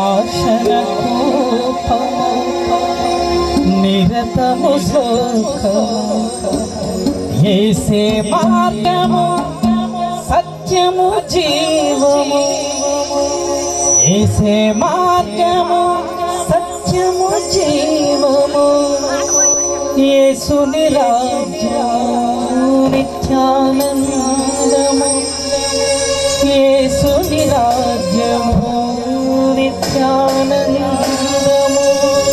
నాశన కోపము నిరతము సుఖము ఏసే మార్గము సత్యము జీవము ఏసే మార్గము సత్యము జీవము యేసుని రాజ్యము నిత్యానందము యేసుని రాజ్యము నిత్యానందము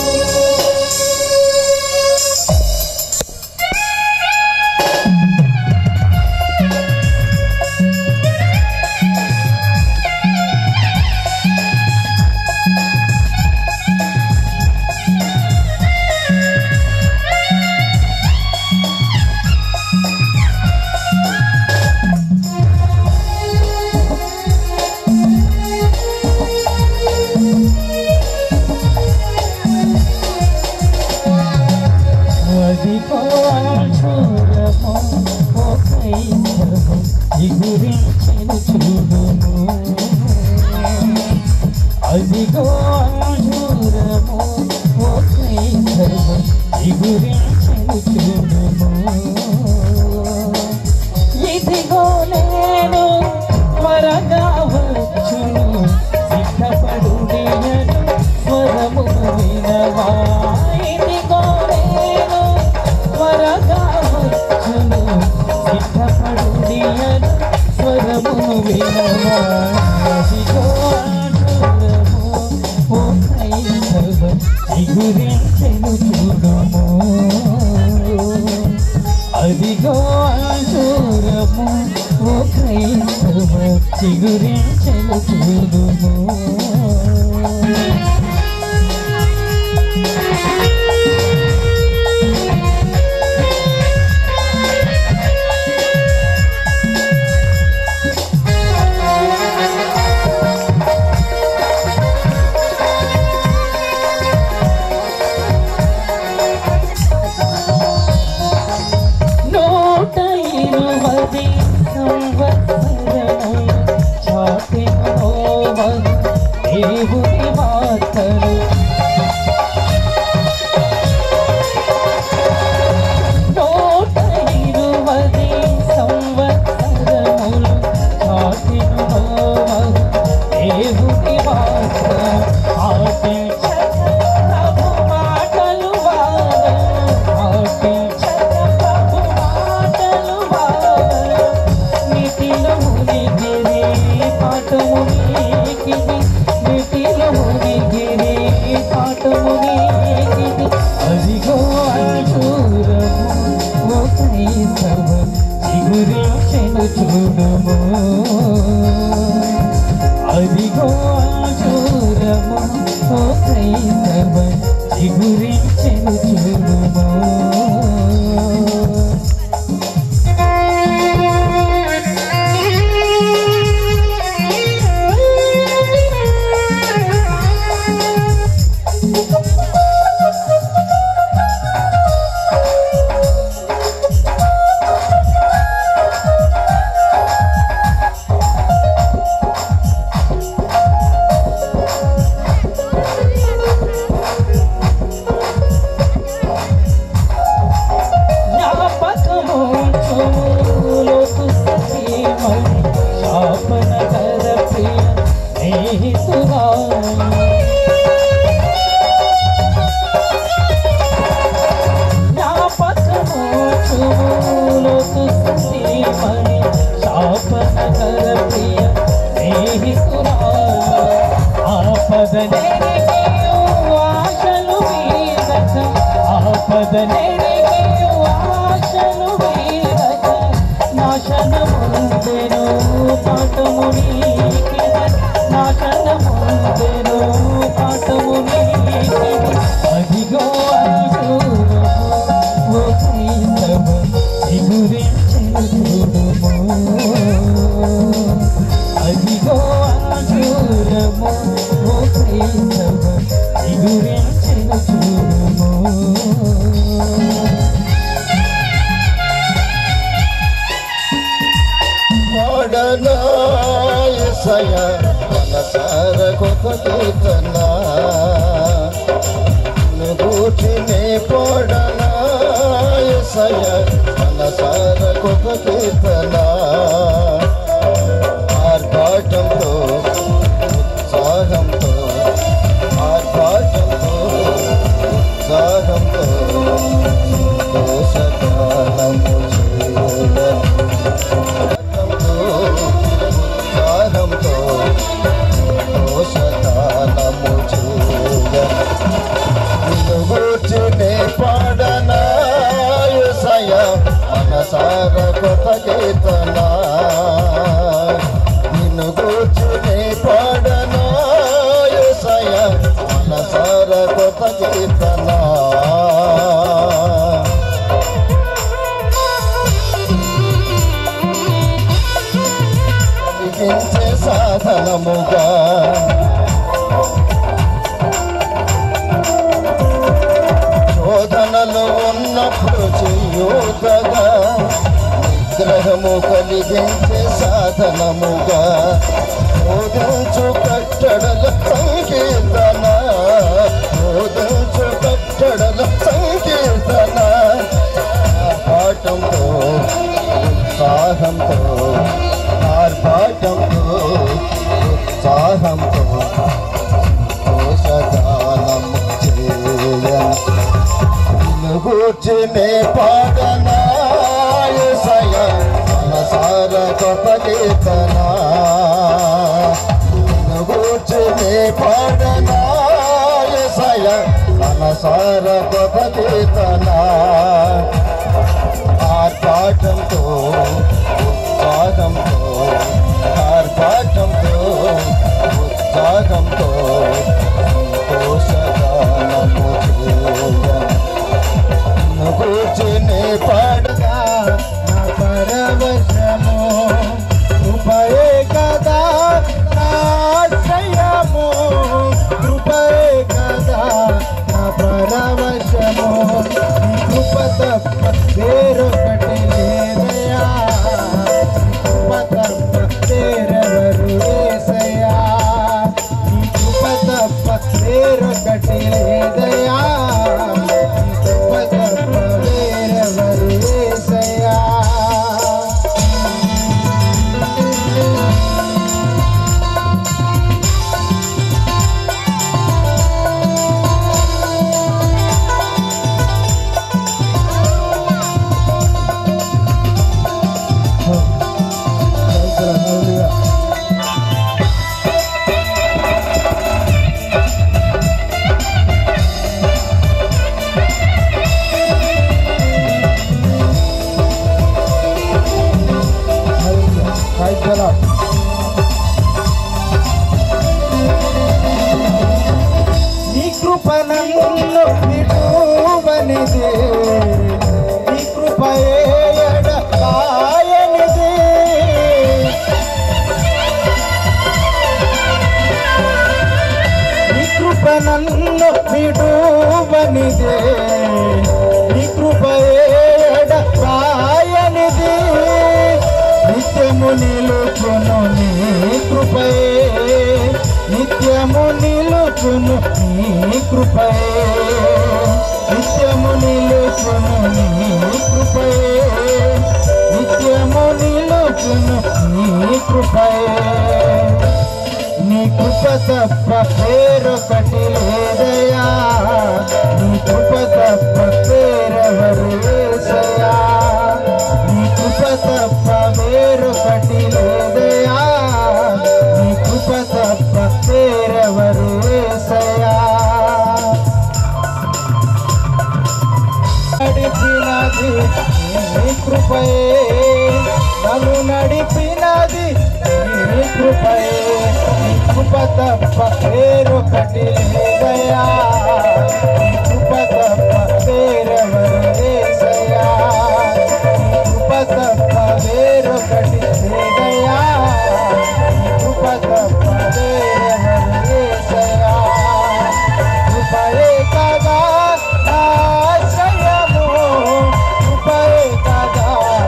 అదిగో అంశూరము ఓ క్రైస్తవు ఈ గురించెను చూడుము అదిగో అంశూరము ఓ క్రైస్తవు ఈ గురించెను చూడుము ఇదిగో నేను త్వరగా వచ్చును సిద్ధపడుడియను స్వరము వినవా ఇదిగో నేను త్వరగా వచ్చును సిద్ధపడుడియను స్వరము వినవా ఇదిగో అంటురము ఓ క్రైస్తవ ఈ గురించెను చూడము అదిగో ఆశూరము ఓ క్రైస్తవ చిగురించెను చూడుము నూట ఇరువది సంవత్సరము చాటినోవను దేవుని మాటలు నూట ఇరువది సంవత్సరములు చాటినోవను దేవుని మాటలు ఆశించక ప్రభు మాటలు వారు ఆశించక ప్రభు మాటలు వారు నీటిలో మునిగిరి పాఠము నీకిది నీటిలో మునిగిరి పాఠము నీకిది అదిగో అశూరము ఓ క్రైస్తవ చిగురించెను చూడము అదిగో అశూరము ఓ క్రైస్తవ చిగురించెను చూడము జ్ఞాపకము చూలోకు సజీవము శాపన కర ప్రియ స్నేహితురా జ్ఞాపకము చూలోకు సజీవము శాపన కర ప్రియ స్నేహితురా ఆపద నెరిగియు ఆశలు వీడక ఆపద నెరిగియు ఆశలు వీడక నాశనముందెను పాఠము నీకిది నాశనముందెను పాఠము నీకిది అదిగో అశూరము ఓ క్రీస్తవ చిగురించెను చూడుము అదిగో అశూరము ఓ క్రీస్తవ చిగురించెను చూడుము పాడనా ఎసయ మనసార కొత్త కీర్తన సంతోషగానము చేయ నిన్ను గూర్చినే పాడనా యేసయ్య మనసార కొత్త కీర్తన నిన్ను గూర్చినే పాడనా యేసయ్య మనసార కొత్త కీర్తన కలిగించే సాధనముగా శోధనలు ఉన్నప్పుడు చేయూతగా నిగ్రహము కలిగించే సాధనముగా శోధించు కట్టడల సంకీర్తన శోధించు కట్టడల సంకీర్తన పాఠంతో ఉత్సాహంతో ఆర్భాటంతో ఉత్సాహంతో సంతోషగానము చేయ నిన్ను గూర్చినే పాడనా యేసయ్య మనసార గొప్ప కీర్తన నిన్ను గూర్చినే పాడనా యేసయ్య మనసార గొప్ప కీర్తన ఆర్భాటంతో ఉత్సాహంతో ఆర్భాటంతో ఉత్సాహంతో సంతోషగానము చేయ కూర్చుని పాడగా నా పరవశము కృపయే కదా నా ఆశ్రయము కృపయే కదా నా పరవశము నీ కృప తప్ప వేరొకటి లేదయా కృప తప్ప వేరెవరు ఏసయ్యా నీ కృప తప్ప వేరొకటి లేదయా నీ కృప తప్ప వేరెవరు ఏసయ్యా Praise the Lord. నీ కృప నన్ను విడువనిదే నీ కృపయే ఎడబాయనిదే నీ కృప నన్ను విడువనిదే నీ కృపయే ఎడబాయనిదే నిత్యము నిలుచును నీ కృపయే నిత్యము నిలుచును నీ కృపయే నిత్యము నిలుచును నీ కృపయే నిత్యము నిలుచును నీ కృపయే నీ కృప తప్ప పేరొకటి లేదయా నీ కృప తప్ప పేరెవరు వేసయా నీ కృప తప్ప వేరొకటి లేదయా నీ కృప తప్ప పేరెవరు వేసయా నడిపినది నీ కృపయే నన్ను నడిపినది నీ కృపయే నీ కృప తప్ప వేరొకటి లేదయా నీ కృప తప్ప వేరెవరు వేసయా నీ కృప తప్ప వేరొకటి లేదయా నీ కృప తప్ప వేరెవరు వేసయా కృపయే కదా ఆశ్రయము కృపయే కదా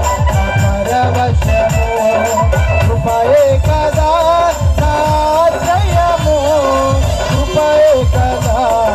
పరవశము కృపయే కదా ఆశ్రయము కృపయే కదా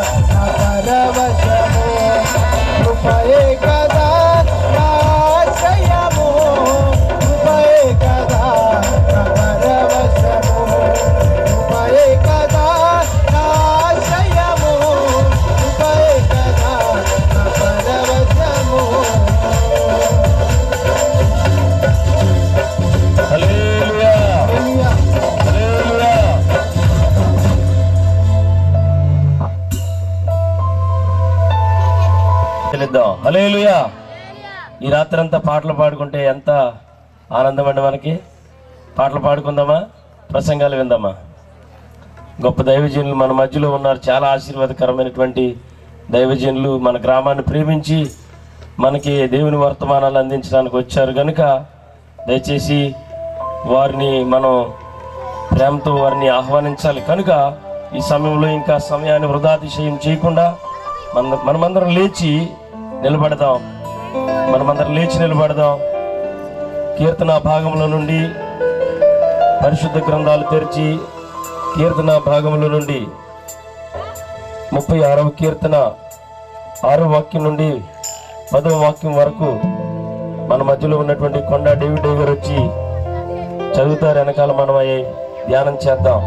చెల్లిద్దాం హలేలుయా ఈ రాత్రి అంతా పాటలు పాడుకుంటే ఎంత ఆనందం అండి మనకి పాటలు పాడుకుందామా ప్రసంగాలు విందామా గొప్ప దైవజనులు మన మధ్యలో ఉన్నారు చాలా ఆశీర్వాదకరమైనటువంటి దైవజనులు మన గ్రామాన్ని ప్రేమించి మనకి దేవుని వర్తమానాలు అందించడానికి వచ్చారు కనుక దయచేసి వారిని మనం ప్రేమతో వారిని ఆహ్వానించాలి కనుక ఈ సమయంలో ఇంకా సమయాన్ని వృధాతిశయం చేయకుండా మన మనమందరం లేచి నిలబడదాం మనమందరం లేచి నిలబడదాం కీర్తన భాగంలో నుండి పరిశుద్ధ గ్రంథాలు తెరిచి కీర్తన భాగంలో నుండి ముప్పై ఆరవ కీర్తన ఆరో వాక్యం నుండి పదవ వాక్యం వరకు మన మధ్యలో ఉన్నటువంటి కొండ డేవిడ్ గారు వచ్చి చదువుతారు వెనకాల మనం అయ్యి ధ్యానం చేద్దాం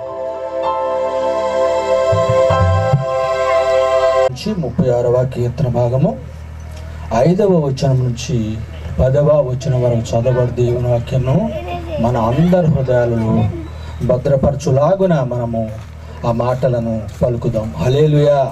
నుంచి ముప్పై ఆరవ కీర్తన భాగము ఐదవ వచనం నుంచి పదవ వచనం వరకు చదవబడి దేవుని వాక్యము మన అందరి హృదయాలలో భద్రపరచులాగున మనము ఆ మాటలను పలుకుదాం హలేలుయా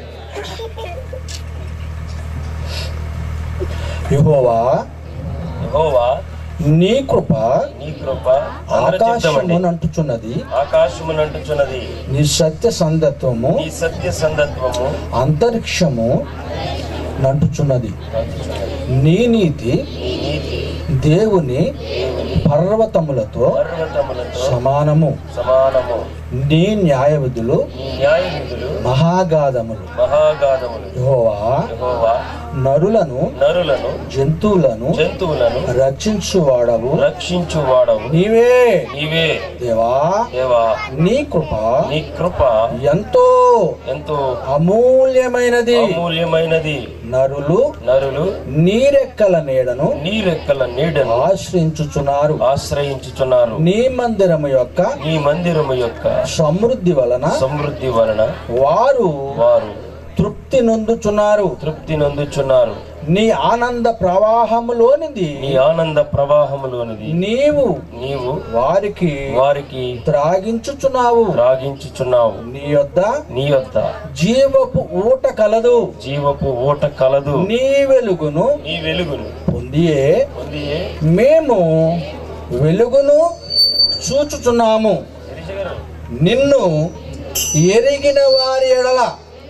యెహోవా యెహోవా నీ కృప నీ కృప అందరూ చెప్తామండి ఆకాశమునంటుచున్నది ఆకాశమునంటుచున్నది నీ సత్య సందత్వము నీ సత్య సందత్వము అంతరిక్షము నంటుచున్నది నీ నీతి నీ నీతి దేవుని పర్వతములతో పర్వతములతో సమానము సమానము నీ న్యాయ విధులు నీ న్యాయ విధులు మహాగాధములు మహాగాధములు యెహోవా యెహోవా నరులను నరులను జంతువులను జంతువులను రక్షించువాడవు రక్షించువాడవు నీవే నీవే దేవా దేవా నీ కృప నీ కృప ఎంతో ఎంతో అమూల్యమైనది అమూల్యమైనది నరులు నరులు నీరెక్కల నీడను నీ రెక్కల నీడను ఆశ్రయించుచున్నారు ఆశ్రయించుచున్నారు నీ మందిరము యొక్క నీ మందిరము యొక్క సమృద్ధి వలన సమృద్ధి వలన వారు వారు తృప్తి నొందుచున్నారు తృప్తి నందుచున్నారు నీ ఆనంద ప్రవాహములోనిది నీ ఆనంద ప్రవాహములోనిది నీవు నీవు వారికి వారికి త్రాగించుచున్నావు త్రాగించుచున్నావు నీ యొద్ద నీ యొద్ద జీవపు ఊట కలదు జీవపు ఊట కలదు నీ వెలుగును నీ వెలుగును పొందియే పొందియే మేము వెలుగును చూచుచున్నాము నిన్ను ఎరిగిన వారి ఎడల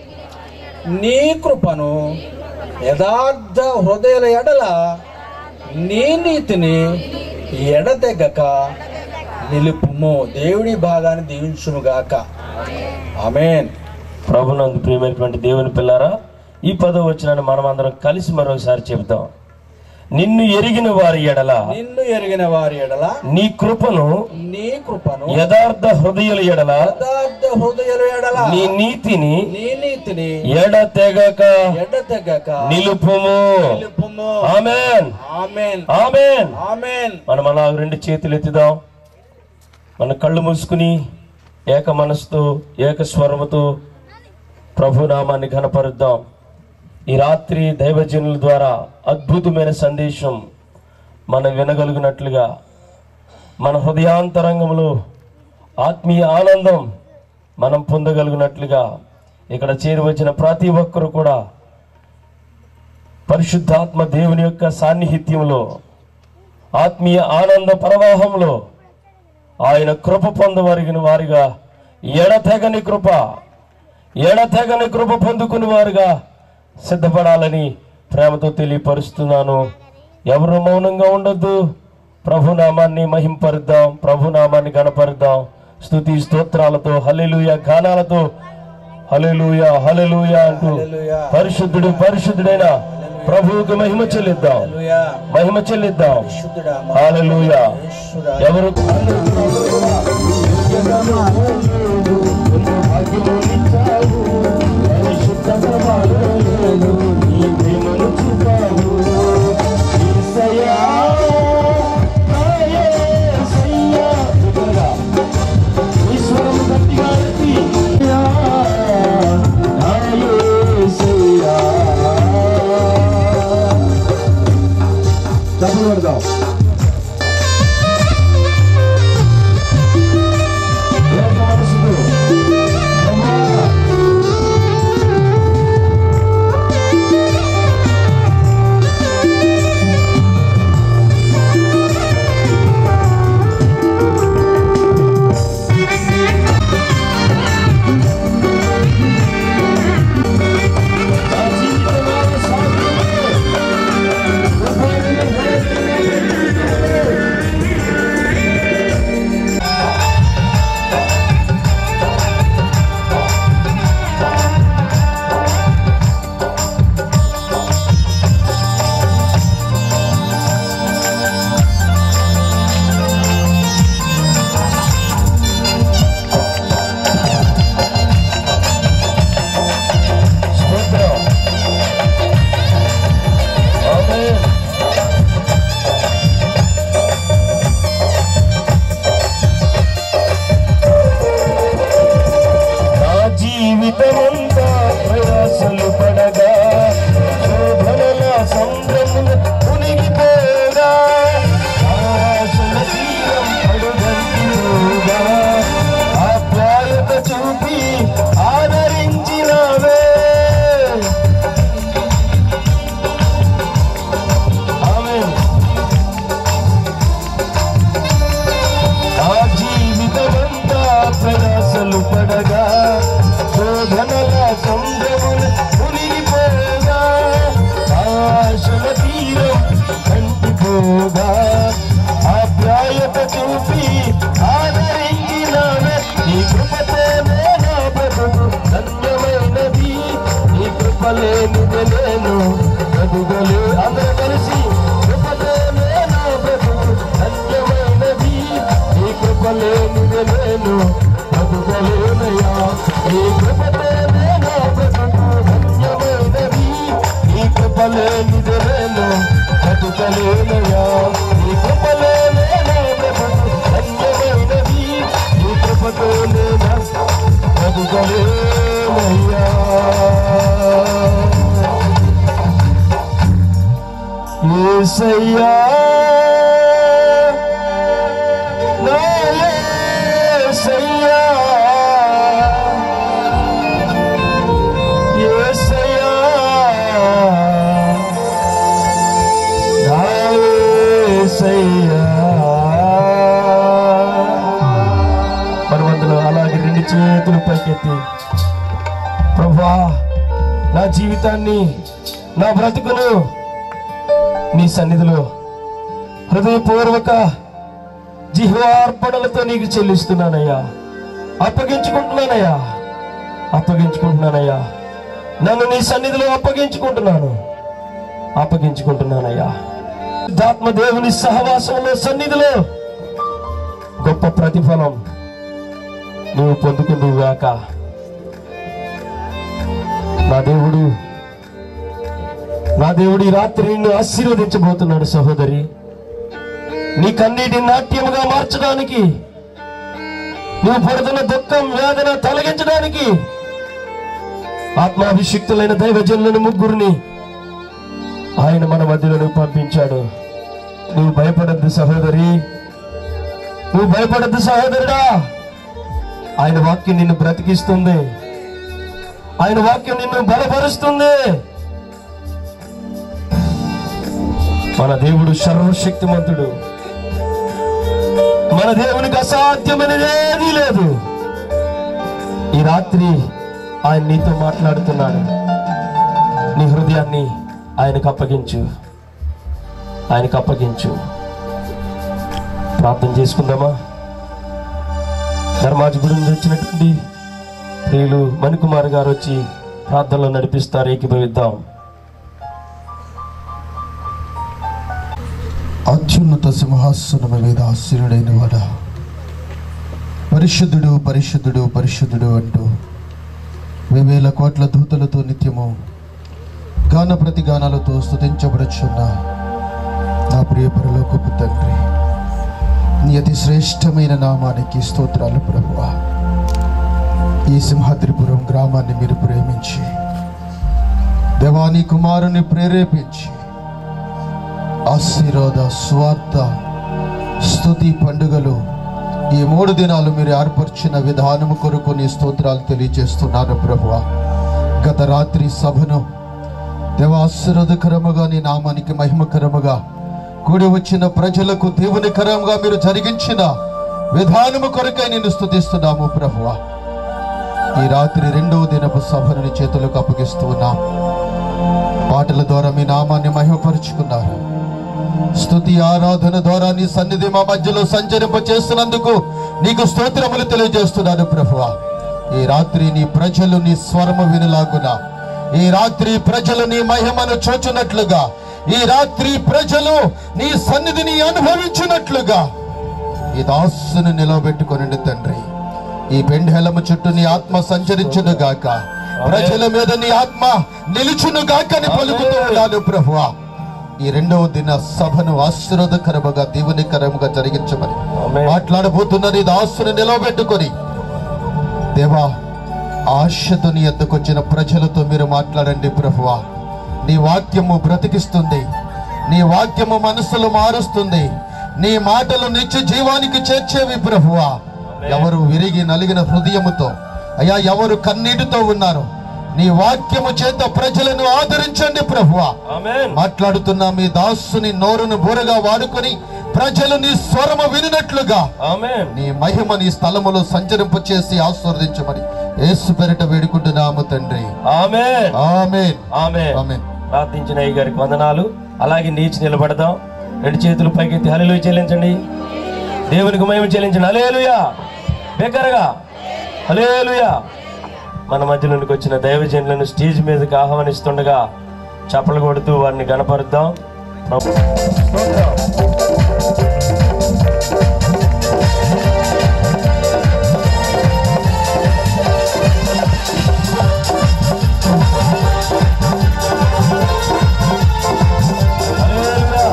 నీ కృపను యథార్థ హృదయాల ఎడల నీ నీతిని ఎడతెగక నిలుపుము దేవుడి భాగాన్ని దీవించునుగాక ఆమెన్ ప్రభునందు ప్రియమైనటువంటి దేవుని పిల్లారా ఈ పదవి వచ్చిన మనం అందరం కలిసి మరొకసారి చెబుతాం నిన్ను ఎరిగిన వారి ఎడల నిన్ను ఎరిగిన వారి ఎడల నీ కృపను నీ కృపను యథార్థ హృదయుల ఎడల యథార్థ హృదయాల ఎడల నీ నీతిని నీ నీతిని ఎడతెగక ఎడతెగక నిలుపుము నిలుపుము ఆమెన్ ఆమెన్ ఆమెన్ ఆమెన్ మనం అలా రెండు చేతులు ఎత్తుదాం మన కళ్ళు మూసుకుని ఏక మనసుతో ఏక స్వరముతో ప్రభు నామాన్ని ఘనపరుద్దాం ఈ రాత్రి దైవజనుల ద్వారా అద్భుతమైన సందేశం మనం వినగలిగినట్లుగా మన హృదయాంతరంగంలో ఆత్మీయ ఆనందం మనం పొందగలిగినట్లుగా ఇక్కడ చేరి వచ్చిన ప్రతి ఒక్కరు కూడా పరిశుద్ధాత్మ దేవుని యొక్క సాన్నిహిత్యంలో ఆత్మీయ ఆనంద ప్రవాహంలో ఆయన కృప పొందవరిగిన వారిగా ఎడతెగని కృప ఎడతెగని కృప పొందుకుని వారుగా సిద్ధపడాలని ప్రేమతో తెలియపరుస్తున్నాను ఎవరు మౌనంగా ఉండొద్దు ప్రభునామాన్ని మహింపరుద్దాం ప్రభునామాన్ని గణపరుద్దాం స్తుతి స్తోత్రాలతో హల్లెలూయ గానాలతో హల్లెలూయ హల్లెలూయ అంటూ హల్లెలూయా. పరిశుద్ధుడు పరిశుద్ధుడైన ప్రభువుకి మహిమ చెల్లిద్దాం హల్లెలూయా. మహిమ చెల్లిద్దాం పరిశుద్ధుడా, హల్లెలూయా మహేశ్వరుడా. ఎవరు డబ్బులు పెడదాం ఏక మనసుతో శోధనల సముద్రమున మునిగిపోగా ఆశల తీరం కంటిపోగా ఆప్యాయత చూపి ఆదరించినావే నీ కృపతోనే నా బ్రతుకు ధన్యమైనది నీ కృపలేనిది నేను బ్రతుకలే అందరూ కలిసి కృపతోనే నా బ్రతుకు ధన్యమైనది నీ కృపలేనిది నేను బ్రతుకలేనయ్యా నీ కృపతోనే నా బ్రతుకు ధన్యమైనది నీ కృపలేనిది నేను బ్రతుకలేనయ్యా నీ కృపలేనే నా బ్రతుకు ధన్యమైనది నీ కృపతోనే నా బ్రతుకలేనయ్యా యేసయ్యా నా యేసయ్యా యేసయ్యా నా యేసయ్యా పర్వతలు అలాగే రెండు చేతులు పైకెత్తి ప్రభా నా జీవితాన్ని నా బ్రతుకును నీ సన్నిధిలో హృదయపూర్వక జిహ్వార్పణలతో నీకు చెల్లిస్తున్నానయ్యా అప్పగించుకుంటున్నానయ్యా అప్పగించుకుంటున్నానయ్యా నన్ను నీ సన్నిధిలో అప్పగించుకుంటున్నాను అప్పగించుకుంటున్నానయ్యా ఆత్మ దేవుని సహవాసంలో సన్నిధిలో గొప్ప ప్రతిఫలం నువ్వు పొందుకుందువుగాక నా దేవుడు నా దేవుడు ఈ రాత్రి నిన్ను ఆశీర్వదించబోతున్నాడు సహోదరి నీ కన్నీటి నాట్యముగా మార్చడానికి నువ్వు పడుతున్న దుఃఖం వేదన తొలగించడానికి ఆత్మాభిషిక్తులైన దైవజనులను ముగ్గురిని ఆయన మన మధ్యలో పంపించాడు నువ్వు భయపడద్దు సహోదరి నువ్వు భయపడద్దు సహోదరుడా ఆయన వాక్యం నిన్ను బ్రతికిస్తుంది ఆయన వాక్యం నిన్ను బలపరుస్తుంది మన దేవుడు సర్వశక్తిమంతుడు మన దేవునికి అసాధ్యమైనది ఏదీ లేదు ఈ రాత్రి ఆయన నీతో మాట్లాడుతున్నాడు నీ హృదయాన్ని ఆయనకు అప్పగించు ఆయనకు అప్పగించు ప్రార్థన చేసుకుందామా ధర్మాజగుడి నుంచి వచ్చినటువంటి ప్రియులు మణికుమార్ గారు వచ్చి ప్రార్థనలో నడిపిస్తారు ఏకీభవిద్దాం అత్యున్నత సింహాసనము మీద ఆశీనుడైన వాడా పరిశుద్ధుడు పరిశుద్ధుడు పరిశుద్ధుడు అంటూ వేవేల కోట్ల దూతలతో నిత్యము గాన ప్రతిగానాలతో స్తుతించబడుచున్న నా ప్రియ పరలోకపు తండ్రి నీ అతి శ్రేష్టమైన నామానికి స్తోత్రాలు ప్రభువా ఈ సింహాద్రిపురం గ్రామాన్ని మీరు ప్రేమించి దేవాని కుమారుని ప్రేరేపించి ఆశీర్వాద స్వార్థ స్తుతి పండుగలు ఈ మూడు దినాలు మీరు ఏర్పరిచిన విధానము కొరకు నీ స్తోత్రాలు తెలియజేస్తున్నాను ప్రభువ గత రాత్రి సభను దేవాశీర్వదకరముగా నీ నామానికి మహిమకరముగా కూడి వచ్చిన ప్రజలకు దేవునికరంగా మీరు జరిగించిన విధానము కొరకై నేను స్తుతిస్తున్నాము ప్రభువ ఈ రాత్రి రెండవ దినపు సభను నీ చేతులకు అప్పగిస్తూ ఉన్నాం పాటల ద్వారా మీ నామాన్ని మహిమపరుచుకున్నారు స్తుతి ఆరాధన ద్వారా నీ సన్నిధి మా మధ్యలో సంచరింప చేస్తున్నందుకు నీకు స్తోత్రములు తెలియజేస్తున్నాను ప్రభువా ఈ రాత్రి నీ ప్రజలు నీ స్వరము వినలాగున ఈ రాత్రి ప్రజలు నీ మహిమను చూచున్నట్లుగా ఈ రాత్రి ప్రజలు నీ సన్నిధిని అనుభవించినట్లుగా ఈ దాసును నిలవబెట్టుకొనండి తండ్రి ఈ పెండెలము చుట్టూ నీ ఆత్మ సంచరించును గాక ప్రజల మీద నీ ఆత్మ నిలుచును గాక అని పలుకుతూ ఉన్నాను ప్రభువా ఈ రెండవ దిన సభను ఆశీర్వదకరముగా దీవునికరముగా జరిగించమని ఆమేన్. మాట్లాడబోతున్న నీ దాసుని నిలవబెట్టుకొని దేవా ఆశతో నీ ఎద్దకొచ్చిన ప్రజలతో మీరు మాట్లాడండి ప్రభువా నీ వాక్యము బ్రతికిస్తుంది నీ వాక్యము మనసులు మారుస్తుంది నీ మాటలు నిత్య జీవానికి చేర్చేవి ప్రభువా ఎవరు విరిగి నలిగిన హృదయముతో అయ్యా ఎవరు కన్నీటితో ఉన్నారు నీ వాక్యము చేత ప్రజలను ఆదరించండి ప్రభువా ఆమేన్ మాట్లాడుతున్న మీ దాసుని నోరును బోరగా వాడుకొని ప్రజలు నీ స్వరము వినినట్లుగా ఆమేన్ నీ మహిమ నీ స్థలములో సంచరింపు చేసి ఆస్వాదించమని యేసు పెరట వేడుకుంటున్నాము తండ్రి ఆమె ఆమేన్ ఆమె ఆమేన్ ప్రార్థించిన అయ్య గారికి వందనాలు అలాగే నీచి నిలబడదాం రెండు చేతులు పైకెత్తి హల్లెలూయా చెల్లించండి దేవునికి మహిమ చెల్లించండి హలేలుయా బెగ్గరగా హలేలుయా మన మధ్యలోనికి వచ్చిన దైవజనులను స్టేజ్ మీదకి ఆహ్వానిస్తుండగా చప్పలు కొడుతూ వారిని గణపరుద్దాం ప్రభు- స్తోత్రం. హల్లెలూయా.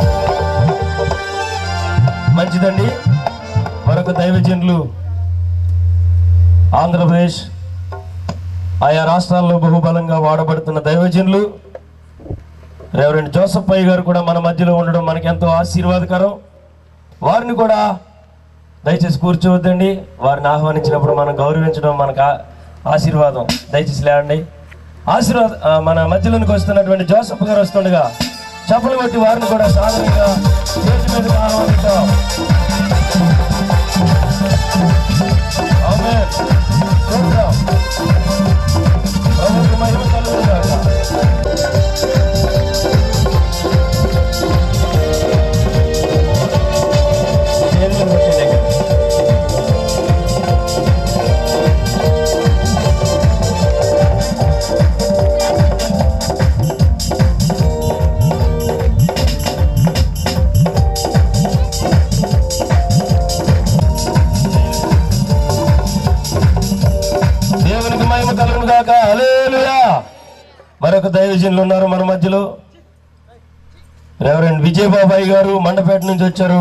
మంచిదండి మరొక దైవజనులు ఆంధ్రప్రదేశ్ ఆయా రాష్ట్రాల్లో బహుబలంగా వాడబడుతున్న దైవజనులు రెవరెండ్ జోసఫ్ పై గారు కూడా మన మధ్యలో ఉండడం మనకి ఎంతో ఆశీర్వాదకరం వారిని కూడా దయచేసి కూర్చోవద్దండి వారిని ఆహ్వానించినప్పుడు మనం గౌరవించడం మనకు ఆ- ఆశీర్వాదం దయచేసి లేండి ఆశీర్వాద ఆ, మన మధ్యలోనికి వస్తున్నటువంటి జోసఫ్ గారు వస్తుండగా చప్పలు కొట్టి వారిని కూడా సాధారణంగా స్టేజ్ మీదకి ఆహ్వానిద్దాం ఆమేన్. స్తోత్రం. ప్రభువుకు మహిమ కలుగును గాక. చేతులు కొట్టండి ఇక్కడ. దేవునికి మహిమ కలుగును గాక హల్లెలూయా మరొక దైవజనులు ఉన్నారు మన మధ్యలో రెవరెండ్ విజయబాబాయ్ గారు మండపేట నుంచి వచ్చారు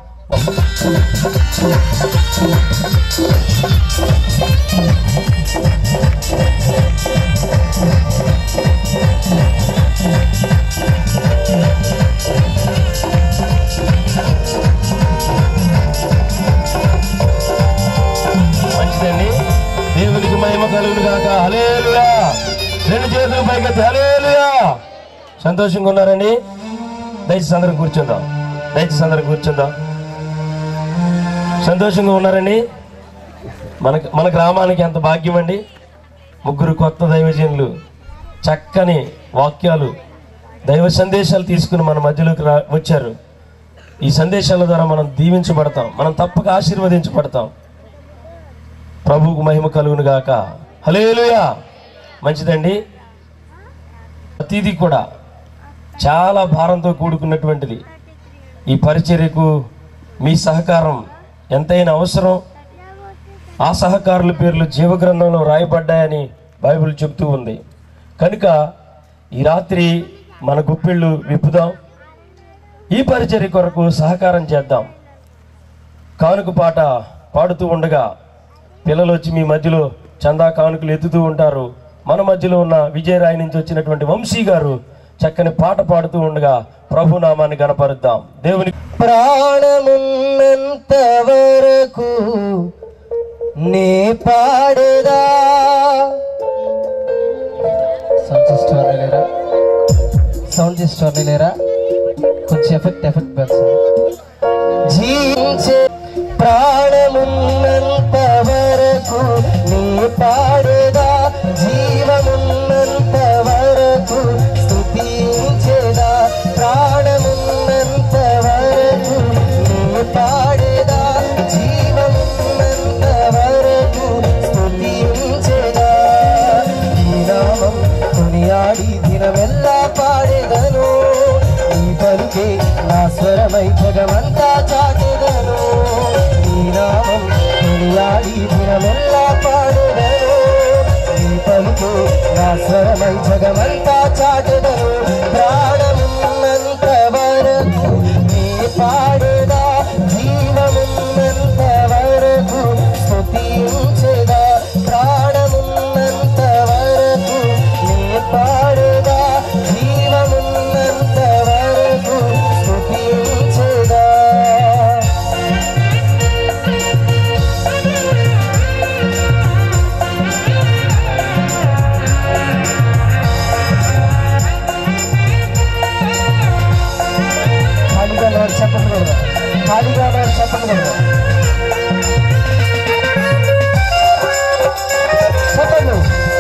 మంచిదండి దేవునికి మహిమ కలుగును గాక హల్లెలూయా రెండు చేతులు పైకెత్తి హల్లెలూయా సంతోషంగా ఉన్నారండి దయచేసి అందరం కూర్చుందాం దయచేసి అందరం కూర్చుందాం సంతోషంగా ఉన్నారండి మన మన గ్రామానికి ఎంత భాగ్యం అండి ముగ్గురు కొత్త దైవజనులు చక్కని వాక్యాలు దైవ సందేశాలు తీసుకుని మన మధ్యలోకి రా వచ్చారు ఈ సందేశాల ద్వారా మనం దీవించబడతాం మనం తప్పక ఆశీర్వదించబడతాం ప్రభువుకు మహిమ కలుగును గాక హలేలుయా మంచిదండి ప్రతిదీ కూడా చాలా భారంతో కూడుకున్నటువంటిది ఈ పరిచర్యకు మీ సహకారం ఎంతైనా అవసరం ఆ సహకారుల పేర్లు జీవగ్రంథంలో రాయబడ్డాయని బైబిల్ చెబుతూ ఉంది కనుక ఈ రాత్రి మన గుప్పిళ్ళు విప్పుదాం ఈ పరిచర్య కొరకు సహకారం చేద్దాం కానుక పాట పాడుతూ ఉండగా పిల్లలు వచ్చి మీ మధ్యలో చందా కానుకలు ఎత్తుతూ ఉంటారు మన మధ్యలో ఉన్న విజయరాయి నుంచి వచ్చినటువంటి వంశీ గారు చక్కని పాట పాడుతూ ఉండగా ప్రభు నామాన్ని గణపరుద్దాం దేవుని ప్రాణమున్నంత వరకు నే పాడేదా సౌండ్ సిస్టమ్ లేరా సౌండ్ సిస్టమ్ లేరా కొంచెం ఎఫెక్ట్ ఎఫెక్ట్ పెంచు జీవించే ప్రాణమున్నంత వరకు నీ పాడేదా జీవమున్నంత వరకు స్తుతించేదా ప్రాణమున్నంత వరకు నీ పాడేదా జీవమున్నంత వరకు స్తుతించేదా ఈ నామం కొనియాడి దినమెల్లా పాడేదను నీ పలికే నా స్వరమై జగమంతా చాటెదను నీ నామం కొనియాడి దినమెల్లా పాడేదను నీ పలికే నా స్వరమై జగమంతా చాటెదను ప్రాణమున్నంత వరకు నీ పాడేదా జీవమున్నంత వరకు స్తుతించేదా ప్రాణమున్నంత వరకు నీ పాడేదా జీవమున్నంత వరకు స్తుతించేదా చెప్పండి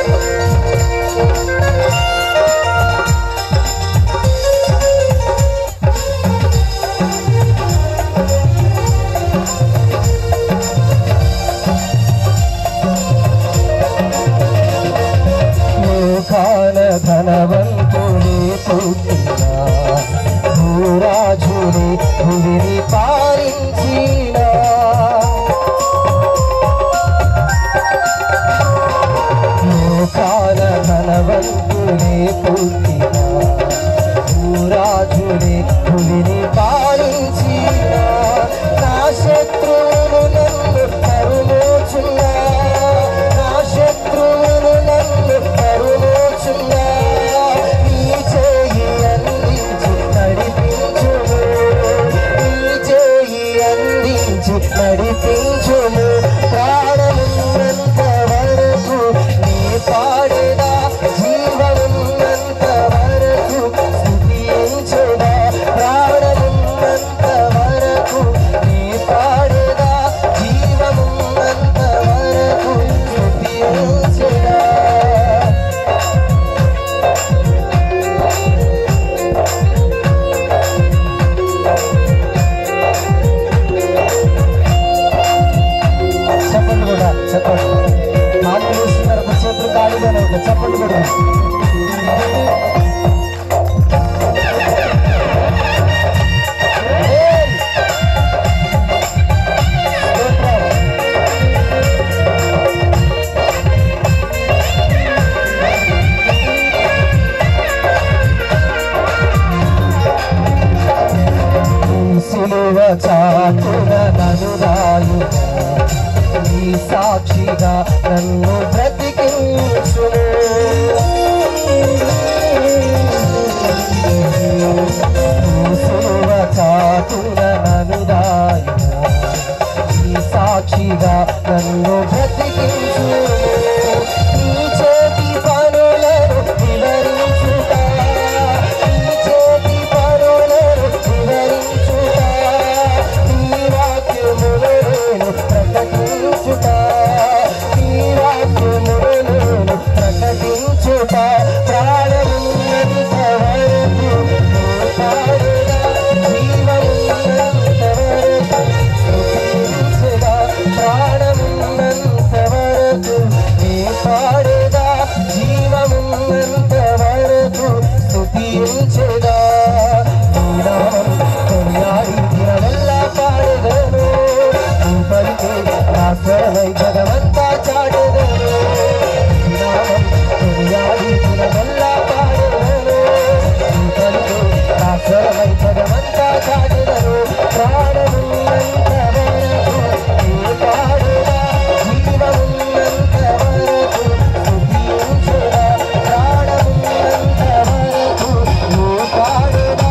లోకాల ధనవంతుని పుట్టిన భూరాజుని భూమిని పాలించిన లోకాల ధనవంతుని పుట్టిన భూరాజుని భూమిని పాలించిన నా శత్రువులు నన్ను తరుమోచున్నా నా శత్రువులు నన్ను తరుమోచున్నా నీ చేయి అందించి నడిపించుము నీ చేయి అందించి నడిపించుము ప్రాణమున్నంత వరకు నీ పాడేదా జీవమున్నంత వరకు స్థుతించుదా ప్రాణమున్నంత వరకు నీ పాడేదా జీవమున్నంత వరకు స్థుతించుదా చెప్పండి కూడా చెప్పండి కాళ్ళు వేస్తున్నారు చేతులు ఖాళీగానే ఉంటాయి చెప్పండి కూడా ఏయ్! స్తోత్రం. సిలువ చాటున నన్ను రాయు నీ సాక్షిగా నన్ను బ్రతికించును నీ సిలువ చాటున నన్ను రాయు నీ సాక్షిగా నన్ను బ్రతికించును నీ చేతి పనులను వివరించుట నీ చేతి పనులను వివరించుట నీ వాక్యములు నేను ప్రకటించుట నీ వాక్యములు నేను ప్రకటించుట ప్రాణమున్నంత వరకు నీ పాడుగా జీవమున్నంత వరకు స్తుతించుగా ప్రాణమున్నంత వరకు నీ పాడుగా జీవమున్నంత వరకు స్తుతించుగా నీ నామం కొనియాడి దినమెల్లా పాడెదను నీ పలికే నా స్వరమై జగమంతా చాటెదను నీ నామం కొనియాడి దినమెల్లా పాడెదను నీ పలికే నా స్వరమై జగమంతా చాటెదను ప్రాణమున్నంత వరకు నీ పాడుగా జీవమున్నంత వరకు స్తుతించుగా ప్రాణమున్నంత వరకు నీ పాడుగా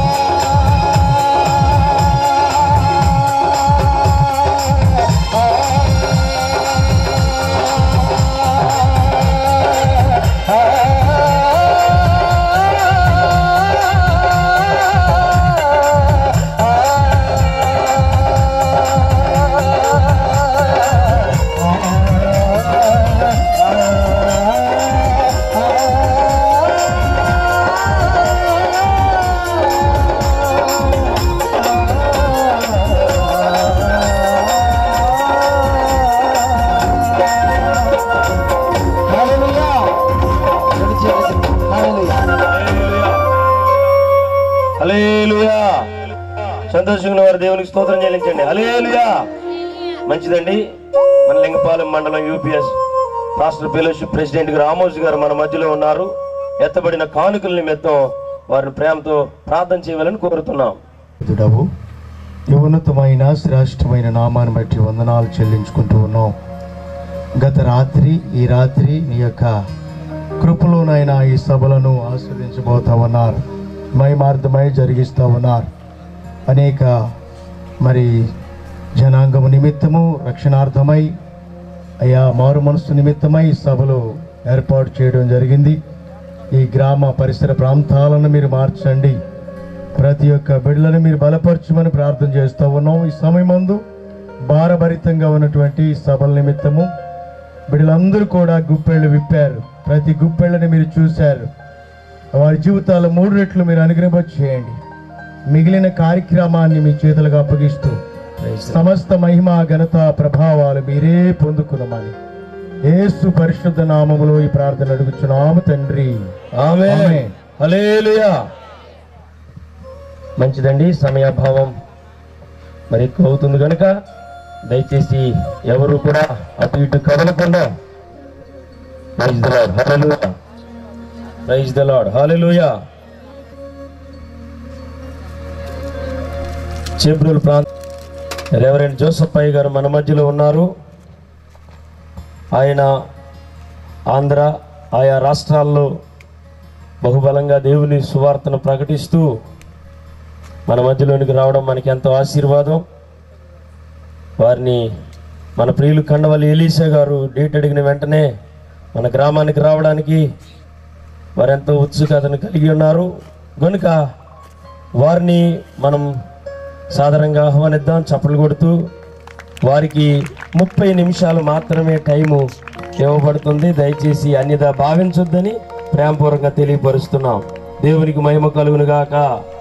హల్లెలూయా సంతోషంగా వారి దేవునికి స్తోత్రం చెల్లించండి హల్లెలూయా మంచిదండి మన లింగపాలెం మండలం యూపీఎస్ రాష్ట్ర ఫెలోషిప్ ప్రెసిడెంట్ రామోజు గారు మన మధ్యలో ఉన్నారు ఎత్తబడిన కానుకల నిమిత్తం వారిని ప్రేమతో ప్రార్థన చేయవాలని కోరుతున్నాం దుడవు ఈ ఉన్నతమైన శ్రేష్టమైన నామాన్ని బట్టి వందనాలు చెల్లించుకుంటూ ఉన్నాం గత రాత్రి ఈ రాత్రి నీ యొక్క కృపలోనైనా ఈ సభలను ఆస్వాదించబోతా ఉన్నారు మహిమార్థమై జరిగిస్తూ ఉన్నారు అనేక మరి జనాంగము నిమిత్తము రక్షణార్థమై అయా మారు మనసు నిమిత్తమై ఈ సభలు ఏర్పాటు చేయడం జరిగింది ఈ గ్రామ పరిసర ప్రాంతాలను మీరు మార్చండి ప్రతి ఒక్క బిడ్డలను మీరు బలపరచమని ప్రార్థన చేస్తూ ఉన్నాం ఈ సమయమందు భారభరితంగా ఉన్నటువంటి ఈ సభల నిమిత్తము బిడ్డలందరూ కూడా గుప్పెళ్ళు విప్పారు ప్రతి గుప్పెళ్ళని మీరు చూశారు వారి జీవితాల్లో మూడు రెట్లు మీరు అనుగ్రహం చేయండి మిగిలిన కార్యక్రమాన్ని మీ చేతులుగా అప్పగిస్తూ సమస్త మహిమ ఘనత ప్రభావాలు మీరే పొందుకునమని యేసు పరిశుద్ధ నామములో ఈ ప్రార్థన అడుగుచున్నాము తండ్రి ఆమె హల్లెలూయా మంచిదండి సమయాభావం మరి ఎక్కువ అవుతుంది కనుక దయచేసి ఎవరు కూడా అటు ఇటు కదలకుండా praise the Lord hallelujah praise the Lord hallelujah Chebrol ప్రాంత రెవరెండ్ జోసఫ్ అయ్య గారు మన మధ్యలో ఉన్నారు ఆయన ఆంధ్ర ఆయా రాష్ట్రాల్లో బహుబలంగా దేవుని సువార్తను ప్రకటిస్తూ మన మధ్యలోనికి రావడం మనకి ఎంతో ఆశీర్వాదం వారిని మన ప్రియులు కండవల్లి ఎలీసా గారు డేట్ అడిగిన వెంటనే మన గ్రామానికి రావడానికి వారెంతో ఉత్సుకతను కలిగి ఉన్నారు కనుక వారిని మనం సాధారణంగా ఆహ్వానిద్దాం చప్పలు కొడుతూ వారికి ముప్పై నిమిషాలు మాత్రమే టైము ఇవ్వబడుతుంది దయచేసి అన్యదా భావించొద్దని ప్రేమపూర్వకంగా తెలియపరుస్తున్నాం దేవునికి మహిమ కలుగును గాక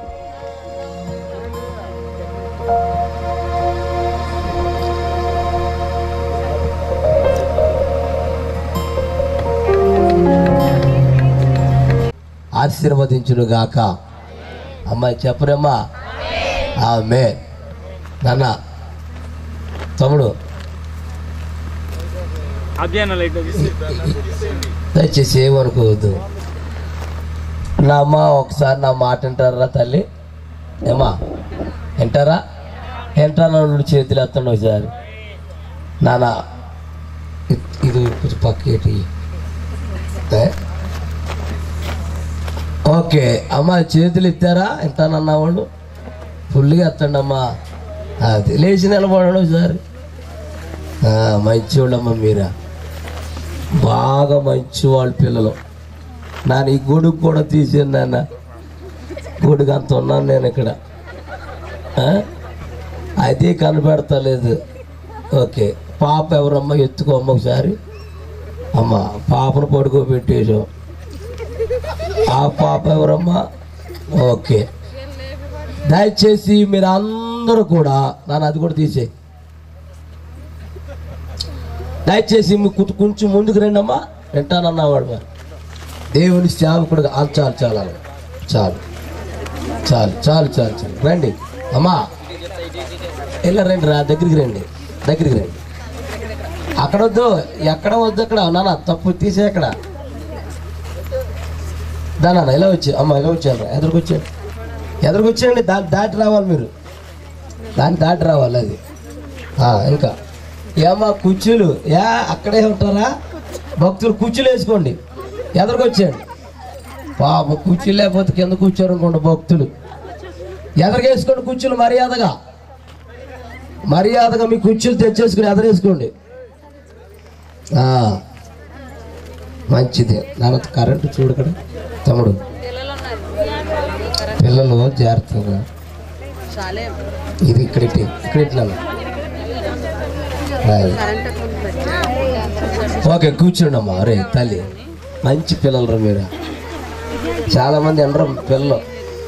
ఆశీర్వదించునుగాక అమ్మాయి చెప్పరమ్మా ఆమె నాన్న తమ్ముడు దయచేసి ఏమనుకోవద్దు నా అమ్మ ఒకసారి నా మాట వింటారా తల్లి ఏమా వింటారా వింటారా నుండి చేతులు ఎత్తండి ఒకసారి నాన్న ఇ- ఇది కొంచెం పక్కేటి ఏ? ఓకే అమ్మ చేతులు ఎత్తారా వింటానన్నా వాళ్ళు ఫుల్గా ఎత్తండి అమ్మా అది లేచి నిలబడండి ఒకసారి ఆ, మంచివాళ్ళమ్మ మీరా బాగా మంచి వాళ్ళ పిల్లలు నాన్న ఈ గొడుగు కూడా తీసాను నాన్న గొడుగు అంత ఉన్నాను నేను ఇక్కడ ఆ? అది కనబడతలేదు ఓకే పాప ఎవరమ్మా ఎత్తుకో అమ్మ ఒకసారి అమ్మ పాపను పడుకోబెట్టేసాం ఆ పాప ఎవరమ్మా ఓకే దయచేసి మీరు అందరూ కూడా నన్ను అది కూడా తీసే దయచేసి మీ కొంచెం కొంచెం ముందుకు రండి అమ్మా వింటానన్నవాడు మరి దేవుని సేవకుడుగా ఆ, చాలు చాలు అలా. చాలు చాలు చాలు చాలు చాలు రండి అమ్మా ఇలా రండి రా దగ్గరికి రండి దగ్గరికి రండి అక్కడ వద్దు ఎక్కడ వద్దు అక్కడ నాన్న తప్పు తీసే అక్కడ దానా ఇలా వచ్చి అమ్మ ఇలా వచ్చాను ఎదురుకొచ్చాడు ఎదురుకొచ్చేయండి దాన్ని దాటి రావాలి మీరు దాన్ని దాటి రావాలి అది ఆ, ఇంకా ఏమ్మా కుర్చీలు యా అక్కడే ఉంటారా భక్తులు కుర్చీలు వేసుకోండి ఎదురుకొచ్చేయండి పాప కుర్చీ లేకపోతే కింద కూర్చోరు అనుకోండి భక్తులు ఎదరగేసుకోండి కుర్చీలు మర్యాదగా మర్యాదగా మీ కుర్చీలు తెచ్చేసుకుని ఎదరేసుకోండి ఆ, మంచిది నాన్న కరెంటు చూడు ఇక్కడ తమ్ముడు పిల్లలు జాగ్రత్తగా ఇది ఇక్కడ ఇట్టి, ఇక్కడ ఇట్లా ఓకే కూర్చోండి అమ్మా అరే తల్లి మంచి పిల్లలు మీరు చాలా మంది అనరు పిల్లలు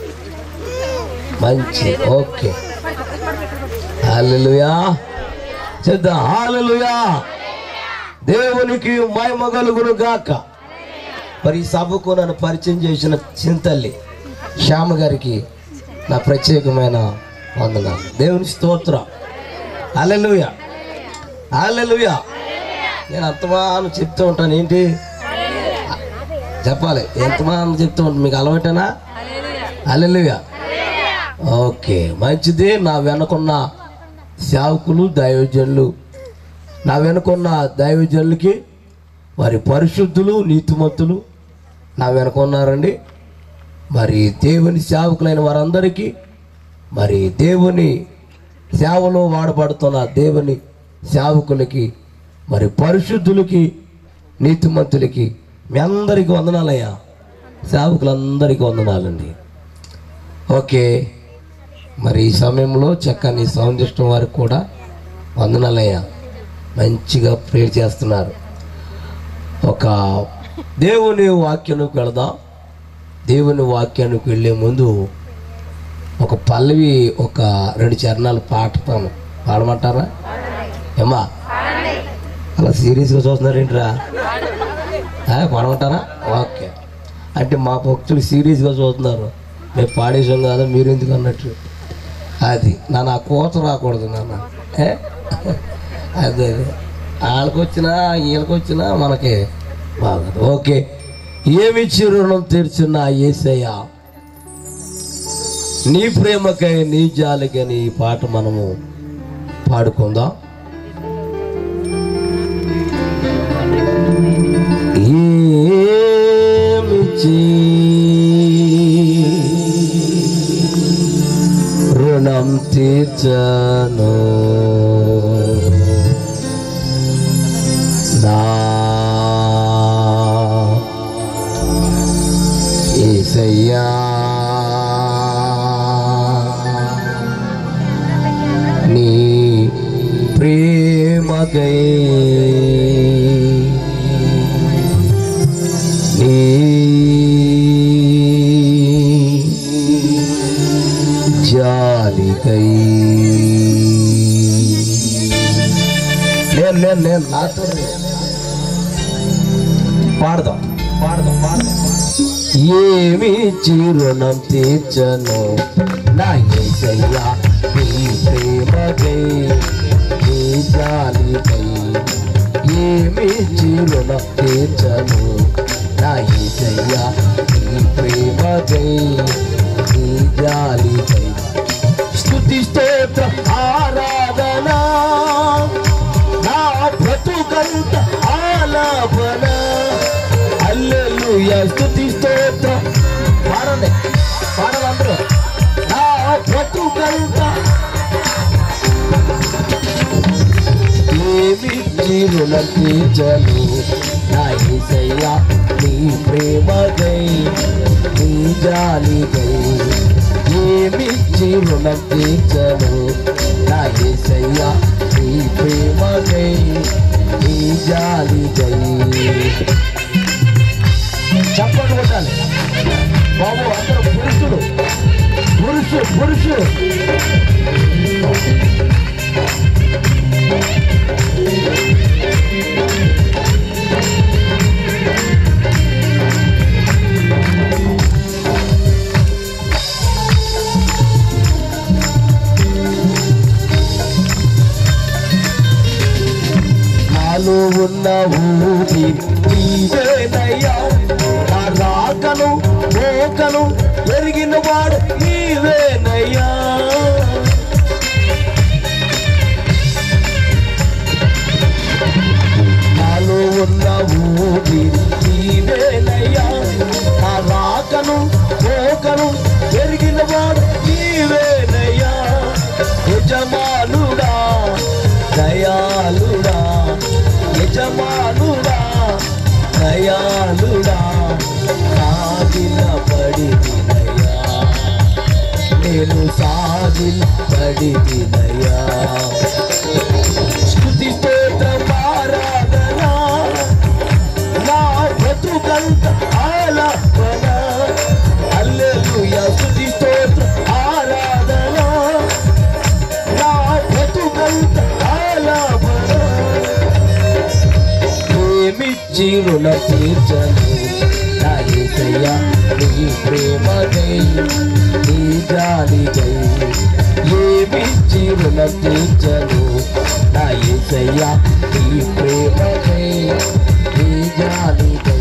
మంచి ఓకే హాలెలుయా చేద్దాం హాలెలుయా దేవునికి మహిమ కలుగును గాక మరి ఈ సభకు నన్ను పరిచయం చేసిన చింతల్లి శ్యామ గారికి నా ప్రత్యేకమైన వందనాలు దేవుని స్తోత్రం అల్లెలుయ అల్లెలుయ నేను అంతమాను చెప్తూ ఉంటాను ఏంటి చెప్పాలి ఎంతమాను చెప్తూ ఉంటాను మీకు అలవాటేనా అల్లెలుయ ఓకే మంచిది నా వెనకున్న సేవకులు దైవజనులు నా వెనుకున్న దైవజనులకి వారి పరిశుద్ధులు నీతిమంతులు నా వెనక ఉన్నారండి మరి దేవుని సేవకులైన వారందరికీ మరి దేవుని సేవలో వాడబడుతున్న దేవుని సేవకులకి మరి పరిశుద్ధులకి నీతిమంతులకి మీ అందరికీ వందనాలయ్యా సేవకులందరికీ వందనాలండి ఓకే మరి ఈ సమయంలో చక్కని సౌండ్ ఇష్టం వారికి కూడా వందనాలయ్యా మంచిగా ప్రేర్ చేస్తున్నారు ఒక దేవుని వాక్యానికి వెళదాం దేవుని వాక్యానికి వెళ్ళే ముందు ఒక పల్లవి ఒక రెండు చరణాలు పాడతాను పాడమంటారా ఏమా అలా సీరియస్గా చూస్తున్నారేంట్రా ఆ, పాడమంటారా ఓకే అంటే మా భక్తులు సీరియస్గా చూస్తున్నారు మేము పాడేసాం కదా మీరు ఎందుకు అన్నట్టు అది నా నా కోత రాకూడదు నాన్న ఏ? అదే అదే వాళ్ళకి వచ్చినా వీళ్ళకి వచ్చినా మనకి బాగదు ఓకే ఏమి రుణం తీర్చున్న ఏసయ్య నీ ప్రేమకై నీ జాలికని ఈ పాట మనము పాడుకుందాం ఏమిచ్చి రుణం తీర్చను నా ఏసయ్యా నీ ప్రేమకై నీ జాలికై నేను నేను నేను నాతో పాడదాం పాడదాం పాడదాం ఏమి చిరుణం తీర్చను నా ఏసయ్యా నీ ప్రేమకై నీ జాలికై ఏమి చిరుణం తీర్చను నా ఏసయ్యా నీ ప్రేమకై నీ జాలికై స్తుతి స్తోత్ర ఆరాధన నా బ్రతుకంత ఆలాపన అల్లెలుయ స్తుతి స్తోత్ర పాడండి పాడాలి అందరూ నా బ్రతుకంత ఏమి జీవుల తీర్చలు నా ఏసయ్యా నీ ప్రేమగై నీ జాలిగై ఏమి జీవుల తీర్చలు నా ఏసయ్యా నీ ప్రేమగై నీ జాలిగై చెప్పండి కొట్టాలి బాబు అందరూ పురుషుడు పురుషు పురుషు నాలో ఉన్న ఊపి నీవేనయ్యా నా రాకను మోకను ఎరిగిన వాడు నీవేనయ్యా నాలో ఉన్న ఊపి నీవేనయ్యా నా రాకను మోకను ఎరిగిన వాడు నీవేనయ్యా యజమానుడా దయాళుడా యజమానుడా దయాళుడా సాగిల పడి వినయా నేను సాగిల పడి వినయా స్తుతి స్తోత్రం ఆరాధన నా బ్రతుకంత ఆలాపన హల్లెలూయా స్తుతి స్తోత్రం ఆరాధన నా బ్రతుకంత ఆలాపన ఏమిచ్చి రుణ తీర్చను నా ఏసయ్యా నీ ప్రేమకై నీ జాలికై ఏమిచ్చి రుణ తీర్చను నా ఏసయ్యా నీ ప్రేమకై నీ జాలికై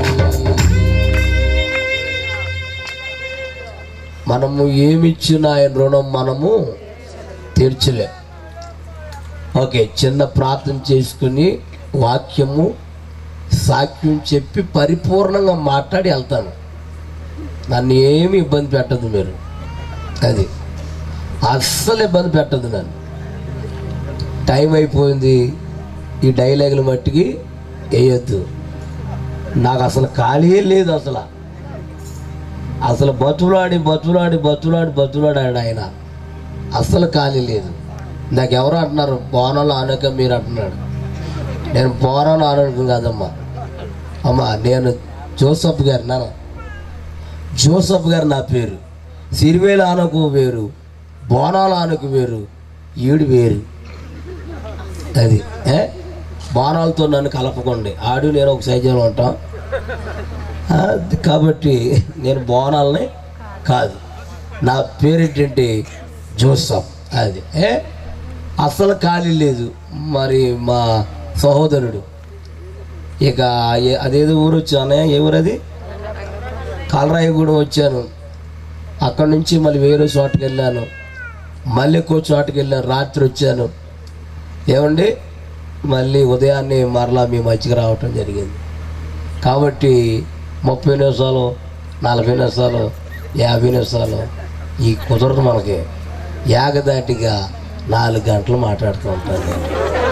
మనము ఏమిచ్చిన ఆయన రుణం మనము తీర్చలేం ఓకే చిన్న ప్రార్థన చేసుకుని వాక్యము సాక్ష్యం చెప్పి పరిపూర్ణంగా మాట్లాడి వెళ్తాను నన్ను ఏమి ఇబ్బంది పెట్టదు మీరు అది అస్సలు ఇబ్బంది పెట్టదు నన్ను టైం అయిపోయింది ఈ డైలాగుల మట్టికి వేయొద్దు నాకు అసలు ఖాళీ లేదు అసలు అసలు బతులాడి బతులాడి బతులాడి బతులాడాడు ఆయన అస్సలు ఖాళీ లేదు నాకు ఎవరు అంటున్నారు బోనంలో ఆనక మీరు అంటున్నాడు నేను బోనంలో ఆనకం కాదమ్మా అమ్మా నేను జోసఫ్ గారు నాన్న జోసఫ్ గారు నా పేరు సిరివేల ఆనకు వేరు బోనాల ఆనకు వేరు ఈడు వేరు అది ఏ బాణాలతో నన్ను కలపకండి ఆడు నేను ఒక సైజంలో ఉంటాం ఆ, కాబట్టి నేను బోనాలని కాదు నా పేరేంటంటే జోసఫ్ అది ఏ అసలు ఖాళీ లేదు మరి మా సహోదరుడు ఇక ఏ- అదేదో ఊరు వచ్చానే ఏ ఊరు అది కాలరాయగూడెం వచ్చాను అక్కడ నుంచి మళ్ళీ వేరే చోటుకి వెళ్ళాను మళ్ళీ ఇంకో చోటుకి వెళ్ళాను రాత్రి వచ్చాను ఏమండి మళ్ళీ ఉదయాన్నే మరలా మీ మధ్యకి రావటం జరిగింది కాబట్టి ముప్పై నిమిషాలు నలభై నిమిషాలు యాభై నిమిషాలు ఈ కుదరదు మనకి యాగదాటిగా నాలుగు గంటలు మాట్లాడుతూ ఉంటాను నేను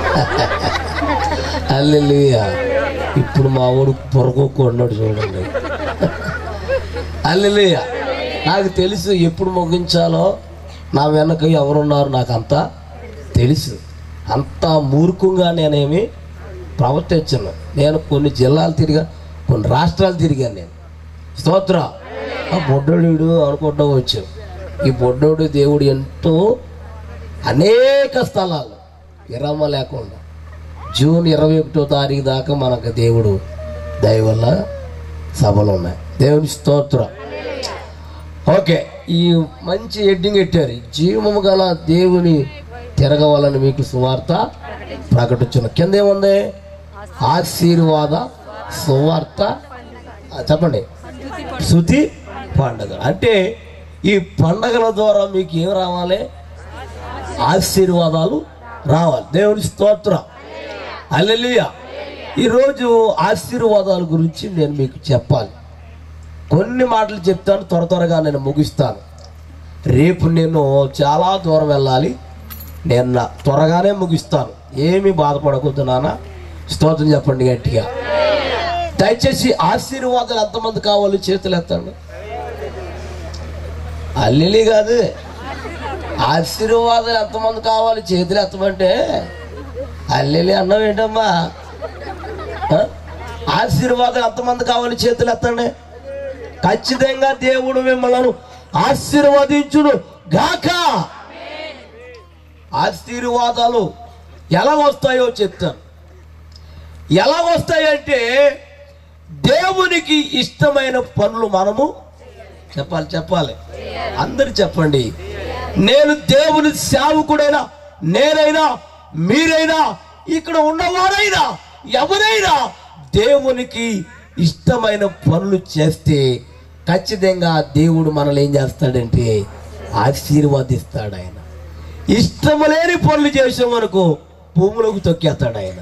అల్లెలుయ ఇప్పుడు మా ఊడు పొరకొక్కున్నాడు చూడండి అల్లెలుయ నాకు తెలుసు ఎప్పుడు ముగించాలో నా వెనక ఎవరున్నారు నాకు అంతా తెలుసు అంత మూర్ఖంగా నేనేమి ప్రవర్తించను నేను కొన్ని జిల్లాలు తిరిగా కొన్ని రాష్ట్రాలు తిరిగాను నేను స్తోత్ర ఆ బొడ్డోడు అనుకుంటూ వచ్చాం ఈ బొడ్డోడు దేవుడు ఎంతో అనేక స్థలాలు విరామ లేకుండా జూన్ ఇరవై ఒకటో తారీఖు దాకా మనకు దేవుడు దయ వల్ల సభలు ఉన్నాయి దేవుని స్తోత్రం ఓకే ఈ మంచి ఎడ్డింగ్ పెట్టారు జీవము గల దేవుని తిరగవాలని మీకు సువార్త ప్రకటించిన కింద ఏముంది ఆశీర్వాద సువార్త ఆ, చెప్పండి శృతి పండగ అంటే ఈ పండగల ద్వారా మీకు ఏం రావాలి ఆశీర్వాదాలు రావాలి దేవుని స్తోత్రం అల్లెలుయ ఈరోజు ఆశీర్వాదాల గురించి నేను మీకు చెప్పాలి కొన్ని మాటలు చెప్తాను త్వర త్వరగా నేను ముగిస్తాను రేపు నేను చాలా దూరం వెళ్ళాలి నేను నా- త్వరగానే ముగిస్తాను ఏమీ బాధపడకూడదు నాన్న స్తోత్రం చెప్పండి గట్టిగా దయచేసి ఆశీర్వాదాలు ఎంతమంది కావాలి చేతులు ఎత్తండి అల్లిలి కాదు ఆశీర్వాదాలు ఎంతమంది కావాలి చేతులు ఎత్తమంటే అల్లెలి అన్నం ఏంటమ్మా ఆ? ఆశీర్వాదాలు ఎంతమంది కావాలి చేతులు ఎత్తండి ఖచ్చితంగా దేవుడు మిమ్మల్ని ఆశీర్వదించును గాక ఆశీర్వాదాలు ఎలా వస్తాయో చెప్తాను ఎలా వస్తాయంటే దేవునికి ఇష్టమైన పనులు మనము చెప్పాలి చెప్పాలి అందరు చెప్పండి నేను దేవుని సేవకుడైనా నేనైనా మీరైనా ఇక్కడ ఉన్నవారైనా ఎవరైనా దేవునికి ఇష్టమైన పనులు చేస్తే ఖచ్చితంగా దేవుడు మనల్ని ఏం చేస్తాడంటే ఆశీర్వాదిస్తాడు ఆయన ఇష్టం లేని పనులు చేసే వరకు భూములకు తొక్కేస్తాడు ఆయన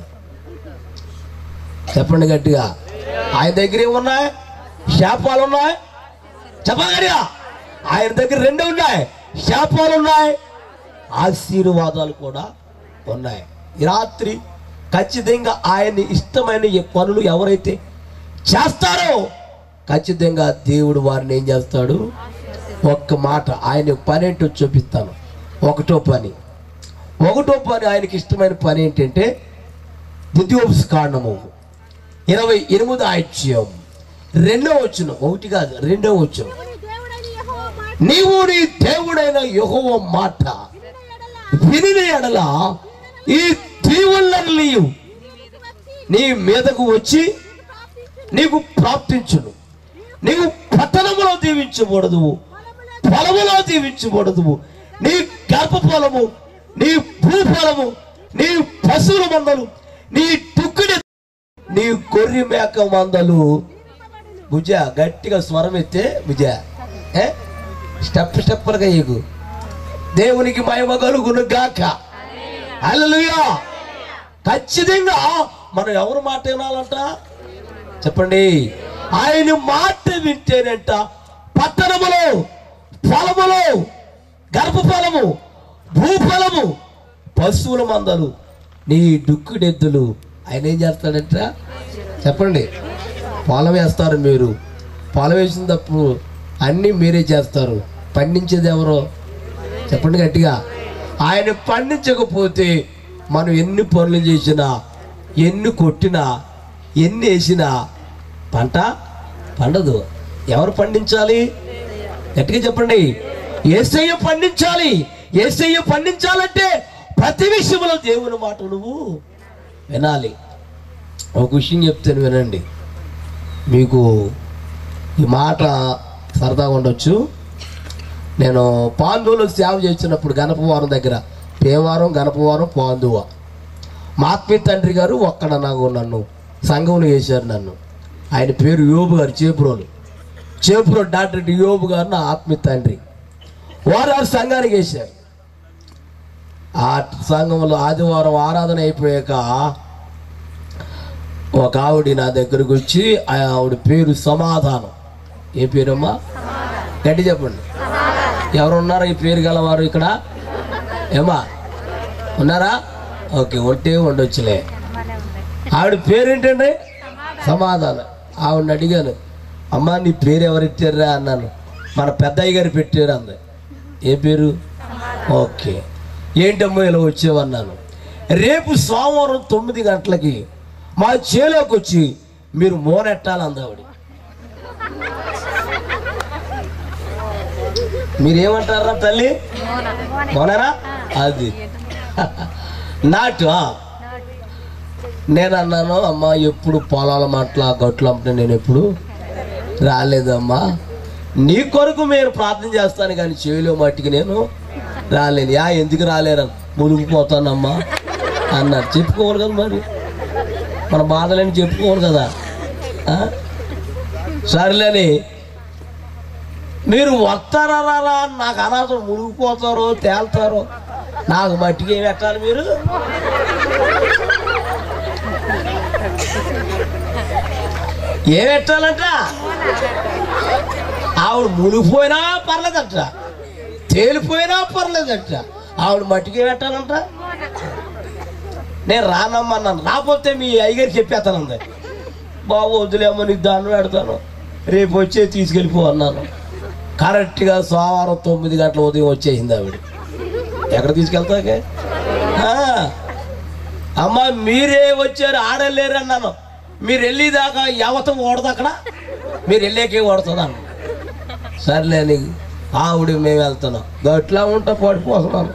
చెప్పండి గట్టిగా ఆయన దగ్గర ఏమున్నాయి శాపాలు ఉన్నాయి చెప్పగలిగా ఆయన దగ్గర రెండు ఉన్నాయి శాపాలు ఉన్నాయి ఆశీర్వాదాలు కూడా ఉన్నాయి ఈ రాత్రి ఖచ్చితంగా ఆయన్ని ఇష్టమైన ఈ పనులు ఎవరైతే చేస్తారో ఖచ్చితంగా దేవుడు వారిని ఏం చేస్తాడు ఒక్క మాట ఆయన పని ఏంటో చూపిస్తాను ఒకటో పని ఒకటో పని ఆయనకి ఇష్టమైన పని ఏంటంటే ద్వితీయోపస్ కాండము ఇరవై ఎనిమిది ఆయిత్యం రెండో వచ్చును ఒకటి కాదు రెండో వచ్చును నీవు నీ దేవుడైన యెహోవ మాట వినిన ఎడల ఈ దీవులన్నీ నీ మీదకు వచ్చి నీకు ప్రాప్తించును నీవు పట్టణములో దీవించబడదు పొలములో దీవించబడదు నీ గర్భఫలము నీ భూఫలము నీ పశువుల మందలు నీ టుక్కుడి నీ గొర్రె మేక మందలు భుజ గట్టిగా స్వరం ఎత్తే భుజ ఏ స్టెప్ స్టెప్పులుగా ఎగు దేవునికి మహిమ కలుగును గాక హల్లెలూయా ఖచ్చితంగా మనం ఎవరు మాట వినాలంట చెప్పండి ఆయన మాట వింటేనంట పట్టణములో ఫలములో గర్భఫలము భూఫలము పశువుల మందలు నీ డుక్కుడెద్దులు ఆయన ఏం చేస్తాడంట చెప్పండి పొలం వేస్తారు మీరు పొలం వేసినప్పుడు అన్నీ మీరే చేస్తారు పండించేది ఎవరో చెప్పండి గట్టిగా ఆయన పండించకపోతే మనం ఎన్ని పనులు చేసినా ఎన్ని కొట్టినా ఎన్ని వేసినా పంట పండదు ఎవరు పండించాలి గట్టిగా చెప్పండి ఏసయ్య పండించాలి ఏసయ్య పండించాలంటే ప్రతి విషయంలో దేవుని మాట నువ్వు వినాలి ఒక విషయం చెప్తాను వినండి మీకు ఈ మాట సరదాగా ఉండొచ్చు నేను పాండులో సేవ చేసినప్పుడు గణపవారం దగ్గర పేవారం గణపవారం పాండువ మా ఆత్మీయ తండ్రి గారు ఒక్కడ నాకు నన్ను సంఘంలో వేశారు నన్ను ఆయన పేరు యోబు గారు చేపురోలు చేపురో డాక్టర్ యోబు గారు నా ఆత్మీయ తండ్రి వారు ఆ సంఘానికి వేశారు ఆ సంఘంలో ఆదివారం ఆరాధన అయిపోయాక ఒక ఆవిడ నా దగ్గరకు వచ్చి ఆ ఆవిడ పేరు సమాధానం ఏ పేరమ్మా గట్టి చెప్పండి ఎవరు ఉన్నారా ఈ పేరు గలవారు ఇక్కడ ఏమా ఉన్నారా ఓకే ఒట్టే ఉండొచ్చులే ఆవిడ పేరేంటండి సమాధానం ఆవిడని అడిగాను అమ్మా నీ పేరు ఎవరు ఇచ్చారా అన్నాను మన పెద్దయ్య గారు పెట్టారు అంది ఏ పేరు ఓకే ఏంటమ్మా ఇలా వచ్చేవన్నాను రేపు సోమవారం తొమ్మిది గంటలకి మా చేలోకి వచ్చి మీరు మోనెట్టాలి అందావిడ మీరేమంటారా తల్లి మోనరా అది నాటు ఆ. నేను అన్నాను అమ్మా ఎప్పుడు పొలాల మాటల గట్లు అమ్మితే నేను ఎప్పుడు రాలేదమ్మా నీ కొరకు నేను ప్రార్థన చేస్తాను కానీ చెవిలో మట్టికి నేను రాలేను యా ఎందుకు రాలేరని మునిగిపోతానమ్మా అన్నారు చెప్పుకోవాలి కదా మరి మన బాధలని చెప్పుకోవాలి కదా ఆ? సర్లేని మీరు వస్తారా రారా అని నాకు అనవసరం మునిగిపోతారో తేల్తారో నాకు మట్టికి ఏమి పెట్టాలి మీరు ఏం పెట్టాలంట ఆవిడ మునిగిపోయినా పర్లేదంట తేలిపోయినా పర్లేదంట ఆవిడ మట్టికి పెట్టాలంట నేను రానమ్మన్నాను రాకపోతే మీ అయ్యగారు చెప్పేస్తానంది బాబు వదిలేమో నీకు దాన్ని పెడతాను రేపు వచ్చే తీసుకెళ్ళిపో అన్నాను కరెక్ట్గా సోమవారం తొమ్మిది గంటల ఉదయం వచ్చేసింది ఆవిడ ఎక్కడ తీసుకెళ్తాకే ఆ, అమ్మ మీరే వచ్చారు ఆడలేరు అన్నాను మీరు వెళ్ళేదాకా యావతం ఓడదు అక్కడ మీరు వెళ్ళాకే ఓడుతుంది అన్న సర్లే నీకు ఆవిడ మేము వెళ్తున్నాం గట్లా ఉంటా పడిపోతున్నాను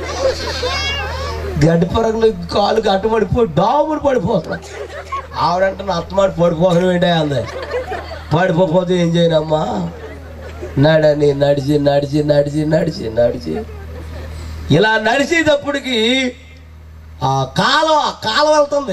గడ్డి పరగలు కాలు గట్టు పడిపోయి డాముడు పడిపోతున్నాను ఆవిడంటే నా అత్తమాడి పడిపోకడం ఏంటే అంది పడిపోతే ఏం చేయనమ్మా నడని నడిచి నడిచి నడిచి నడిచి నడిచి ఇలా నడిచేటప్పటికి ఆ కాలం కాలం వెళ్తుంది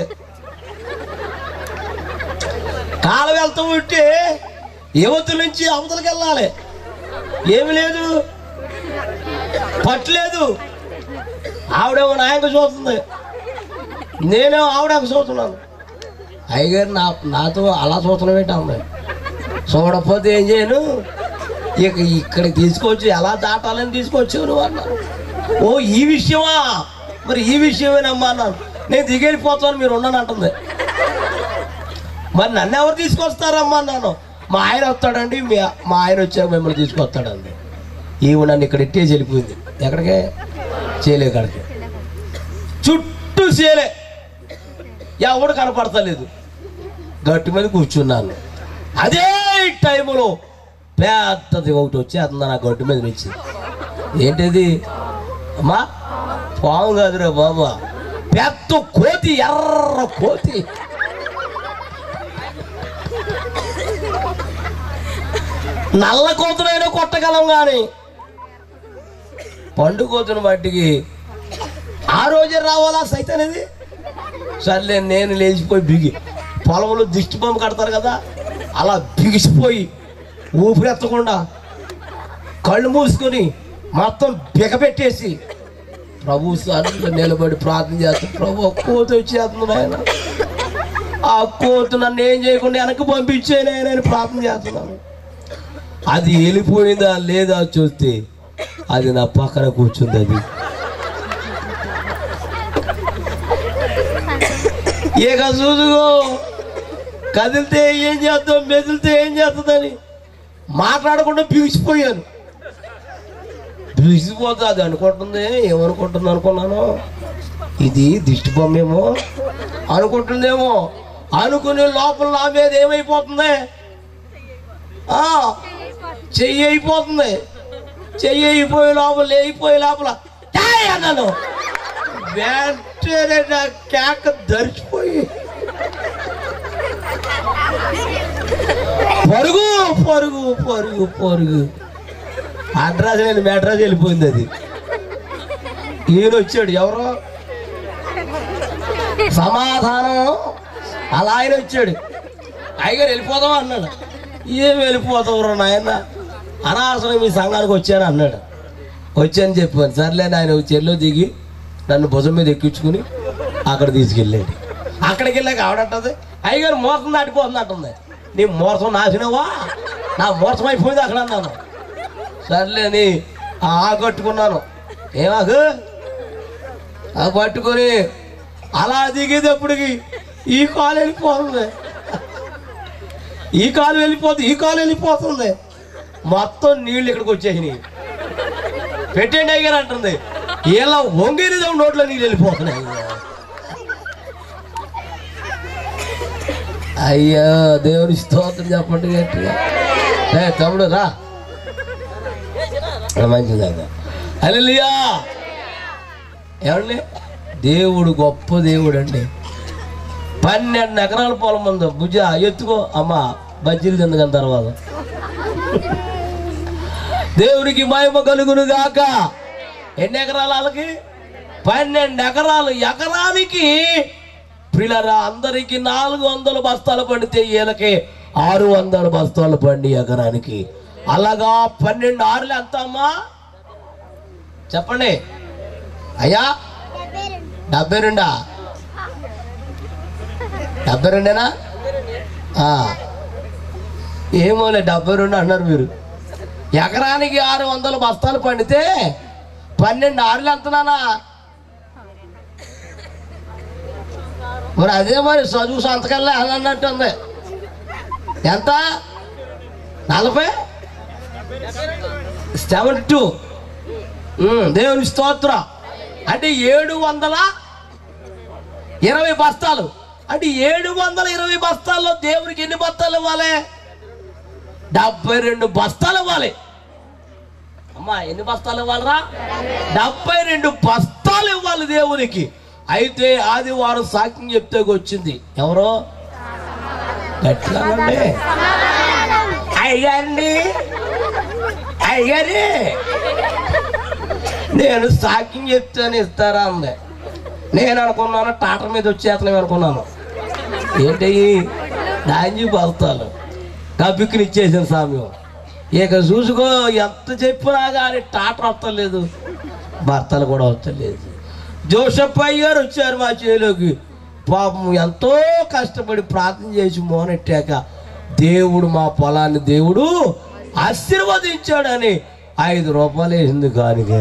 కాలం వెళ్తూ ఉంటే యువతుల నుంచి అవతలకి వెళ్ళాలి ఏమి లేదు పట్టలేదు ఆవిడేమో నాయకు చూస్తుంది నేనేమో ఆవిడకు చూస్తున్నాను అయ్యగారు నా నాతో అలా చూస్తున్నాం ఏంటి అమ్మాయి చూడకపోతే ఏం చేయను ఇక ఇక్కడికి తీసుకొచ్చి ఎలా దాటాలని తీసుకొచ్చావు నువ్వు అన్నాను ఓ ఈ విషయమా మరి ఈ విషయమేనమ్మా అన్నాను నేను దిగెళ్ళిపోతాను మీరు ఉండను అంటుంది మరి నన్ను ఎవరు తీసుకొస్తారమ్మా అన్నాను మా ఆయన వస్తాడండి మీ మా ఆయన వచ్చాక మిమ్మల్ని తీసుకొస్తాడండి ఈవి నన్ను ఇక్కడ ఇట్టేసి వెళ్ళిపోయింది ఎక్కడికే చేయలే కాడికి చుట్టూ చేయలే ఎవడు కనపడతలేదు గట్టి మీద కూర్చున్నాను అదే టైంలో పెద్దది ఒకటి వచ్చి అతను నా గడ్డు మీద నుంచి ఏంటిది అమ్మా పాము కాదురా బాబా పెద్ద కోతి ఎర్ర కోతి నల్ల కోతునైనా కొట్టగలం కానీ పండు కోతుని బట్టికి ఆ రోజే రావాలా సైతనేది సర్లే నేను లేచిపోయి బిగి పొలంలో దిష్టి బొమ్మ కడతారు కదా అలా బిగిసిపోయి ఊపిరెత్తకుండా కళ్ళు మూసుకొని మొత్తం బిగపెట్టేసి ప్రభు సన్నిధిలో నిలబడి ప్రార్థన చేస్తాను ప్రభు ఒక కోతి వచ్చేస్తుంది ఆయన ఆ కోతి నన్ను ఏం చేయకుండా వెనక్కి పంపించే నేను ప్రార్థన చేస్తున్నాను అది వెళ్ళిపోయిందా లేదా చూస్తే అది నా పక్కన కూర్చుంది అది ఇక చూసుకో కదిలితే ఏం చేద్దాం మెదిలితే ఏం చేస్తుందని మాట్లాడకుండా బిగిసిపోయాను బిగిసిపోతుంది అనుకుంటుంది ఏమనుకుంటుంది అనుకున్నాను ఇది దిష్టి బొమ్మేమో అనుకుంటుందేమో అనుకునే లోపల నా మీద ఏమైపోతుంది ఆ, చెయ్యి అయిపోతుంది చెయ్యి అయిపోయే లోపల లేయిపోయే లోపల "డాయ్" అన్నాను వెంటనే నా కేక ధరిచిపోయి పరుగు పరుగు పరుగు పరుగు అడ్రస్ నేను మెడ్రాస్ వెళ్ళిపోయింది అది ఈయన వచ్చాడు ఎవరో సమాధానం అలా ఆయన వచ్చాడు అయ్యగారు వెళ్ళిపోదాం అన్నాడు ఏం వెళ్ళిపోతావు నాయన అనవసరం మీ సంఘానికి వచ్చాను అన్నాడు వచ్చాను చెప్పాను సర్లే ఆయన చెల్లో దిగి నన్ను భుజం మీద ఎక్కించుకుని అక్కడ తీసుకెళ్ళాడు అక్కడికి వెళ్ళాక ఆవిడంటది అయ్యగారు మోసం దాటిపోతుంది అంటుంది నీ మోసం నాసినవా నా మోసం అయిపోయింది అక్కడ అన్నాను సర్లే అని ఆ కట్టుకున్నాను ఏమాకు ఆ పట్టుకొని అలా దిగేటప్పటికి ఈ కాలు వెళ్ళిపోతుంది ఈ కాలు వెళ్ళిపోతుంది ఈ కాలు వెళ్ళిపోతుంది మొత్తం నీళ్ళు ఇక్కడికి వచ్చేసినాయి పెట్టండి అయ్యారు అంటుంది ఇలా వంగిన నోట్లో నీళ్ళు వెళ్ళిపోతున్నాయి అయ్యో దేవుని స్తోత్రం చెప్పండి గట్టిగా ఏ తమ్ముడు రా మంచిదాకా అలెలియా ఏమండి దేవుడు గొప్ప దేవుడు అండి పన్నెండు ఎకరాల పొలం ఉంది భుజ ఎత్తుకో అమ్మా బజ్జీలు తిందకని తర్వాత దేవునికి మహిమ కలుగును గాక ఎన్ని ఎకరాలు వాళ్ళకి పన్నెండు ఎకరాలు ఎకరానికి పిల్లరా అందరికి నాలుగు వందల బస్తాలు పండితే వీళ్ళకి ఆరు వందల బస్తాలు పండి ఎకరానికి అలాగా పన్నెండు ఆరులు ఎంత అమ్మా చెప్పండి అయ్యా డెబ్బై రెండా డెబ్బై రెండేనా ఆ. ఏమోలే డెబ్బై రెండు అన్నారు మీరు ఎకరానికి ఆరు వందల బస్తాలు పండితే పన్నెండు ఆరులు ఎంతనానా మరి అదే మరి చదువు సంతకల్లా అన్నట్టు ఉంది ఎంత నలభై సెవెంటీ టూ దేవుని స్తోత్ర అంటే ఏడు వందల ఇరవై బస్తాలు అంటే ఏడు వందల ఇరవై బస్తాల్లో దేవునికి ఎన్ని బస్తాలు ఇవ్వాలి డెబ్బై రెండు బస్తాలు ఇవ్వాలి అమ్మా ఎన్ని బస్తాలు ఇవ్వాలరా డెబ్బై రెండు బస్తాలు ఇవ్వాలి దేవునికి అయితే ఆదివారం సాక్ష్యం చెప్తే వచ్చింది ఎవరో గట్టిగా అనండి. అయ్యారండి అయ్యారే నేను సాక్ష్యం చెప్తాను ఇస్తారా అంది నేను అనుకున్నాను టాటర్ మీద వచ్చేతనం అనుకున్నాను ఏంటి దాంజి బస్తాలు కబ్బిక్కుని ఇచ్చేసిన సామ్యం ఇక చూసుకో ఎంత చెప్పినా కానీ టాటర్ వస్తలేదు భర్తలు కూడా వస్తలేదు జోసఫ్ అయ్య గారు వచ్చారు మా చేలోకి పాపం ఎంతో కష్టపడి ప్రార్థన చేసి మోనెట్టాక దేవుడు మా పొలాన్ని దేవుడు ఆశీర్వదించాడని ఐదు రూపాయలు వేసింది కానిగా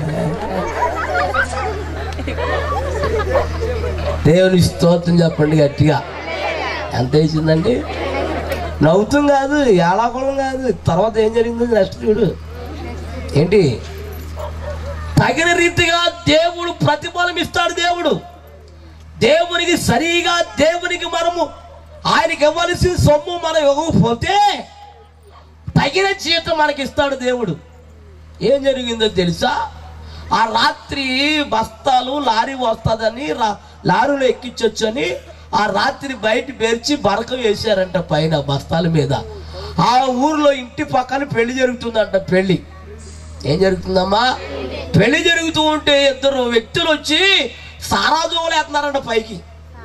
దేవుని స్తోత్రం చెప్పండి గట్టిగా ఎంత వేసిందండి నవ్వుతం కాదు ఏలాకులం కాదు తర్వాత ఏం జరిగిందో నెక్స్ట్ చూడు ఏంటి తగిన రీతిగా దేవుడు ప్రతిఫలం ఇస్తాడు దేవుడు దేవునికి సరిగా దేవునికి మనము ఆయనకి ఇవ్వవలసిన సొమ్ము మనం ఇవ్వకపోతే తగిన జీతం మనకి ఇస్తాడు దేవుడు ఏం జరిగిందో తెలుసా ఆ రాత్రి బస్తాలు లారీ వస్తుందని రా లారీలో ఎక్కించొచ్చని ఆ రాత్రి బయట పేర్చి బరక వేశారంట పైన బస్తాల మీద ఆ ఊర్లో ఇంటి పక్కన పెళ్లి జరుగుతుందంట పెళ్లి ఏం జరుగుతుందమ్మా పెళ్లి జరుగుతూ ఉంటే ఇద్దరు వ్యక్తులు వచ్చి సారా దోవలేస్తున్నారంట పైకి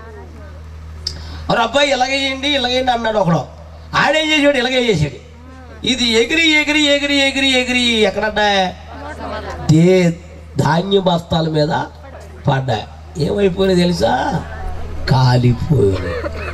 మరి అబ్బాయి ఇలాగేయండి ఇలాగేయండి అన్నాడు ఒకడు ఆడేం చేసాడు ఇలాగే చేసాడు ఇది ఎగిరి ఎగిరి ఎగిరి ఎగిరి ఎగిరి ఎక్కడంట దే ధాన్య బస్తాల మీద పడ్డా ఏమైపోయినాయి తెలుసా కాలిపోయాడు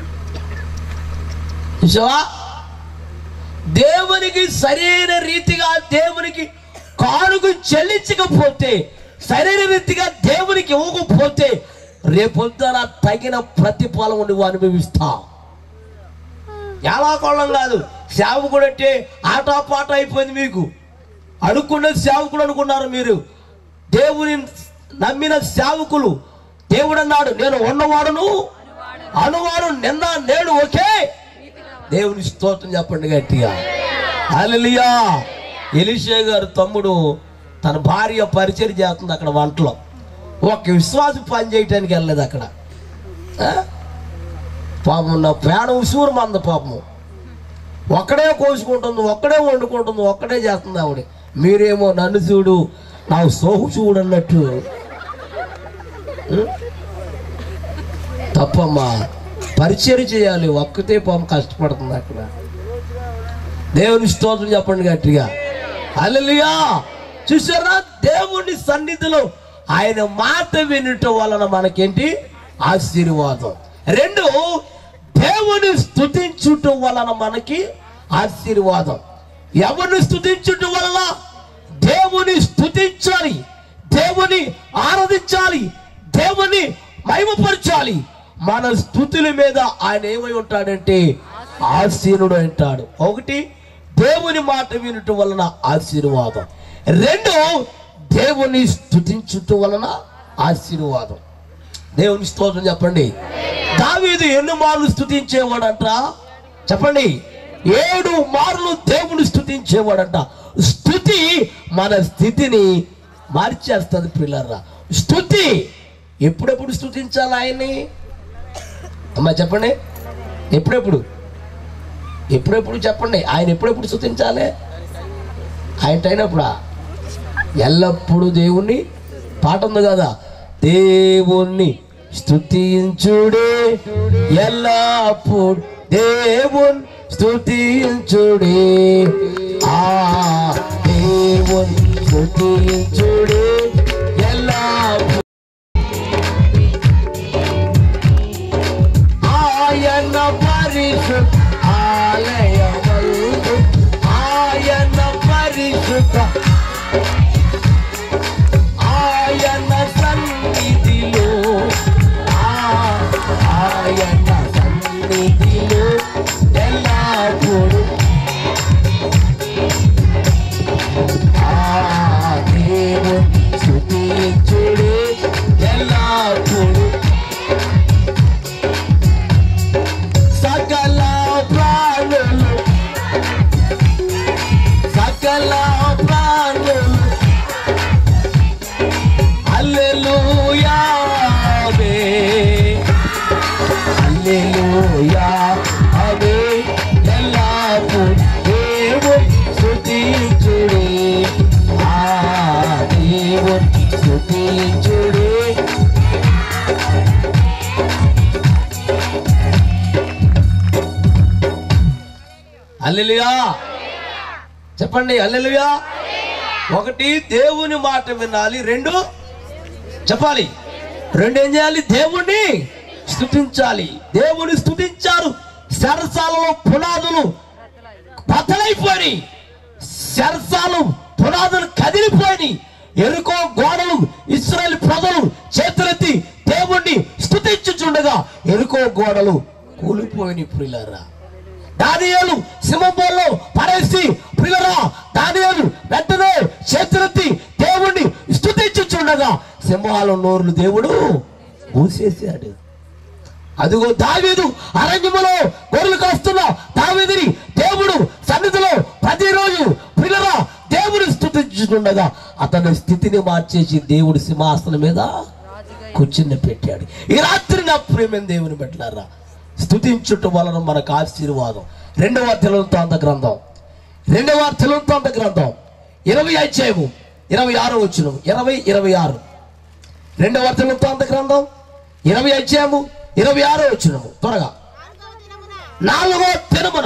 చూసావా దేవునికి సరైన రీతిగా దేవునికి కానుక చెల్లించకపోతే సరైన రీతిగా దేవునికి ఇవ్వకపోతే రేపొద్దున తగిన ప్రతిఫలం నువ్వు అనుభవిస్తావు ఎలా కొల్లం కాదు సేవకుడు అంటే ఆటపాట అయిపోయింది మీకు అనుకున్నది సేవకుడు అనుకున్నారు మీరు దేవుని నమ్మిన సేవకులు దేవుడు అన్నాడు నేను ఉన్నవాడును అనువారు నిన్న నేడు ఒకే దేవుని స్తోత్రం చెప్పండి గట్టిగా అలలియా ఎలిషే గారు తమ్ముడు తన భార్య పరిచయం చేస్తుంది అక్కడ వంటలో ఒక విశ్వాసం పని చేయటానికి వెళ్ళలేదు అక్కడ ఆ? పాపం నా ప్రాణం ఉసూరు మంద పాపము ఒక్కడే కోసుకుంటుంది ఒక్కడే వండుకుంటుంది ఒక్కడే చేస్తుంది ఆవిడ మీరేమో నన్ను చూడు నాకు సోహు చూడు అన్నట్టు ఉం? తప్పమ్మా పరిచయం చేయాలి ఒక్కతే పాపం కష్టపడుతుంది అక్కడ దేవుని స్తోత్రం చెప్పండి గట్టిగా అల్లెలుయా చూసారా దేవుని సన్నిధిలో ఆయన మాట వినటం వలన మనకేంటి ఆశీర్వాదం రెండు దేవుని స్తుతించుటం వలన మనకి ఆశీర్వాదం ఎవరిని స్తుతించుటం వలన దేవుని స్తుతించాలి దేవుని ఆరాధించాలి దేవుని మహిమపరచాలి మన స్థుతుల మీద ఆయన ఏమై ఉంటాడంటే ఆశీనుడు అంటాడు ఒకటి దేవుని మాట వినటం వలన ఆశీర్వాదం రెండు దేవుని స్థుతించుట వలన ఆశీర్వాదం దేవుని స్తోత్రం చెప్పండి దావీదు ఎన్ని మార్లు స్థుతించేవాడంట చెప్పండి ఏడు మార్లు దేవుని స్థుతించేవాడంట స్థుతి మన స్థితిని మార్చేస్తుంది పిల్లర్రా స్థుతి ఎప్పుడెప్పుడు స్థుతించాలి ఆయన్ని అమ్మా చెప్పండి ఎప్పుడెప్పుడు ఎప్పుడెప్పుడు చెప్పండి ఆయన ఎప్పుడెప్పుడు స్థుతించాలి ఆయన అయినప్పుడా ఎల్లప్పుడూ దేవుణ్ణి పాట ఉంది కదా దేవుణ్ణి స్తుతించుడే ఎల్లప్పుడు దేవుని స్తుతించుడే ఆ దేవుని స్తుతించుడే ఎల్లప్పుడు ఆయన పరిశుద్ధ ఆలయమందు ఆయన పరిశుద్ధ ఆయన సన్నిధిలో ఆ- ఆయన సన్నిధిలో ఎల్లప్పుడు ఆ దేవుని స్తుతించుడే ఎల్లప్పుడు సకల ప్రాణులు సకల ప్రాణులు హల్లెలూయావే హల్లెలూయా అవే ఎల్లప్పుడు దేవుని స్తుతించుడే ఆ దేవుని స్తుతించుడే అల్లెలుయా చెప్పండి అల్లెలుయా ఒకటి దేవుని మాట వినాలి రెండు చెప్పాలి రెండు ఏం చేయాలి దేవుణ్ణి స్తుతించాలి దేవుని స్తుతించారు సరసాలలో పునాదులు బద్దలైపోయి శరసాలు పునాదులు కదిలిపోయి ఎరుకో గోడలు ఇస్రాయల్ ప్రజలు చేతులెత్తి దేవుణ్ణి స్తుతించుచుండగా ఎరుకో గోడలు కూలిపోయినాయి ప్రియులారా దానియాలు సింహంలో పడేసి ప్రియులరా దానియాలు వెంటనే చేతులెత్తి దేవుణ్ణి స్తుతించుచుండగా సింహాల నోరులు దేవుడు మూసేశాడు అదిగో దావీదు అరణ్యములో గొర్రెలు కాస్తున్న దావీదిని దేవుడు సన్నిధిలో ప్రతిరోజు పిల్లరా దేవుని స్థుతించుతుండగా అతని స్థితిని మార్చేసి దేవుడి సింహాసనం మీద కూర్చుని పెట్టాడు ఈ రాత్రి నా ప్రేమైన దేవుని పెట్టారా స్థుతించుట వలన మనకు ఆశీర్వాదం రెండవ తెలంతాంత గ్రంథం రెండవ తెలంతాంత గ్రంథం ఇరవై అధ్యాయము ఇరవై ఆరో వచ్చిన ఇరవై ఇరవై ఆరు రెండవ తెలంతాంత గ్రంథం ఇరవై అధ్యాయము ఇరవై ఆరో వచ్చిన త్వరగా నాలుగో దినమున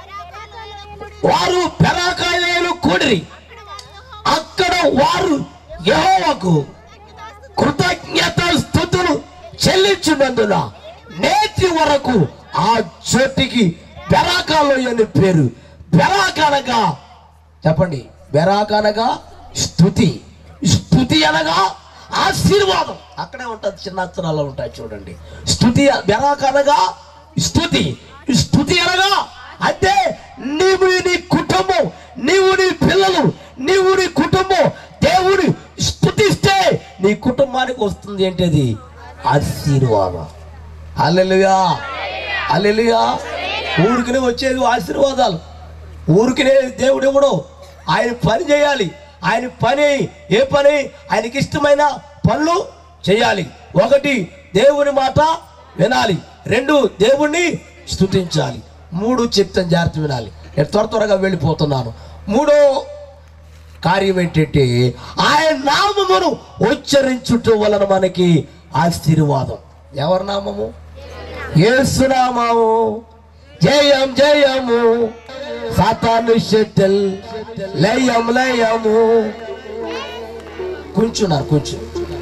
వారు పెరాకాయలు కూడిరి అక్కడ వారు యెహోవాకు కృతజ్ఞత స్థుతులు చెల్లించినందున నేటి వరకు ఆ చోటికి బెరాకాలో అని పేరు బెరాక్ అనగా చెప్పండి బెరాక్ అనగా స్థుతి స్థుతి అనగా ఆశీర్వాదం అక్కడే ఉంటుంది చిన్న అక్షరాలు ఉంటాయి చూడండి స్థుతి బెరాక్ అనగా స్థుతి స్థుతి అనగా అంటే నీవు నీ కుటుంబం నీవు నీ పిల్లలు నీవు నీ కుటుంబం దేవుని స్థుతిస్తే నీ కుటుంబానికి వస్తుంది ఏంటది ఆశీర్వాదం అల్లెలుగా అల్లెలుగా ఊరికినే వచ్చేది ఆశీర్వాదాలు ఊరికినే దేవుడు ఇవ్వడు ఆయన పని చేయాలి ఆయన పని ఏ పని ఆయనకి ఇష్టమైన పనులు చేయాలి ఒకటి దేవుని మాట వినాలి రెండు దేవుణ్ణి స్తుతించాలి మూడు చెప్తాను జాగ్రత్త వినాలి నేను త్వర త్వరగా వెళ్ళిపోతున్నాను మూడో కార్యం ఏంటంటే ఆయన నామమును ఉచ్చరించుట వలన మనకి ఆశీర్వాదం ఎవరి నామము ఏసునామము జయం జయము సాతాను షెట్టెల్ లయం లయము కూర్చున్నారు కూర్చు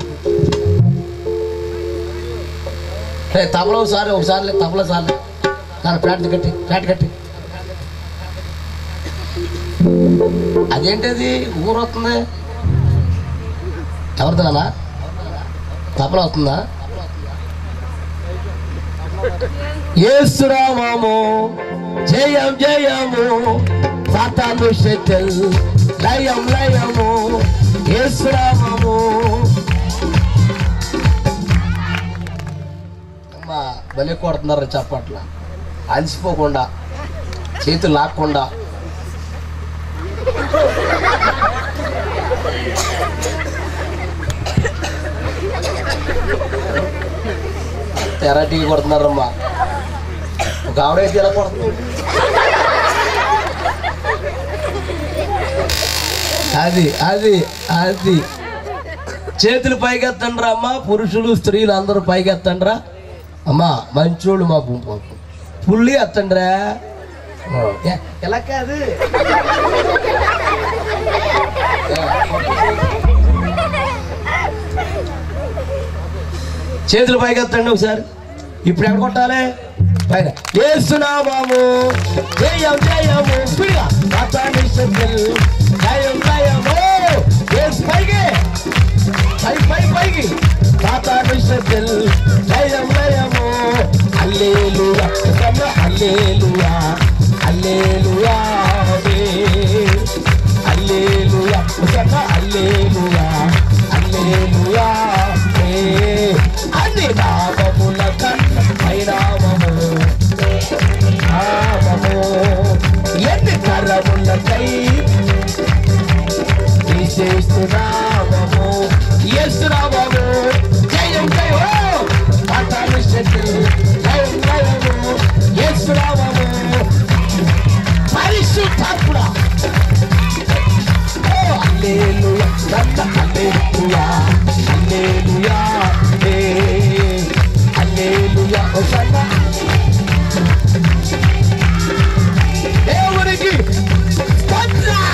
ఏ తబల ఒకసారి ఒకసారి లే, తబల సార్లు దాని ప్యాంట్ కట్టి ప్యాంట్ కట్టి అదేంటిది ఊరు వస్తుంది ఎవరిదినా తపల వస్తుందా ఏసురామము జయం జయము సాతాను షెట్టెల్ లయం లయము ఏసురామము అమ్మా బలి కొడుతున్నారు చప్పట్ల అలసిపోకుండా చేతులు లాక్కుండా తెరటీ కొడుతున్నారమ్మా ఒక ఆవిడైతే ఎలా కొడుతుంది అది అది అది చేతులు పైకెత్తండ్రా అమ్మా పురుషులు స్త్రీలు అందరూ పైకెత్తండ్రా అమ్మా మంచోళ్ళు మా గుంపు పుల్లి ఎత్తండ్రా ఏ, ఎలా కాదు చేతులు పైకెత్తండి ఒకసారి ఇప్పుడు ఎక్కడ కొట్టాలి పైన ఏసునామాము జయం జయము స్పీడ్గా సాతాను శక్తులు జయం జయము ఏసు పైకి పై పై పైకి సాతాను శక్తులు జయం జయము అల్లేలుయా సమ అల్లేలుయా అల్లేలుయా అల్లేలుయా సమ అల్లేలుయా అల్లేలుయా అన్ని నామముల కన్న పైనామము నామము ఎన్ని తరములకై విశేషనామము యేసునామము జయం జయం పాతాలు శక్తులు జయం జయము యేసునామము పరిశుద్ధాత్ముడా ఓ హల్లెలూయా దండ హల్లెలూయా హల్లెలూయా ఏ హల్లెలూయా హోసన్నా దేవునికి స్తోత్రం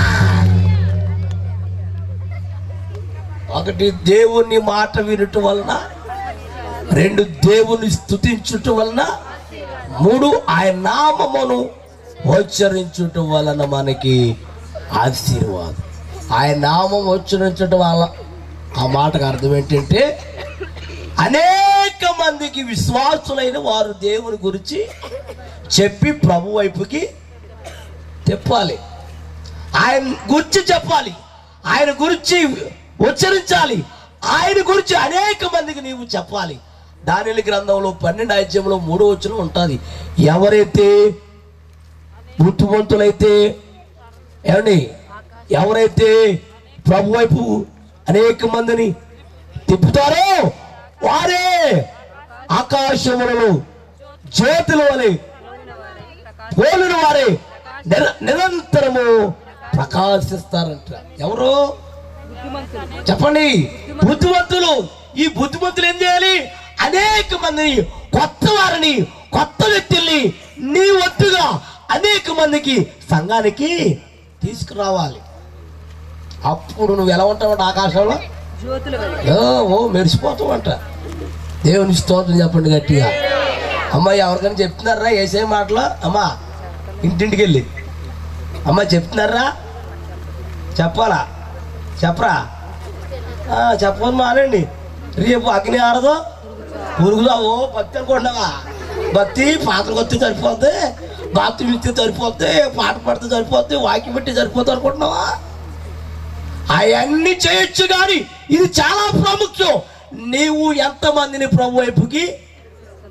ఒకటి దేవుని మాట వినటం వలన రెండు దేవుని స్తుతించుట వలన మూడు ఆయన నామమును ఉచ్చరించుట వలన మనకి ఆశీర్వాదం ఆయన నామం ఉచ్చరించడం వల్ల ఆ మాటకు అర్థం ఏంటంటే అనేక మందికి విశ్వాసులైన వారు దేవుని గురించి చెప్పి ప్రభు వైపుకి తెప్పాలి ఆయన గురించి చెప్పాలి ఆయన గురించి ఉచ్చరించాలి ఆయన గురించి అనేక మందికి నీవు చెప్పాలి దానిల గ్రంథంలో పన్నెండు అధ్యాయంలో మూడో వచ్చిన ఉంటుంది ఎవరైతే బుద్ధిమంతులైతే ఏమండి ఎవరైతే ప్రభు వైపు అనేక మందిని తిప్పుతారో వారే ఆకాశములలో జ్యోతుల వలె పోలిన వారే నిర- నిరంతరము ప్రకాశిస్తారంట ఎవరు చెప్పండి బుద్ధిమంతులు ఈ బుద్ధిమంతులు ఏం చేయాలి అనేక మందిని కొత్త వారిని కొత్త వ్యక్తుల్ని నీ వద్దుగా అనేక మందికి సంఘానికి తీసుకురావాలి అప్పుడు నువ్వు ఎలా ఉంటావంట ఆకాశంలో ఓ, ఓ మెరిసిపోతావంట దేవుని స్తోత్రం చెప్పండి గట్టిగా అమ్మ ఎవరికైనా చెప్తున్నారా ఏసే మాటలు అమ్మా ఇంటింటికి వెళ్ళి అమ్మ చెప్తున్నారా చెప్పాలా చెప్పరా ఆ, చెప్పని మానండి రేపు అగ్ని ఆడదు పురుగులు ఓ భక్తి అనుకుంటున్నావా భక్తి పాత్ర కొత్తి సరిపోద్ది భక్తి మిక్తి సరిపోద్ది పాట పడితే సరిపోద్ది వాక్యం పెట్టి సరిపోద్ది అనుకుంటున్నావా అవన్నీ చేయొచ్చు కానీ ఇది చాలా ప్రాముఖ్యం నీవు ఎంతమందిని ప్రభు వైపుకి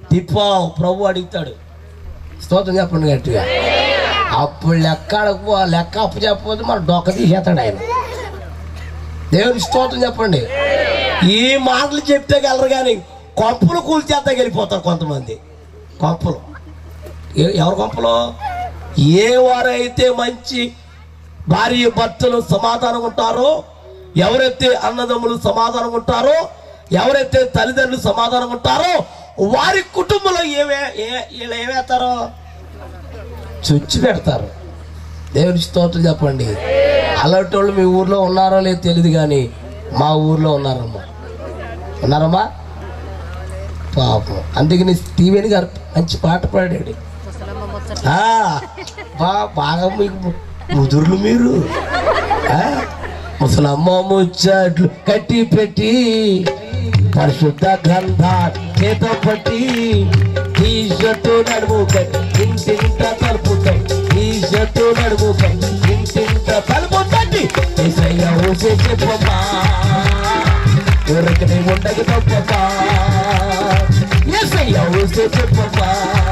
తిప్పావు ప్రభు అడుగుతాడు స్తోత్రం చెప్పండి గట్టిగా అప్పుడు లెక్క అడగపో లెక్క అప్పు చెప్పకపోతే మన డొక్క తీసేస్తాడు ఆయన దేవుని స్తోత్రం చెప్పండి ఈ మాటలు చెప్తే గలరు కానీ కొంపలు కూల్చేద్దా వెళ్ళిపోతారు కొంతమంది కొంపలు ఏ- ఎవరి కొంపలు ఏ వారైతే మంచి భార్య భర్తలు సమాధానం ఉంటారో ఎవరైతే అన్నదమ్ములు సమాధానం ఉంటారో ఎవరైతే తల్లిదండ్రులు సమాధానం ఉంటారో వారి కుటుంబంలో ఏమే ఏ- వీళ్ళు ఏమేస్తారో చుచ్చి పెడతారు దేవుని స్తోత్రం చెప్పండి అలాంటి వాళ్ళు మీ ఊర్లో ఉన్నారో లేదో తెలియదు కానీ మా ఊర్లో ఉన్నారమ్మా ఉన్నారమ్మా పాపం అందుకని స్టీవెన్ గారు మంచి పాట పాడాడు ఆ, బా బాగా మీకు ముదురులు మీరు ఆ, ముసలమ్మ ముచ్చట్లు కట్టి పెట్టి పరిశుద్ధ గ్రంథ చేత పట్టి ఈ షర్టు నడుము కట్టి ఇంటింట తలుపుతాం ఈ షర్టు నడుము కట్టి ఇంటింట తలుపు తట్టి ఏసయ్య ఊసే చెప్పమ్మా ఎవరికి ఉండదు తప్పమ్మా ఏసయ్య ఊసే చెప్పమ్మా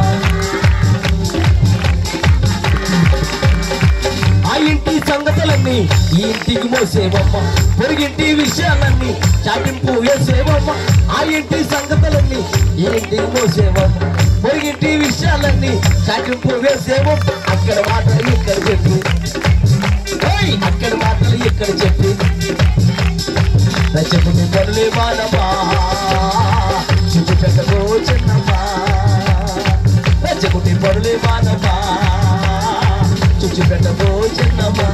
ఆ ఇంటి సంగతులన్నీ ఈ ఇంటికి మోసేవమ్మ పొరిగింటి విషయాలన్నీ చాటింపు వేసేవమ్మ ఆ ఇంటి సంగతులన్నీ ఈ ఇంటికి మోసేవమ్మ పొరిగింటి విషయాలన్నీ చాటింపు వేసేవమ్మ అక్కడ మాటలు ఇక్కడ చెప్పి ఏయ్, అక్కడ మాటలు ఇక్కడ చెప్పి రచకుని పనులే మానమా చుట్టు పెట్టకో చిన్నమ్మా రచకుని పనులే మానమా చుచ్చు పెట్టకో చిన్నమ్మా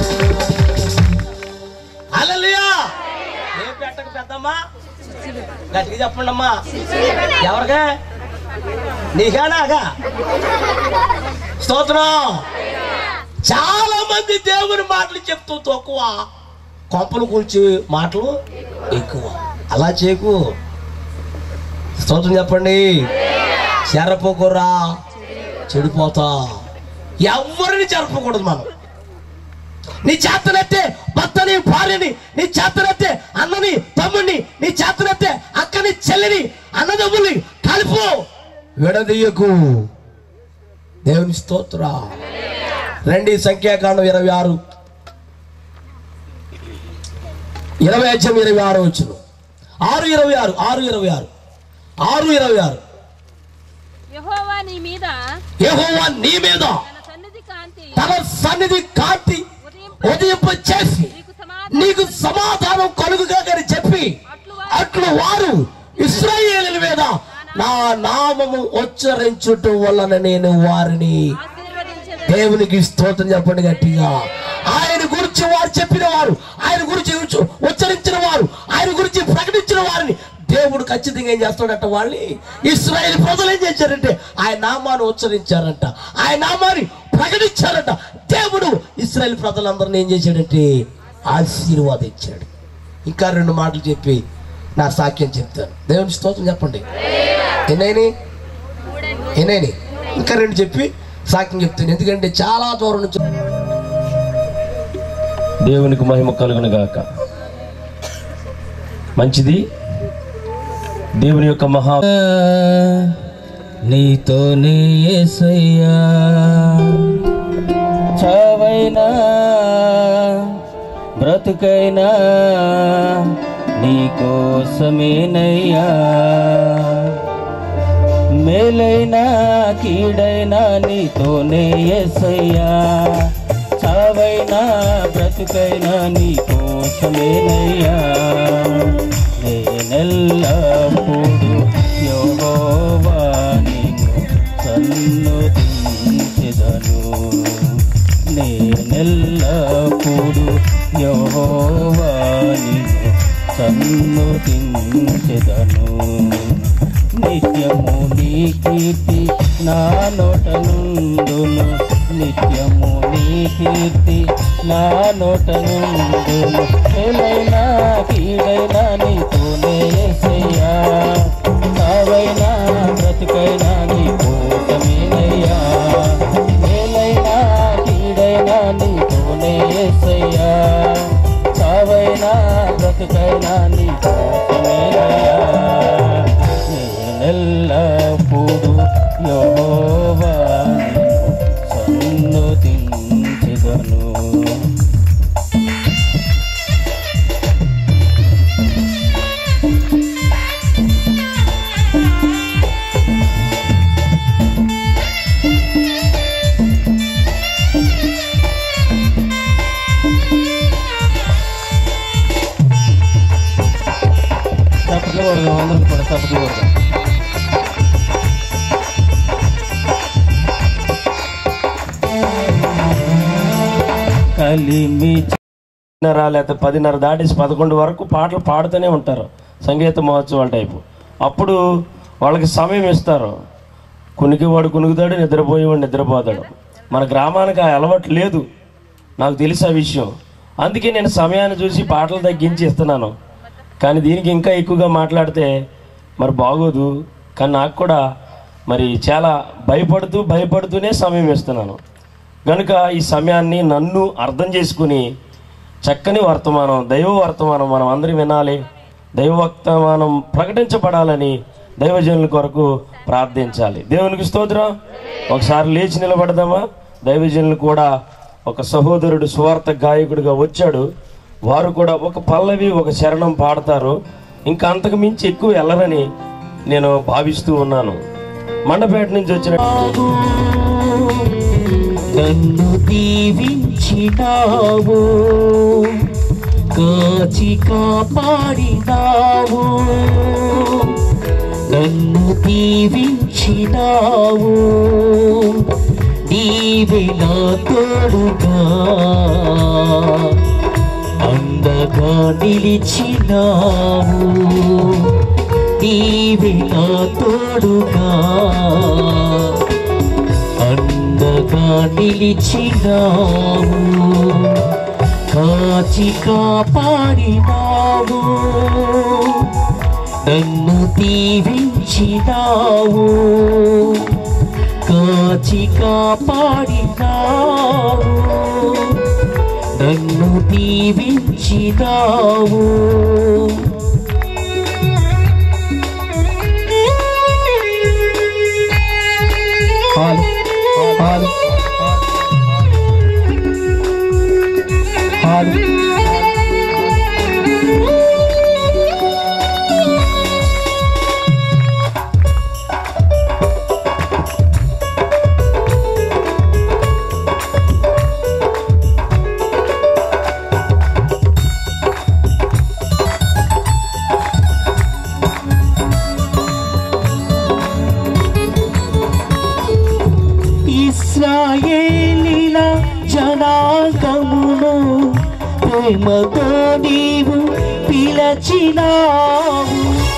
అలలియా ఏం పెట్టక పెద్దమ్మా గట్టిగా చెప్పండి అమ్మా ఎవరిగా నీకా నాకా స్తోత్రం చాలా మంది దేవుని మాటలు చెప్తూ తక్కువ కొంపలు కూల్చి మాటలు ఎక్కువ అలా చేయకు స్తోత్రం చెప్పండి చెరపకురా చెడిపోతా ఎవరిని చెరపకూడదు మనం నీ చేతనైతే భర్తని భార్యని నీ చేతనైతే అన్నని తమ్ముడిని నీ చేతనైతే అక్కని చెల్లిని అన్నదమ్ముని కలుపు విడదీయకు దేవుని స్తోత్ర రండి సంఖ్యాకాండం ఇరవై ఆరు ఇరవై అధ్యాయం ఇరవై ఆరు వచ్చును ఆరు ఇరవై ఆరు ఆరు ఇరవై ఆరు ఆరు ఇరవై ఆరు యెహోవా నీ మీద యెహోవా నీ మీద తన సన్నిధి కాంతి తన సన్నిధి కాంతి ఉదయం ఉదయింప చేసి నీకు సమాధానం నీకు సమాధానం కలుగుగా అని చెప్పి అట్లు వారు ఇస్రాయేలు మీద నా నామము ఉచ్చరించుట వలన నేను వారిని ఆశీర్వదించదు దేవునికి స్తోత్రం చెప్పండి గట్టిగా ఆయన గురించి వారు చెప్పిన వారు ఆయన గురించి ఉచ్చ- ఉచ్చరించిన వారు ఆయన గురించి ప్రకటించిన వారిని దేవుడు ఖచ్చితంగా ఏం చేస్తాడంట వాళ్ళని ఇస్రాయేల్ ప్రజలు ఏం చేశారంటే ఆయన నామాన్ని ఉచ్చరించారంట ఆయన నామాన్ని ప్రకటించారంట దేవుడు ఇస్రాయేల్ ప్రజలందరిని ఏం చేశాడంటే ఆశీర్వాదించాడు ఇంకా రెండు మాటలు చెప్పి నా సాక్ష్యం చెప్తాను దేవుని స్తోత్రం చెప్పండి ఎన్నైనా ఎన్నైనా ఇంకా రెండు చెప్పి సాక్ష్యం చెప్తాను ఎందుకంటే చాలా దూరం నుంచి దేవునికి మహిమ కలుగును గాక మంచిది దేవుని యొక్క మహా నీతోనే యేసయ్యా చావైనా బ్రతుకైనా నీకోసమేనయ్యా మేలైనా కీడైనా నీతోనే యేసయ్యా చావైనా బ్రతుకైనా నీకోసమేనయ్యా నేనెల్లప్పుడు యెహోవా నిన్ను సన్నుతించెదను నేనెల్లప్పుడు యెహోవా నిన్ను సన్నుతించెదను నిత్యము నీ కీర్తి నా నోట నుండును నిత్యము నీ కీర్తి నా నోట నుండును మేలైనా కీడైనా నీతోనే యేసయ్యా సావైనా బ్రతికైనా నీ కోసమేనయ్యా మేలైనా కీడైనా నీతోనే యేసయ్యా సావైనా బ్రతుకైనా నీ కోసమేనయ్యా నేనెల్లప్పుడు యెహోవాని సన్నుతించెదను చప్పట్లు కొడదాం అందరం కూడా చప్పట్లు కొడదాం కలిమి పదిన్నర లేకపోతే పదిన్నర దాటేసి పదకొండు వరకు పాటలు పాడుతూనే ఉంటారు సంగీత మహోత్సవాల టైపు అప్పుడు వాళ్ళకి సమయం ఇస్తారు కునికివాడు కునుకుతాడు నిద్రపోయేవాడు నిద్రపోతాడు మన గ్రామానికి ఆ అలవాటు లేదు నాకు తెలుసు ఆ విషయం అందుకే నేను సమయాన్ని చూసి పాటలు తగ్గించి ఇస్తున్నాను కానీ దీనికి ఇంకా ఎక్కువగా మాట్లాడితే మరి బాగోదు కానీ నాకు కూడా మరి చాలా భయపడుతూ భయపడుతూనే సమయం ఇస్తున్నాను కనుక ఈ సమయాన్ని నన్ను అర్థం చేసుకుని చక్కని వర్తమానం దైవ వర్తమానం మనం అందరం వినాలి దైవ వర్తమానం ప్రకటించబడాలని దైవజనుల కొరకు ప్రార్థించాలి దేవునికి స్తోత్రం ఒకసారి లేచి నిలబడదామా దైవజనులు కూడా ఒక సహోదరుడు సువార్త గాయకుడిగా వచ్చాడు వారు కూడా ఒక పల్లవి ఒక శరణం పాడతారు ఇంకా అంతకు మించి ఎక్కువ వెళ్ళరని నేను భావిస్తూ ఉన్నాను మండపేట నుంచి వచ్చిన నన్ను దీవించినావు కాచి కాపాడినావు నన్ను దీవించినావు నీవే నా తోడుగా అందగా నిలిచినావు నీవే నా తోడుగా అందగా నిలిచినావు కాచి కాపాడినావు నన్ను దీవించినావు కాచి కాపాడినావు నన్ను దీవించినావు పాలు పాలు పాలు ఇస్రాయేలీల జనాంగమును ప్రేమతో నీవు పిలచినావు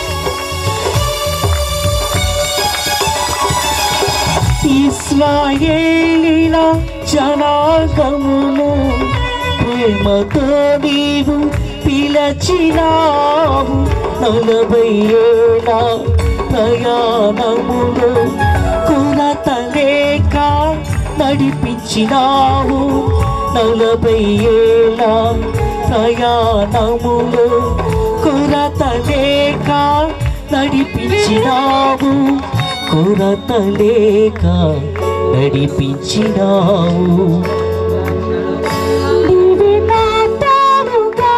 ఇస్రాయేలీల జనాంగమును ప్రేమతో నీవు పిలచినావు నలభై ఏళ్ళ ప్రయాణములు కొరత లేక నడిపించినావు నలభై ఏళ్ళ ప్రయాణములు కొరత లేక నడిపించినావు కొరత లేక నడిపించినావు నీవే నా తోడుగా,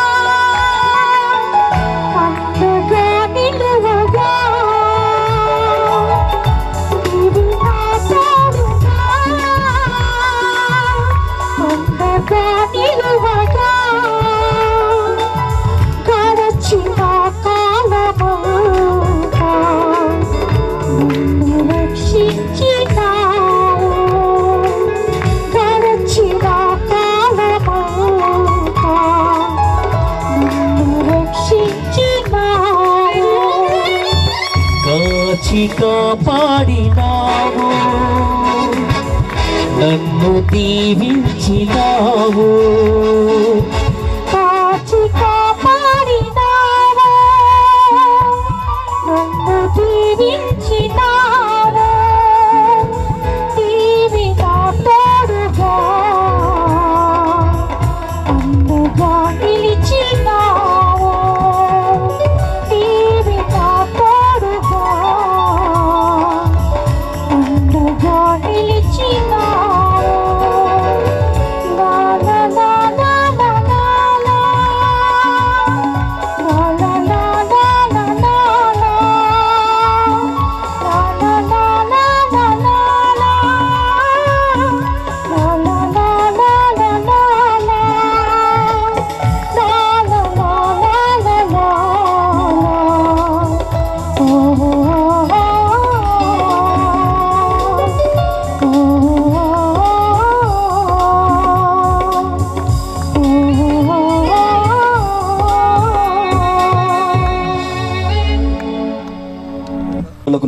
అండగా నిలువగా. నీవే నా తోడుగా, అండగా నిలువగా. గడచిన కాలమంతా నిన్ను రక్షించినావు. గడచిన కాలమంతా నిన్ను రక్షించినావు. కాచి కాపాడినావు నన్ను దీవించినావు కాచి కాపాడినావు. నన్ను దీవించినావు. నీవే నా తోడుగా, అండగా నిలిచినావు. నీవే నా తోడుగా,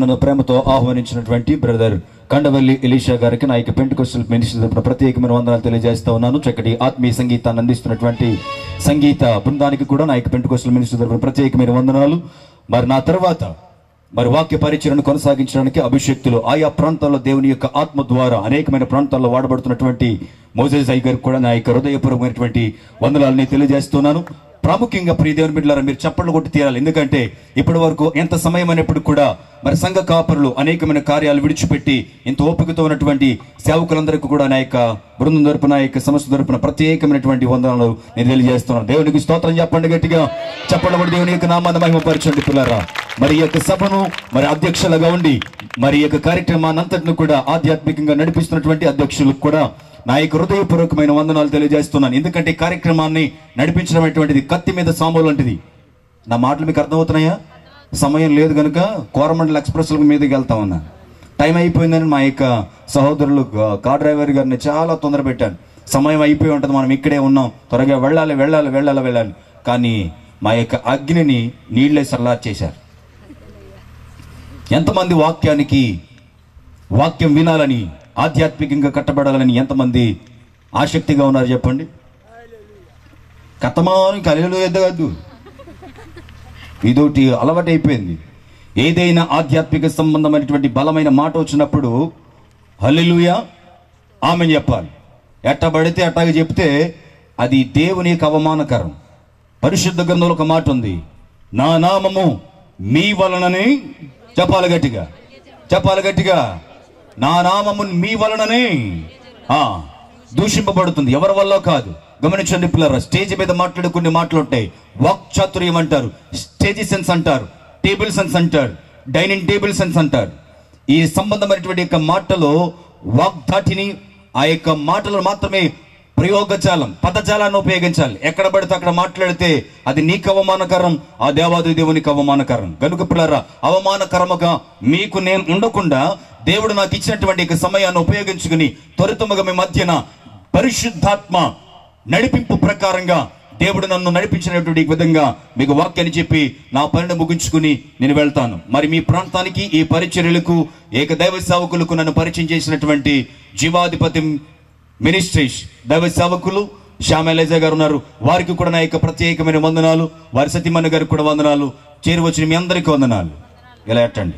నన్ను ప్రేమతో ఆహ్వానించినటువంటి బ్రదర్ కండవల్లి ఎలీషా గారికి నా యొక్క పెంటుకొస్టల్ మినిస్ట్రీ తరపున ప్రత్యేకమైన వందనాలు తెలియజేస్తా ఉన్నాను చక్కటి ఆత్మీయ సంగీతాన్ని అందిస్తున్నటువంటి సంగీత బృందానికి కూడా నా యొక్క పెంటుకొస్టల్ మినిస్ట్రీ తరపున ప్రత్యేకమైన వందనాలు మరి నా తర్వాత మరి వాక్య పరిచయను కొనసాగించడానికి అభిషక్తులు ఆయా ప్రాంతాల్లో దేవుని యొక్క ఆత్మ ద్వారా అనేకమైన ప్రాంతాల్లో వాడబడుతున్నటువంటి మోజేజ్ అయ్య గారికి కూడా నా యొక్క హృదయపూర్వకమైనటువంటి వందనాలని తెలియజేస్తున్నాను ప్రాముఖ్యంగా ప్రియ దేవుని బిడ్డలారా మీరు చప్పట్లు కొట్టి తీరాలి ఎందుకంటే ఇప్పటి వరకు ఎంత సమయం అయినప్పుడు కూడా మరి సంఘ కాపరులు అనేకమైన కార్యాలు విడిచిపెట్టి ఇంత ఓపికతో ఉన్నటువంటి సేవకులందరికీ కూడా నా యొక్క బృందం తరపున నా యొక్క సంస్థ తరపున ప్రత్యేకమైనటువంటి వందనాలు నేను తెలియజేస్తున్నాను దేవునికి స్తోత్రం చెప్పండి గట్టిగా చెప్పండి కూడా దేవుని యొక్క నామాన్ని మహిమపరచండి పిల్లరా మరి ఈ యొక్క సభను మరి అధ్యక్షులుగా ఉండి మరి ఈ యొక్క కార్యక్రమాన్ని అంతటిని కూడా ఆధ్యాత్మికంగా నడిపిస్తున్నటువంటి అధ్యక్షులకు కూడా నా యొక్క హృదయపూర్వకమైన వందనాలు తెలియజేస్తున్నాను ఎందుకంటే ఈ కార్యక్రమాన్ని నడిపించడం అనేటువంటిది కత్తి మీద సాంబు లాంటిది నా మాటలు మీకు అర్థమవుతున్నాయా సమయం లేదు కనుక కోరమండల్ ఎక్స్ప్రెస్ మీదకి వెళ్తా ఉన్నా టైం అయిపోయిందని మా యొక్క సహోదరులు గా- కార్ డ్రైవర్ గారిని చాలా తొందర పెట్టాను సమయం అయిపోయి ఉంటుంది మనం ఇక్కడే ఉన్నాం త్వరగా వెళ్ళాలి వెళ్ళాలి వెళ్ళాలి వెళ్ళాలి కానీ మా యొక్క అగ్నిని నీళ్ళే సల్లార్చేశారు ఎంతమంది వాక్యానికి వాక్యం వినాలని ఆధ్యాత్మికంగా కట్టబడాలని ఎంతమంది ఆసక్తిగా ఉన్నారు చెప్పండి కథమాని కలలు ఎద్దగద్దు ఇదోటి అలవాటు అయిపోయింది ఏదైనా ఆధ్యాత్మిక సంబంధమైనటువంటి బలమైన మాట వచ్చినప్పుడు హల్లెలూయా ఆమె చెప్పాలి ఎట్ట పడితే అట్టాగా చెప్తే అది దేవుని యొక్క అవమానకరం పరిశుద్ధ గ్రంథంలో ఒక మాట ఉంది నా నామము మీ వలనని చెప్పాలి గట్టిగా చెప్పాలి గట్టిగా నా నామము మీ వలననే ఆ దూషింపబడుతుంది ఎవరి వల్ల కాదు గమనించండి పిల్లరా స్టేజ్ మీద మాట్లాడే కొన్ని మాటలు ఉంటాయి వాక్ చాతుర్యం అంటారు స్టేజ్ సెన్స్ అంటారు టేబుల్ సెన్స్ అంటారు డైనింగ్ టేబుల్ సెన్స్ అంటారు ఈ సంబంధమైనటువంటి యొక్క మాటలో వాగ్దాటిని ఆ యొక్క మాటలను మాత్రమే ప్రయోగజాలం పదజాలాన్ని ఉపయోగించాలి ఎక్కడ పడితే అక్కడ మాట్లాడితే అది నీకు అవమానకరం ఆ దేవాది దేవునికి అవమానకరం కనుక పిల్లరా అవమానకరముగా మీకు నేను ఉండకుండా దేవుడు నాకు ఇచ్చినటువంటి యొక్క సమయాన్ని ఉపయోగించుకుని త్వరితముగా మీ మధ్యన పరిశుద్ధాత్మ నడిపింపు ప్రకారంగా దేవుడు నన్ను నడిపించినటువంటి విధంగా మీకు వాక్యాన్ని చెప్పి నా పనిని ముగించుకుని నేను వెళ్తాను మరి మీ ప్రాంతానికి ఈ పరిచర్యలకు ఏక దైవ సేవకులకు నన్ను పరిచయం చేసినటువంటి జీవాధిపతి మినిస్ట్రీస్ దైవ సేవకులు శ్యామలేజ గారు ఉన్నారు వారికి కూడా నా యొక్క ప్రత్యేకమైన వందనాలు వారి సతీమణి గారికి కూడా వందనాలు చేరి వచ్చిన మీ అందరికీ వందనాలు ఇలా ఎట్టండి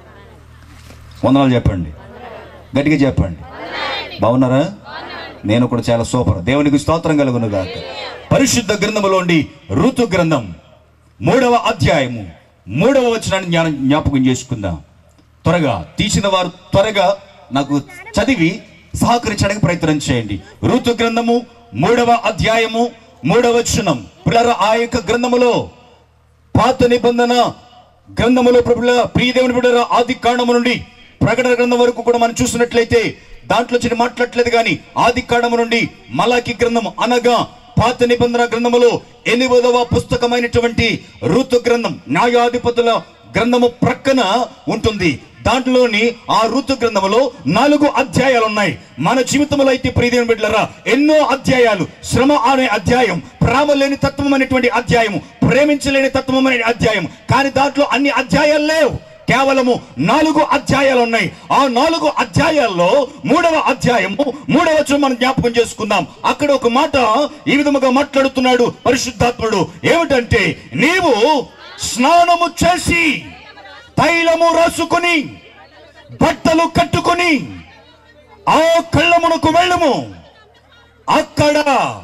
వందనాలు చెప్పండి గట్టిగా చెప్పండి బాగున్నారా నేను కూడా చాలా సూపర్ దేవునికి స్తోత్రం కలుగును గాక పరిశుద్ధ గ్రంథములోండి ఋతు గ్రంథం మూడవ అధ్యాయము మూడవ వచనాన్ని జ్ఞానం జ్ఞాపకం చేసుకుందాం త్వరగా తీసిన వారు త్వరగా నాకు చదివి సహకరించడానికి ప్రయత్నం చేయండి ఋతు గ్రంథము మూడవ అధ్యాయము మూడవ వచనం పిల్లర ఆ యొక్క గ్రంథములో పాత నిబంధన గ్రంథములో ప్రభుల ప్రియదేవుని బిడ్డ ఆది కాండము నుండి ప్రకటన గ్రంథం వరకు కూడా మనం చూసినట్లయితే దాంట్లో చిన్న మాట్లాడట్లేదు కానీ ఆది కాండము నుండి మలాకి గ్రంథం అనగా పాత నిబంధన గ్రంథములో ఎనిమిదవ పుస్తకమైనటువంటి ఋతు గ్రంథం న్యాయాధిపతుల గ్రంథము ప్రక్కన ఉంటుంది దాంట్లోని ఆ ఋతు గ్రంథములో నాలుగు అధ్యాయాలు ఉన్నాయి మన జీవితంలో అయితే ప్రియదేవుని బిడ్డలరా ఎన్నో అధ్యాయాలు శ్రమ అనే అధ్యాయం ప్రేమ లేని తత్వం అనేటువంటి అధ్యాయము ప్రేమించలేని తత్వం అనే అధ్యాయం కానీ దాంట్లో అన్ని అధ్యాయాలు లేవు కేవలము నాలుగు అధ్యాయాలు ఉన్నాయి ఆ నాలుగు అధ్యాయాల్లో మూడవ అధ్యాయము మూడవ వచనం మనం జ్ఞాపకం చేసుకుందాం అక్కడ ఒక మాట ఈ విధముగా మాట్లాడుతున్నాడు పరిశుద్ధాత్ముడు ఏమిటంటే నీవు స్నానము చేసి తైలము రాసుకొని బట్టలు కట్టుకొని ఆ కళ్ళమునకు వెళ్ళము అక్కడ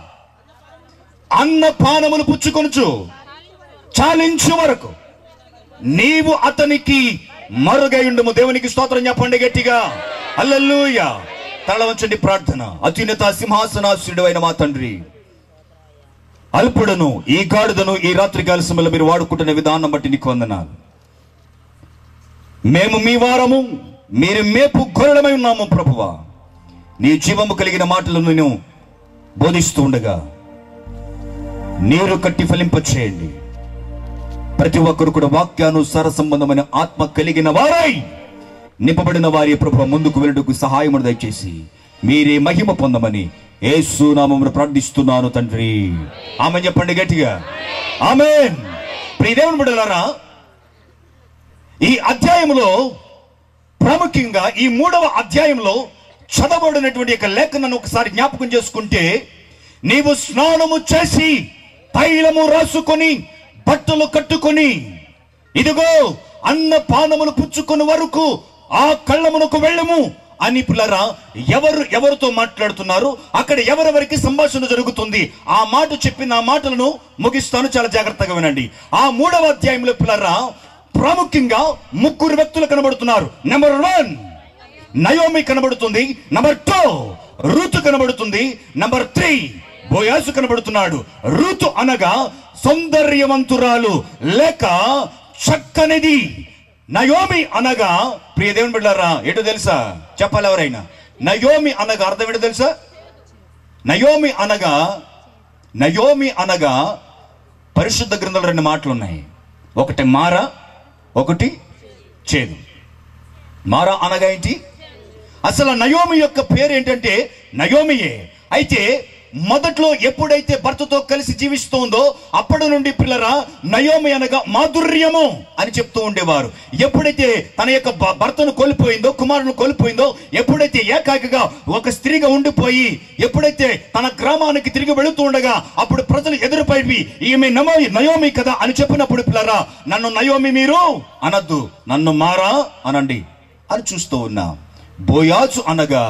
అన్న పానములు పుచ్చుకొనుచు చాలించు వరకు నీవు అతనికి మరుగై ఉండము దేవునికి స్తోత్రం చెప్పండి గట్టిగా అల్లెలూయ తల వంచండి ప్రార్థన అత్యున్నత సింహాసనాసురుడు అయిన మా తండ్రి అల్పుడను ఈ గాడిదను ఈ రాత్రి కాల సమయంలో మీరు వాడుకుంటున్న విధానం బట్టి నీకు వందనాలు మేము మీ వారము మీరు మేపు గొర్రెలమై ఉన్నాము ప్రభువా నీ జీవము కలిగిన మాటలు నేను బోధిస్తూ ఉండగా నీరు కట్టి ఫలింప చేయండి ప్రతి ఒక్కరు కూడా వాక్యానుసార సంబంధమైన ఆత్మ కలిగిన వారై నింపబడిన వారి ప్రభు ముందుకు వెళ్ళుటకు సహాయం దయచేసి మీరే మహిమ పొందమని యేసు నామమును ప్రార్థిస్తున్నాను తండ్రి ఆమె చెప్పండి గట్టిగా ఆమెన్ ప్రియదేవుని బిడ్డలారా ఈ అధ్యాయంలో ప్రాముఖ్యంగా ఈ మూడవ అధ్యాయంలో చదవబడినటువంటి యొక్క లేఖనను ఒకసారి జ్ఞాపకం చేసుకుంటే నీవు స్నానము చేసి తైలము రాసుకొని బట్టలు కట్టుకొని ఇదిగో అన్న పానములు పుచ్చుకుని వరకు ఆ కళ్ళమునకు వెళ్ళము అని పిల్లరా ఎవరు ఎవరితో మాట్లాడుతున్నారు అక్కడ ఎవరెవరికి సంభాషణ జరుగుతుంది ఆ మాట చెప్పిన ఆ మాటలను ముగిస్తాను చాలా జాగ్రత్తగా వినండి ఆ మూడవ అధ్యాయంలో పిల్లరా ప్రాముఖ్యంగా ముగ్గురు వ్యక్తులు కనబడుతున్నారు నెంబర్ వన్ నయోమి కనబడుతుంది నంబర్ టూ ఋతు కనబడుతుంది నంబర్ త్రీ బోయాసు కనబడుతున్నాడు ఋతు అనగా సౌందర్యవంతురాలు లేక చక్కనిది నయోమి అనగా ప్రియ దేవుని బిడ్డారా ఏంటో తెలుసా చెప్పాలి ఎవరైనా నయోమి అనగా అర్థం ఏంటో తెలుసా నయోమి అనగా నయోమి అనగా పరిశుద్ధ గ్రంథంలో రెండు మాటలు ఉన్నాయి ఒకటి మార ఒకటి చేదు మారా అనగా ఏంటి అసలు నయోమి యొక్క పేరు ఏంటంటే నయోమియే అయితే మొదట్లో ఎప్పుడైతే భర్తతో కలిసి జీవిస్తుందో అప్పటి నుండి పిల్లరా నయోమి అనగా మాధుర్యము అని చెప్తూ ఉండేవారు ఎప్పుడైతే తన యొక్క భ- భర్తను కోల్పోయిందో కుమారుని కోల్పోయిందో ఎప్పుడైతే ఏకాకిగా ఒక స్త్రీగా ఉండిపోయి ఎప్పుడైతే తన గ్రామానికి తిరిగి వెళుతూ ఉండగా అప్పుడు ప్రజలు ఎదురుపడి ఈమె నమో నయోమి కదా అని చెప్పినప్పుడు పిల్లరా నన్ను నయోమి మీరు అనద్దు నన్ను మారా అనండి అని చూస్తూ ఉన్నా బోయాజు అనగా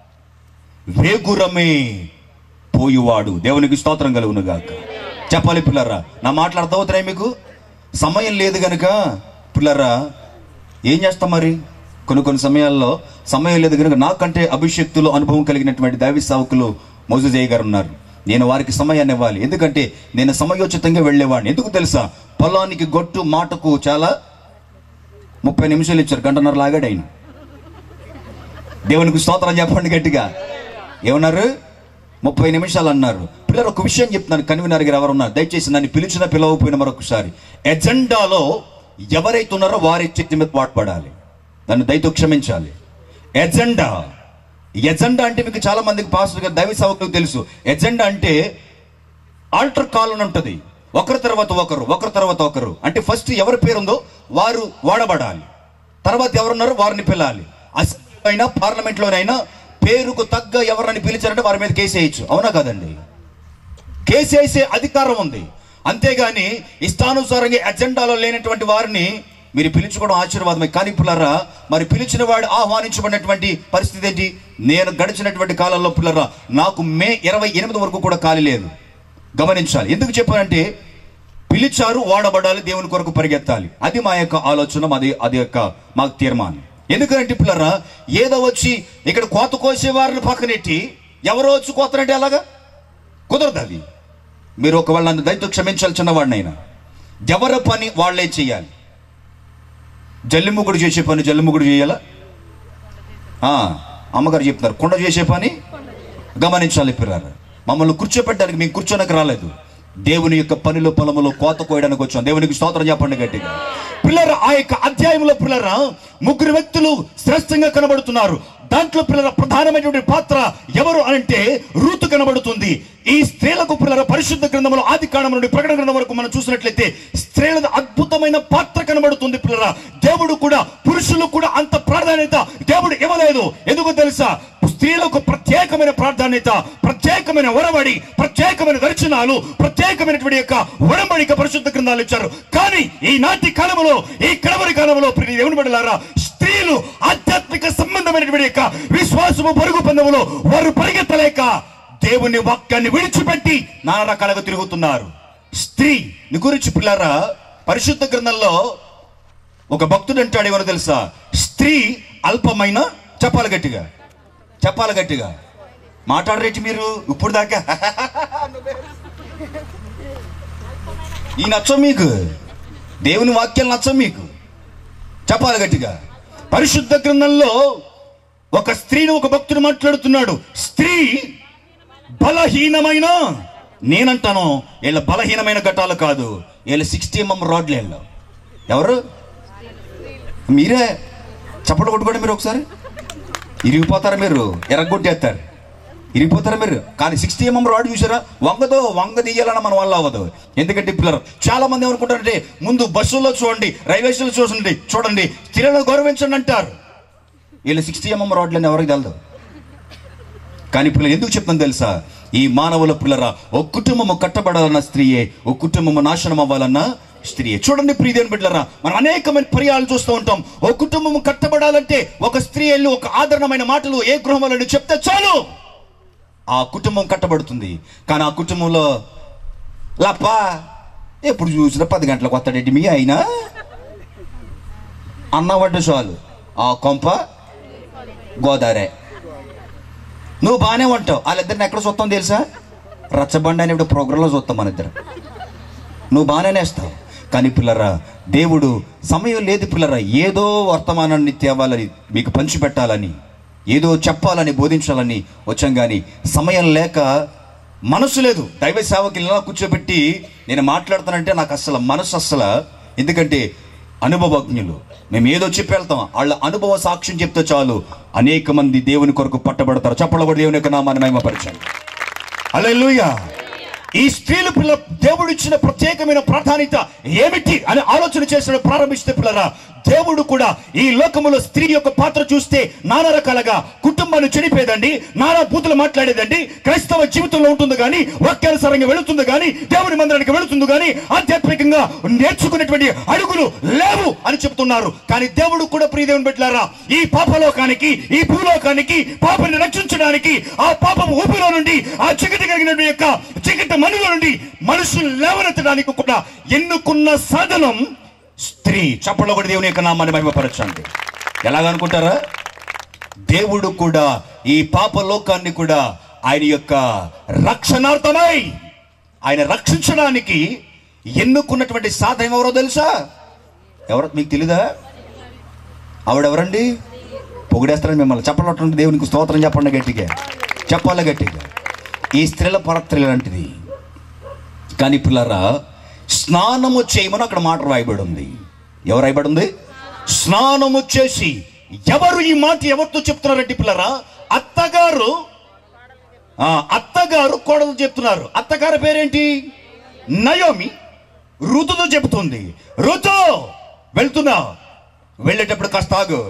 వేగురమే పోయువాడు దేవునికి స్తోత్రం కలుగును గాక చెప్పాలి పిల్లరా నా మాటలు అర్థమవుతున్నాయి మీకు సమయం లేదు గనుక పిల్లరా ఏం చేస్తాం మరి కొన్ని కొన్ని సమయాల్లో సమయం లేదు కనుక నాకంటే అభిషక్తులు అనుభవం కలిగినటువంటి దైవ సేవకులు మోజుజయ్య గారు ఉన్నారు నేను వారికి సమయాన్ని ఇవ్వాలి ఎందుకంటే నేను సమయోచితంగా వెళ్ళేవాడిని ఎందుకు తెలుసా పొలానికి గొట్టు మాటకు చాలా ముప్పై నిమిషాలు ఇచ్చారు గంటన్నర లాగాడు ఆయన దేవునికి స్తోత్రం చెప్పండి గట్టిగా ఏమన్నారు ముప్పై నిమిషాలు అన్నారు పిల్లలు ఒక విషయం చెప్తున్నాను కన్వీనర్ గారు ఎవరు ఉన్నారు దయచేసి నన్ను పిలిచిన పిలవపోయిన మరొకసారి ఎజెండాలో ఎవరైతే ఉన్నారో వారి చేతి మీద పాటుపడాలి నన్ను దయతో క్షమించాలి ఎజెండా ఎజెండా అంటే మీకు చాలా మందికి పాస్టర్ గారు దైవ సేవకులకు తెలుసు ఎజెండా అంటే ఆల్టర్ కాల్ అని ఉంటుంది ఒకరి తర్వాత ఒకరు ఒకరి తర్వాత ఒకరు అంటే ఫస్ట్ ఎవరి పేరు ఉందో వారు వాడబడాలి తర్వాత ఎవరున్నారో వారిని పిలాలి అసెంబ్లీలో అయినా పార్లమెంట్లోనైనా పేరుకు తగ్గ ఎవరిని పిలిచారంటే వారి మీద కేసు వేయచ్చు అవునా కదండి కేసు వేసే అధికారం ఉంది అంతేగాని ఇష్టానుసారంగా ఎజెండాలో లేనటువంటి వారిని మీరు పిలుచుకోవడం ఆశీర్వాదమే కానీ పిల్లరా మరి పిలిచిన వాడు ఆహ్వానించబడినటువంటి పరిస్థితి ఏంటి నేను గడిచినటువంటి కాలంలో పిల్లరా నాకు మే ఇరవై ఎనిమిది వరకు కూడా ఖాళీ లేదు గమనించాలి ఎందుకు చెప్పానంటే పిలిచారు వాడబడాలి దేవుని కొరకు పరిగెత్తాలి అది మా యొక్క ఆలోచన అది అది యొక్క మాకు తీర్మానం ఎందుకంటే పిల్లరా ఏదో వచ్చి ఇక్కడ కోత కోసే వారిని పక్కనెట్టి ఎవరో వచ్చి కోతనంటే ఎలాగా కుదరదు అది మీరు ఒకవేళ నన్ను దయతో క్షమించాలి చిన్నవాడినైనా ఎవరి పని వాళ్ళే చేయాలి జల్లిముగుడు చేసే పని జల్లిముగుడు చేయాలా ఆ, అమ్మగారు చెప్తున్నారు కుండ చేసే పని గమనించాలి పిల్లలు మమ్మల్ని కూర్చోపెట్టడానికి మేము కూర్చోనకు రాలేదు దేవుని యొక్క పనిలో పొలములో కోత కోయడానికి వచ్చాం దేవునికి స్తోత్రం చెప్పండి గట్టిగా పిల్లర ఆ యొక్క అధ్యాయంలో పిల్లర ముగ్గురు వ్యక్తులు శ్రేష్టంగా కనబడుతున్నారు దాంట్లో పిల్లల ప్రధానమైనటువంటి పాత్ర ఎవరు అంటే రూతు కనబడుతుంది ఈ స్త్రీలకు పిల్లల పరిశుద్ధ గ్రంథంలో ఆది కాండం నుండి ప్రకటన గ్రంథం వరకు మనం చూసినట్లయితే స్త్రీల అద్భుతమైన పాత్ర కనబడుతుంది పిల్లల దేవుడు కూడా పురుషులు కూడా అంత ప్రాధాన్యత దేవుడు ఇవ్వలేదు ఎందుకు తెలుసా స్త్రీలకు ప్రత్యేకమైన ప్రాధాన్యత ప్రత్యేకమైన ఒరవడి ప్రత్యేకమైన దర్శనాలు ప్రత్యేకమైనటువంటి యొక్క ఒడంబడిక పరిశుద్ధ గ్రంథాలు ఇచ్చారు కానీ ఈనాటి కాలంలో ఈ కడవరి కాలంలో ప్రియ దేవుని బిడ్డలారా స్త్రీలు ఆధ్యాత్మిక సంబంధమైనటువంటి యొక్క విశ్వాసము పరుగు పందములో వారు పరిగెత్తలేక దేవుని వాక్యాన్ని విడిచిపెట్టి నానా రకాలుగా తిరుగుతున్నారు స్త్రీ ని గురించి పిల్లరా పరిశుద్ధ గ్రంథంలో ఒక భక్తుడు అంటాడు ఏమో తెలుసా స్త్రీ అల్పమైన చెప్పాలి గట్టిగా చెప్పాలి గట్టిగా మాట్లాడరేటి మీరు ఇప్పుడు దాకా ఈ నచ్చం మీకు దేవుని వాక్యాలు నచ్చం మీకు చెప్పాలి గట్టిగా పరిశుద్ధ గ్రంథంలో ఒక స్త్రీని ఒక భక్తుడు మాట్లాడుతున్నాడు స్త్రీ బలహీనమైన నేనంటాను వీళ్ళ బలహీనమైన ఘటాలు కాదు వీళ్ళ సిక్స్టీ ఎంఎం రాడ్లు వీళ్ళు ఎవరు మీరే చప్పట్లు కొట్టుకోండి మీరు ఒకసారి ఇరిగిపోతారా మీరు ఎరగొట్టేస్తారు ఇరిగిపోతారా మీరు కానీ సిక్స్టీ ఎంఎం రాడ్ చూసారా వంగదో వంగ తీయాలన్న మన వల్ల అవ్వదు ఎందుకంటే పిల్లలు చాలా మంది ఏమనుకుంటారంటే ముందు బస్సుల్లో చూడండి రైల్వే స్టేషన్ చూడండి చూడండి స్త్రీలను గౌరవించండి అంటారు వీళ్ళు సిక్స్టీ ఎంఎం రోడ్లని ఎవరికి తెలదు కానీ పిల్లలు ఎందుకు చెప్తాను తెలుసా ఈ మానవుల పిల్లరా ఒక కుటుంబము కట్టబడాలన్న స్త్రీయే ఒక కుటుంబము నాశనం అవ్వాలన్న స్త్రీయే చూడండి ప్రియదేని బిడ్డలరా మనం అనేకమైన పర్యాలు చూస్తూ ఉంటాం ఒక కుటుంబము కట్టబడాలంటే ఒక స్త్రీ వెళ్ళి ఒక ఆదరణమైన మాటలు ఏ గృహంలో చెప్తే చాలు ఆ కుటుంబం కట్టబడుతుంది కానీ ఆ కుటుంబంలో లప్పా ఎప్పుడు చూసినా పది గంటలకు వస్తాడేంటి మీ అయినా అన్నవడ్డు చాలు ఆ కొంప గోదావరి నువ్వు బాగానే ఉంటావు వాళ్ళిద్దరిని ఎక్కడ చూస్తాం తెలుసా రచ్చబండ అనే ప్రోగ్రాంలో చూస్తాం మన ఇద్దరు నువ్వు బాగానే వేస్తావు కానీ పిల్లరా దేవుడు సమయం లేదు పిల్లరా ఏదో వర్తమానాన్ని తేవాలని మీకు పంచిపెట్టాలని ఏదో చెప్పాలని బోధించాలని వచ్చాం కానీ సమయం లేక మనసు లేదు దైవ సేవకి ఇలా కూర్చోబెట్టి నేను మాట్లాడుతానంటే నాకు అసలు మనసు అసలు ఎందుకంటే అనుభవజ్ఞులు మేము ఏదో చెప్పి వెళ్తాం వాళ్ళ అనుభవ సాక్ష్యం చెప్తే చాలు అనేక మంది దేవుని కొరకు పట్టబడతారు చెప్పడం కూడా దేవుని యొక్క నామాన్ని మహిమపరచండి అలెలుయా ఈ స్త్రీలు పిల్ల దేవుడు ఇచ్చిన ప్రత్యేకమైన ప్రాధాన్యత ఏమిటి అని ఆలోచన చేసిన ప్రారంభిస్తే పిల్లరా దేవుడు కూడా ఈ లోకములో స్త్రీ యొక్క పాత్ర చూస్తే నానా రకాలుగా కుటుంబాన్ని చెడిపోయేదండి నానా బూతులు మాట్లాడేదండి క్రైస్తవ జీవితంలో ఉంటుంది కానీ వాక్యానుసారంగా వెళుతుంది కానీ దేవుని మందిరానికి వెళుతుంది కానీ ఆధ్యాత్మికంగా నేర్చుకునేటువంటి అడుగులు లేవు అని చెప్తున్నారు కానీ దేవుడు కూడా ప్రియదేవుని పెట్టారా ఈ పాపలోకానికి ఈ భూలోకానికి పాపని రక్షించడానికి ఆ పాపం ఊపిలో నుండి ఆ చికటి కలిగిన యొక్క చికటి మనుల నుండి మనుషులు లేవనెత్తడానికి కూడా ఎన్నుకున్న సాధనం స్త్రీ చప్పట్లో కూడా దేవుని యొక్క నామాన్ని మహిమపరచండి ఎలాగనుకుంటారా దేవుడు కూడా ఈ పాప లోకాన్ని కూడా ఆయన యొక్క రక్షణార్థమై ఆయన రక్షించడానికి ఎన్నుకున్నటువంటి సాధనం ఎవరో తెలుసా ఎవరో మీకు తెలీదా ఆవిడెవరండి పొగిడేస్తారని మిమ్మల్ని చెప్పనటువంటి దేవునికి స్తోత్రం చెప్పండి గట్టిగా చెప్పాలి గట్టిగా ఈ స్త్రీల పరత్రి లాంటిది కానీ పిల్లరా స్నానము చేయమని అక్కడ మాట రాయబడి ఉంది ఎవరు రాయబడి ఉంది స్నానము చేసి ఎవరు ఈ మాట ఎవరితో చెప్తున్నారంటే పిల్లరా అత్తగారు ఆ, అత్తగారు కోడలు చెప్తున్నారు అత్తగారి పేరేంటి నయోమి ఋతుతో చెబుతుంది ఋతు వెళ్తున్నా వెళ్ళేటప్పుడు కాస్త ఆగు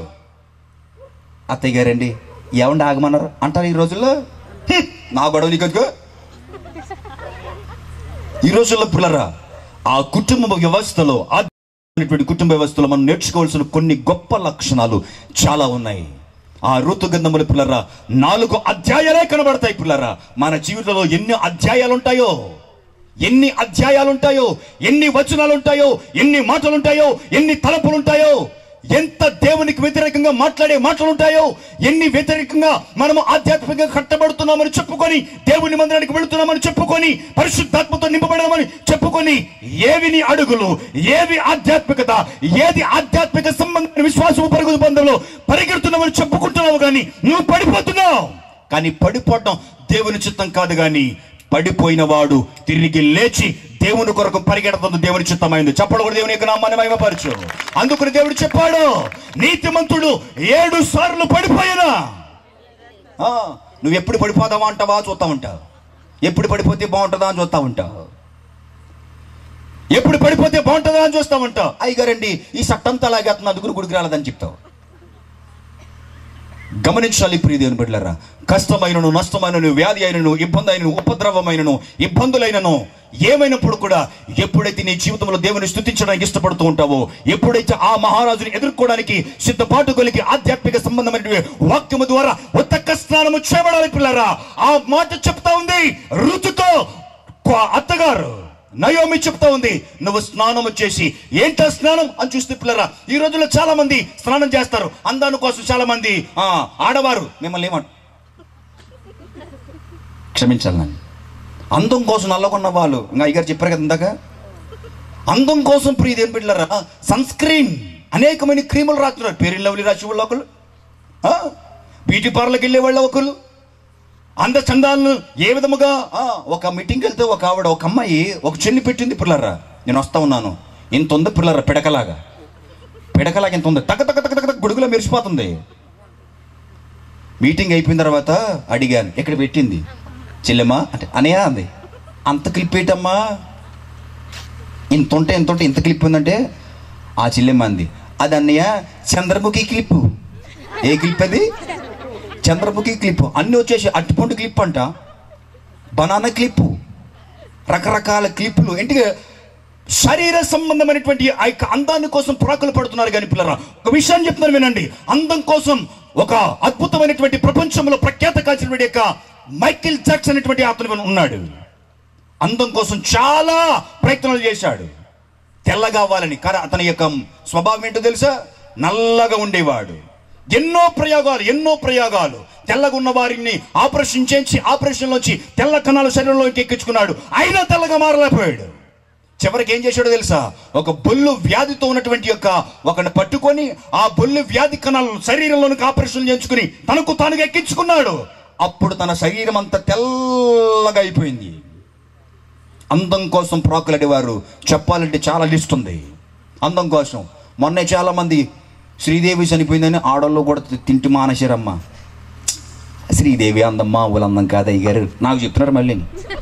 అత్తయ్య గారండి ఏమండి ఆగమన్నారు అంటారు ఈ రోజుల్లో హ్మ్, నా గొడవ నీకు ఈ రోజుల్లో పిల్లరా ఆ కుటుంబ వ్యవస్థలో ఆధ్యాత్మికమైనటువంటి కుటుంబ వ్యవస్థలో మనం నేర్చుకోవాల్సిన కొన్ని గొప్ప లక్షణాలు చాలా ఉన్నాయి ఆ ఋతుగంధముల పిల్లరా నాలుగు అధ్యాయాలే కనబడతాయి పిల్లరా మన జీవితంలో ఎన్ని అధ్యాయాలు ఉంటాయో ఎన్ని అధ్యాయాలు ఉంటాయో ఎన్ని వచనాలు ఉంటాయో ఎన్ని మాటలు ఉంటాయో ఎన్ని తలపులు ఉంటాయో ఎంత దేవునికి వ్యతిరేకంగా మాట్లాడే మాటలు ఉంటాయో ఎన్ని వ్యతిరేకంగా మనము ఆధ్యాత్మికంగా కట్టబడుతున్నామని చెప్పుకొని దేవుని మందిరానికి వెళుతున్నామని చెప్పుకొని పరిశుద్ధాత్మతో నింపబడమని చెప్పుకొని ఏవిని అడుగులు ఏవి ఆధ్యాత్మికత ఏది ఆధ్యాత్మిక సంబంధమైన విశ్వాసము పరుగుదు బంధంలో పరిగెడుతున్నామని చెప్పుకుంటున్నావు కానీ నువ్వు పడిపోతున్నావు కానీ పడిపోవటం దేవుని చిత్తం కాదు కానీ పడిపోయిన వాడు తిరిగి లేచి దేవుని కొరకు పరిగెడుతుంది దేవుని చిత్తమైంది చెప్పడం కూడా దేవుని యొక్క నామాన్ని మహిమపరచు అందుకని దేవుడు చెప్పాడు నీతిమంతుడు ఏడు సార్లు పడిపోయినా ఆ, నువ్వు ఎప్పుడు పడిపోదావా అంటావా చూస్తా ఉంటావు ఎప్పుడు పడిపోతే బాగుంటుందా అని చూస్తా ఉంటావు ఎప్పుడు పడిపోతే బాగుంటుందా అని చూస్తా ఉంటావు అయ్యగారండి ఈ సట్టంతా లాగేస్తున్నా అందుకుని గుడికి రాలేదని చెప్తావు గమనించాలి ప్రియ దేవుని బిడ్డలారా కష్టమైనను నష్టమైనను వ్యాధి అయినను ఇబ్బంది అయినను ఉపద్రవమైనను ఇబ్బందులైనను ఏమైనప్పుడు కూడా ఎప్పుడైతే నీ జీవితంలో దేవుని స్థుతించడానికి ఇష్టపడుతూ ఉంటావో ఎప్పుడైతే ఆ మహారాజుని ఎదుర్కోవడానికి సిద్ధపాటు కలిగి ఆధ్యాత్మిక సంబంధమైన వాక్యము ద్వారా ఉత్తక స్నానము చేయబడాలి పిల్లరా ఆ మాట చెప్తా ఉంది రుతుతో అత్తగారు నయోమి చెప్తా ఉంది నువ్వు స్నానము చేసి ఏంటో స్నానం అని చూస్తే పిల్లరా ఈ రోజుల్లో చాలా మంది స్నానం చేస్తారు అందాని కోసం చాలా మంది ఆ, ఆడవారు మిమ్మల్ని ఏమంట క్షమించాలి నన్ను అందం కోసం నల్లగొన్న వాళ్ళు ఇంకా అయ్యగారు చెప్పారు కదా ఇందాక అందం కోసం ప్రియ ఏం పిల్లరా సన్ స్క్రీన్ అనేకమైన క్రీములు రాస్తున్నారు పేరు లవ్లీ రాసి వాళ్ళు ఒకళ్ళు ఆ, బ్యూటీ పార్లర్కి వెళ్ళే వాళ్ళు ఒకళ్ళు అంద చందాలను ఏ విధముగా ఆ, ఒక మీటింగ్కి వెళ్తే ఒక ఆవిడ ఒక అమ్మాయి ఒక చెల్లి పెట్టింది పిల్లరా నేను వస్తా ఉన్నాను ఇంత ఉంది పిల్లరా పిడకలాగా పిడకలాగా ఇంత ఉంది తగ్గ తగ్గ తగ్గ తగ్గ గుడుగులో మెరిసిపోతుంది మీటింగ్ అయిపోయిన తర్వాత అడిగాను ఎక్కడ పెట్టింది చెల్లెమ్మా అంటే అనయా అంది అంత క్లిప్ ఏంటమ్మా ఇంత ఉంటే ఎంత ఉంటే ఇంత క్లిప్ ఉందంటే ఆ చెల్లెమ్మ అంది అది అన్నయ్య చంద్రముఖి క్లిప్పు ఏ క్లిప్ అది చంద్రముఖి క్లిప్ అన్ని వచ్చేసి అట్టిపండు క్లిప్ అంట బనానా క్లిప్పు రకరకాల క్లిప్పులు ఏంటి శరీర సంబంధమైనటువంటి ఆ యొక్క అందాన్ని కోసం పురాకులు పడుతున్నారు కానీ పిల్లరా ఒక విషయాన్ని చెప్తున్నారు వినండి అందం కోసం ఒక అద్భుతమైనటువంటి ప్రపంచంలో ప్రఖ్యాత కాల్చినటువంటి యొక్క మైకిల్ జాక్సన్ అనేటువంటి అతను ఉన్నాడు అందం కోసం చాలా ప్రయత్నాలు చేశాడు తెల్లగా అవ్వాలని కానీ అతని యొక్క స్వభావం ఏంటో తెలుసా నల్లగా ఉండేవాడు ఎన్నో ప్రయోగాలు ఎన్నో ప్రయోగాలు తెల్లగా ఉన్న వారిని ఆపరేషన్ చేయించి ఆపరేషన్లోంచి తెల్ల కణాలు శరీరంలోకి ఎక్కించుకున్నాడు అయినా తెల్లగా మారలేకపోయాడు చివరికి ఏం చేశాడో తెలుసా ఒక బొల్లు వ్యాధితో ఉన్నటువంటి యొక్క ఒకని పట్టుకొని ఆ బొల్లు వ్యాధి కణాలను శరీరంలోనికి ఆపరేషన్ చేయించుకుని తనకు తానుగా ఎక్కించుకున్నాడు అప్పుడు తన శరీరం అంతా తెల్లగా అయిపోయింది అందం కోసం ప్రోకలడేవారు చెప్పాలంటే చాలా లిస్ట్ ఉంది అందం కోసం మొన్నే చాలా మంది శ్రీదేవి చనిపోయిందని ఆడల్లో కూడా తి- తింటి మానేశారమ్మ శ్రీదేవి అందం మామూలు అందం కాదు అయ్యారు నాకు చెప్తున్నారు మళ్ళీ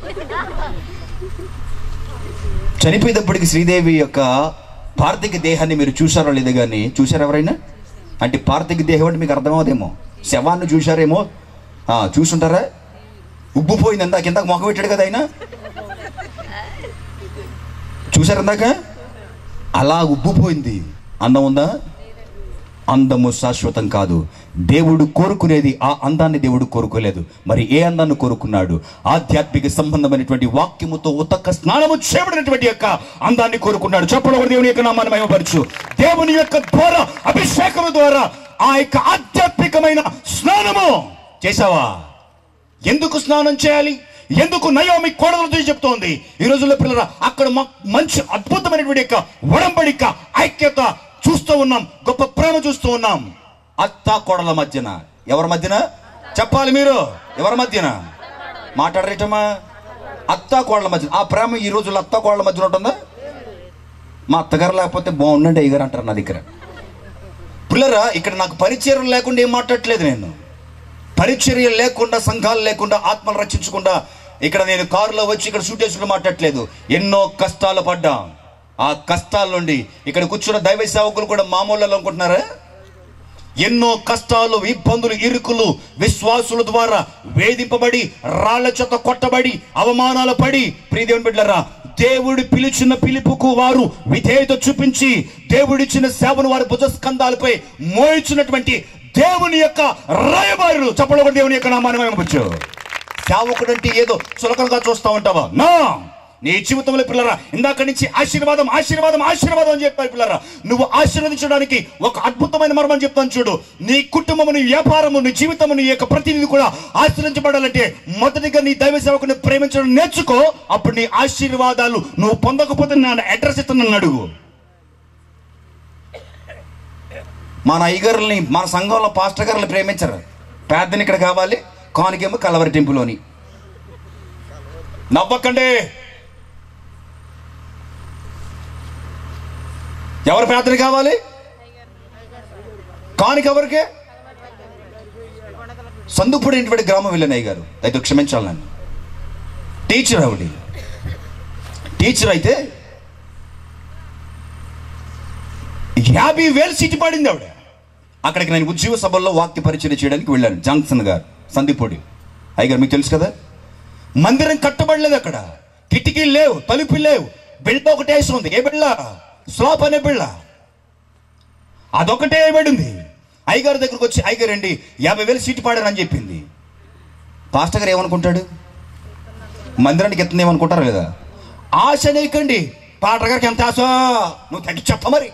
చనిపోయేటప్పటికి శ్రీదేవి యొక్క పార్థిక దేహాన్ని మీరు చూసారో లేదో కానీ చూసారు ఎవరైనా అంటే పార్థిక దేహం అంటే మీకు అర్థమవుదేమో శవాన్ని చూసారేమో ఆ, చూసుంటారా ఉబ్బిపోయింది ఇందాక ఇందాక మొఖం పెట్టాడు కదా ఆయన చూసారు ఇందాక అలా ఉబ్బిపోయింది అందం ఉందా అందము శాశ్వతం కాదు దేవుడు కోరుకునేది ఆ అందాన్ని దేవుడు కోరుకోలేదు మరి ఏ అందాన్ని కోరుకున్నాడు ఆధ్యాత్మిక సంబంధమైనటువంటి వాక్యముతో ఉతక్క స్నానము చేయబడినటువంటి యొక్క అందాన్ని కోరుకున్నాడు చెప్పడం దేవుని యొక్క నామాన్ని మహిమపరచు దేవుని యొక్క ద్వారా అభిషేకము ద్వారా ఆ యొక్క ఆధ్యాత్మికమైన స్నానము చేసావా ఎందుకు స్నానం చేయాలి ఎందుకు నయోమి కోడలతో చెప్తోంది ఈ రోజుల్లో పిల్లల అక్కడ మ- మంచి అద్భుతమైనటువంటి యొక్క ఒడంబడిక ఐక్యత చూస్తూ ఉన్నాం గొప్ప ప్రేమ చూస్తూ ఉన్నాం అత్త కోడల మధ్యన ఎవరి మధ్యన చెప్పాలి మీరు ఎవరి మధ్యన మాట్లాడరేటమ్మా అత్త కోడల మధ్యన ఆ ప్రేమ ఈ రోజుల్లో అత్త కోడల మధ్యన ఉంటుందా మా అత్తగారు లేకపోతే బాగుండండి అయ్యగారు అంటారు నా దగ్గర పిల్లరా ఇక్కడ నాకు పరిచయం లేకుండా ఏం మాట్లాడట్లేదు నేను పరిచర్య లేకుండా సంఘాలు లేకుండా ఆత్మలు రక్షించకుండా ఇక్కడ నేను కారులో వచ్చి ఇక్కడ షూట్ చేసుకుని మాట్లాడట్లేదు ఎన్నో కష్టాలు పడ్డా ఆ కష్టాల నుండి ఇక్కడ కూర్చున్న దైవ సేవకులు కూడా మామూలు అనుకుంటున్నారా ఎన్నో కష్టాలు ఇబ్బందులు ఇరుకులు విశ్వాసుల ద్వారా వేధింపబడి రాళ్ల చేత కొట్టబడి అవమానాలు పడి ప్రియదేవుని బిడ్డలారా దేవుడు పిలిచిన పిలుపుకు వారు విధేయత చూపించి దేవుడిచ్చిన సేవను వారి భుజస్కంధాలపై మోయించినటువంటి దేవుని యొక్క రాయబారులు చెప్పడం దేవుని యొక్క నామాన్ని మేమవచ్చు సేవకుడు అంటే ఏదో చులకనగా చూస్తా ఉంటావా నా నీ జీవితంలో పిల్లరా ఇందాక నుంచి ఆశీర్వాదం ఆశీర్వాదం ఆశీర్వాదం అని చెప్పారు పిల్లరా నువ్వు ఆశీర్వదించడానికి ఒక అద్భుతమైన మర్మం చెప్తాను చూడు నీ కుటుంబము నీ వ్యాపారము నీ జీవితము నీ యొక్క ప్రతినిధి కూడా ఆశీర్వించబడాలంటే మొదటిగా నీ దైవ సేవకుని ప్రేమించడం నేర్చుకో అప్పుడు నీ ఆశీర్వాదాలు నువ్వు పొందకపోతే నా అడ్రస్ ఇస్తాను అడుగు మన అయ్యగారుల్ని మన సంఘంలో పాస్టర్ గారుని ప్రేమించరు పేదని ఇక్కడ కావాలి కానికేమో కలవరి టెంపులోని నవ్వకండి ఎవరు ప్రార్థన కావాలి కానిక ఎవరికే సందుపుడైనటువంటి గ్రామం వెళ్ళినయ్య గారు అయితే క్షమించాలి నన్ను టీచర్ ఆవిడ టీచర్ అయితే యాభై వేలు సీటు పడింది ఆవిడ అక్కడికి నేను ఉద్యోగ సభల్లో వాక్య పరిచయం చేయడానికి వెళ్ళాను జాన్సన్ గారు సందీపొడి అయ్యగారు మీకు తెలుసు కదా మందిరం కట్టబడలేదు అక్కడ కిటికీలు లేవు తలుపులు లేవు బిళ్ళ ఒకటే వేసి ఉంది ఏ బిళ్ళ స్లాప్ అనే బిళ్ళ అదొకటే వేయబడింది అయ్యగారి దగ్గరకు వచ్చి అయ్యగారు అండి యాభై వేలు సీటు పాడారని చెప్పింది పాస్టర్ గారు ఏమనుకుంటాడు మందిరానికి ఎత్తుంది ఏమనుకుంటారు కదా ఆశ నీకండి పాటర్ గారికి ఎంత ఆశ నువ్వు తగ్గి చెప్ప మరి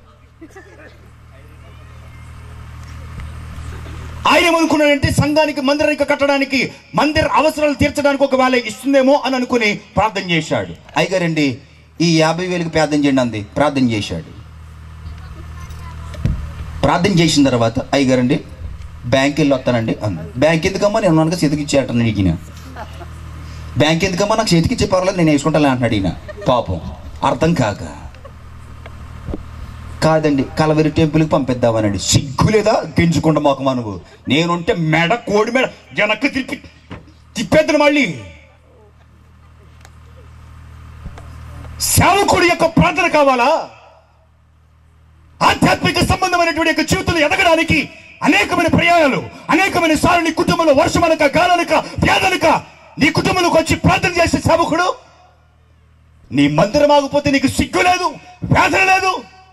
ఆయన ఏమనుకున్నాడంటే సంఘానికి మందిరానికి కట్టడానికి మందిర అవసరాలు తీర్చడానికి ఒకవేళ ఇస్తుందేమో అని అనుకుని ప్రార్థన చేశాడు అయ్యగారండి ఈ యాభై వేలకు ప్రార్థన చేయండి అంది ప్రార్థన చేశాడు ప్రార్థన చేసిన తర్వాత అయ్యగారండి బ్యాంక్ వెళ్ళి వస్తానండి అంది బ్యాంక్ ఎందుకమ్మా నేను అనగా చేతికి ఇచ్చేటను అడిగిన బ్యాంక్ ఎందుకమ్మా నాకు చేతికి ఇచ్చే పర్లేదు నేను వేసుకుంటాను అంటున్నాడు ఈయన పాపం అర్థం కాక కాదండి కలవరి టెంపుల్కి పంపిద్దామనండి సిగ్గు లేదా గెంజుకుంట మాకు మనవు నేనుంటే మెడ కోడి మెడ వెనక్కి తిప్పి తిప్పేద్దను మళ్ళీ సేవకుడి యొక్క ప్రార్థన కావాలా ఆధ్యాత్మిక సంబంధమైనటువంటి యొక్క జీవితంలో ఎదగడానికి అనేకమైన ప్రయాణాలు అనేకమైన సార్లు నీ కుటుంబంలో వర్షమనక గాలనక వ్యాధనక నీ కుటుంబంలోకి వచ్చి ప్రార్థన చేసే సేవకుడు నీ మందిరం ఆగిపోతే నీకు సిగ్గు లేదు వేదన లేదు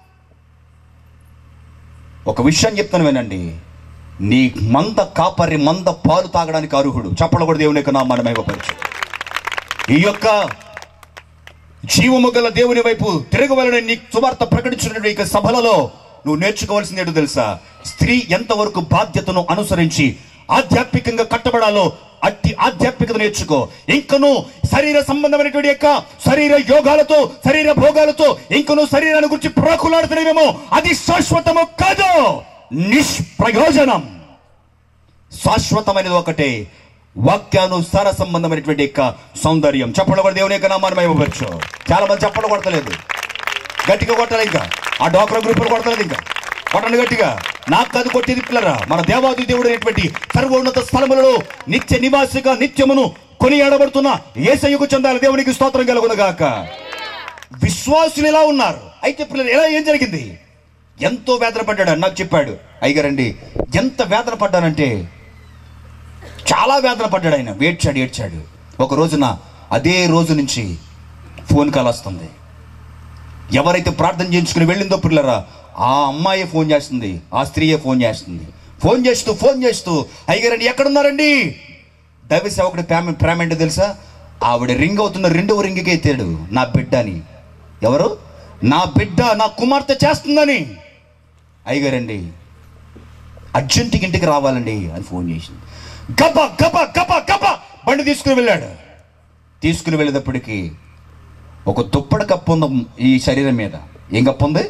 ఒక విషయం చెప్తాను వినండి నీ మంద కాపరి మంద పాలు తాగడానికి అర్హుడు చప్పలు కూడా దేవుని యొక్క నామాన్ని మేఘపరచు ఈ యొక్క జీవము గల దేవుని వైపు తిరగవలని నీ సువార్త ప్రకటించిన ఈ సభలలో నువ్వు నేర్చుకోవాల్సింది ఏంటో తెలుసా స్త్రీ ఎంతవరకు బాధ్యతను అనుసరించి ఆధ్యాత్మికంగా కట్టబడాలో అట్టి ఆధ్యాత్మికత నేర్చుకో ఇంకను శరీర సంబంధమైనటువంటి యొక్క శరీర యోగాలతో శరీర భోగాలతో ఇంకను శరీరాన్ని గురించి ప్రాకులాడుతున్నామేమో అది శాశ్వతము కాదు నిష్ప్రయోజనం శాశ్వతమైనది ఒకటే వాక్యానుసార సంబంధమైనటువంటి యొక్క సౌందర్యం చెప్పడం కూడా దేవుని యొక్క నామాన్ని మేమవచ్చు చాలా మంది చెప్పడం కొడతలేదు గట్టిగా కొట్టాలి ఇంకా ఆ డోక్రా గ్రూపులు కొడతలేదు ఇంకా కొట్టండి గట్టిగా నాకు కాదు కొట్టేది పిల్లరా మన దేవాది దేవుడు అనేటువంటి సర్వోన్నత స్థలములలో నిత్య నివాసిగా నిత్యమును కొనియాడబడుతున్న ఏసయ్యకు చెందాలి దేవునికి స్తోత్రం కలుగునగాక విశ్వాసులు ఎలా ఉన్నారు అయితే పిల్లలు ఎలా ఏం జరిగింది ఎంతో వేదన పడ్డాడు నాకు చెప్పాడు అయ్యగారండి ఎంత వేదన పడ్డానంటే చాలా వేదన పడ్డాడు ఆయన ఏడ్చాడు ఏడ్చాడు ఒక రోజున అదే రోజు నుంచి ఫోన్ కాల్ వస్తుంది ఎవరైతే ప్రార్థన చేయించుకుని వెళ్ళిందో పిల్లరా ఆ అమ్మాయి ఫోన్ చేస్తుంది ఆ స్త్రీయే ఫోన్ చేస్తుంది ఫోన్ చేస్తూ ఫోన్ చేస్తూ అయ్యగారండి ఎక్కడున్నారండి దైవ సేవకుడి ప్రేమ ప్రేమ ఏంటో తెలుసా ఆవిడ రింగ్ అవుతున్న రెండవ రింగికి ఎత్తాడు నా బిడ్డ అని ఎవరు నా బిడ్డ నా కుమార్తె చేస్తుందని అయ్యగారండి అర్జెంటుకి ఇంటికి రావాలండి అని ఫోన్ చేసింది గబ గబ గబ గబ బండి తీసుకుని వెళ్ళాడు తీసుకుని వెళ్ళేటప్పటికి ఒక దుప్పడ కప్పు ఉంది ఈ శరీరం మీద ఏం కప్పు ఉంది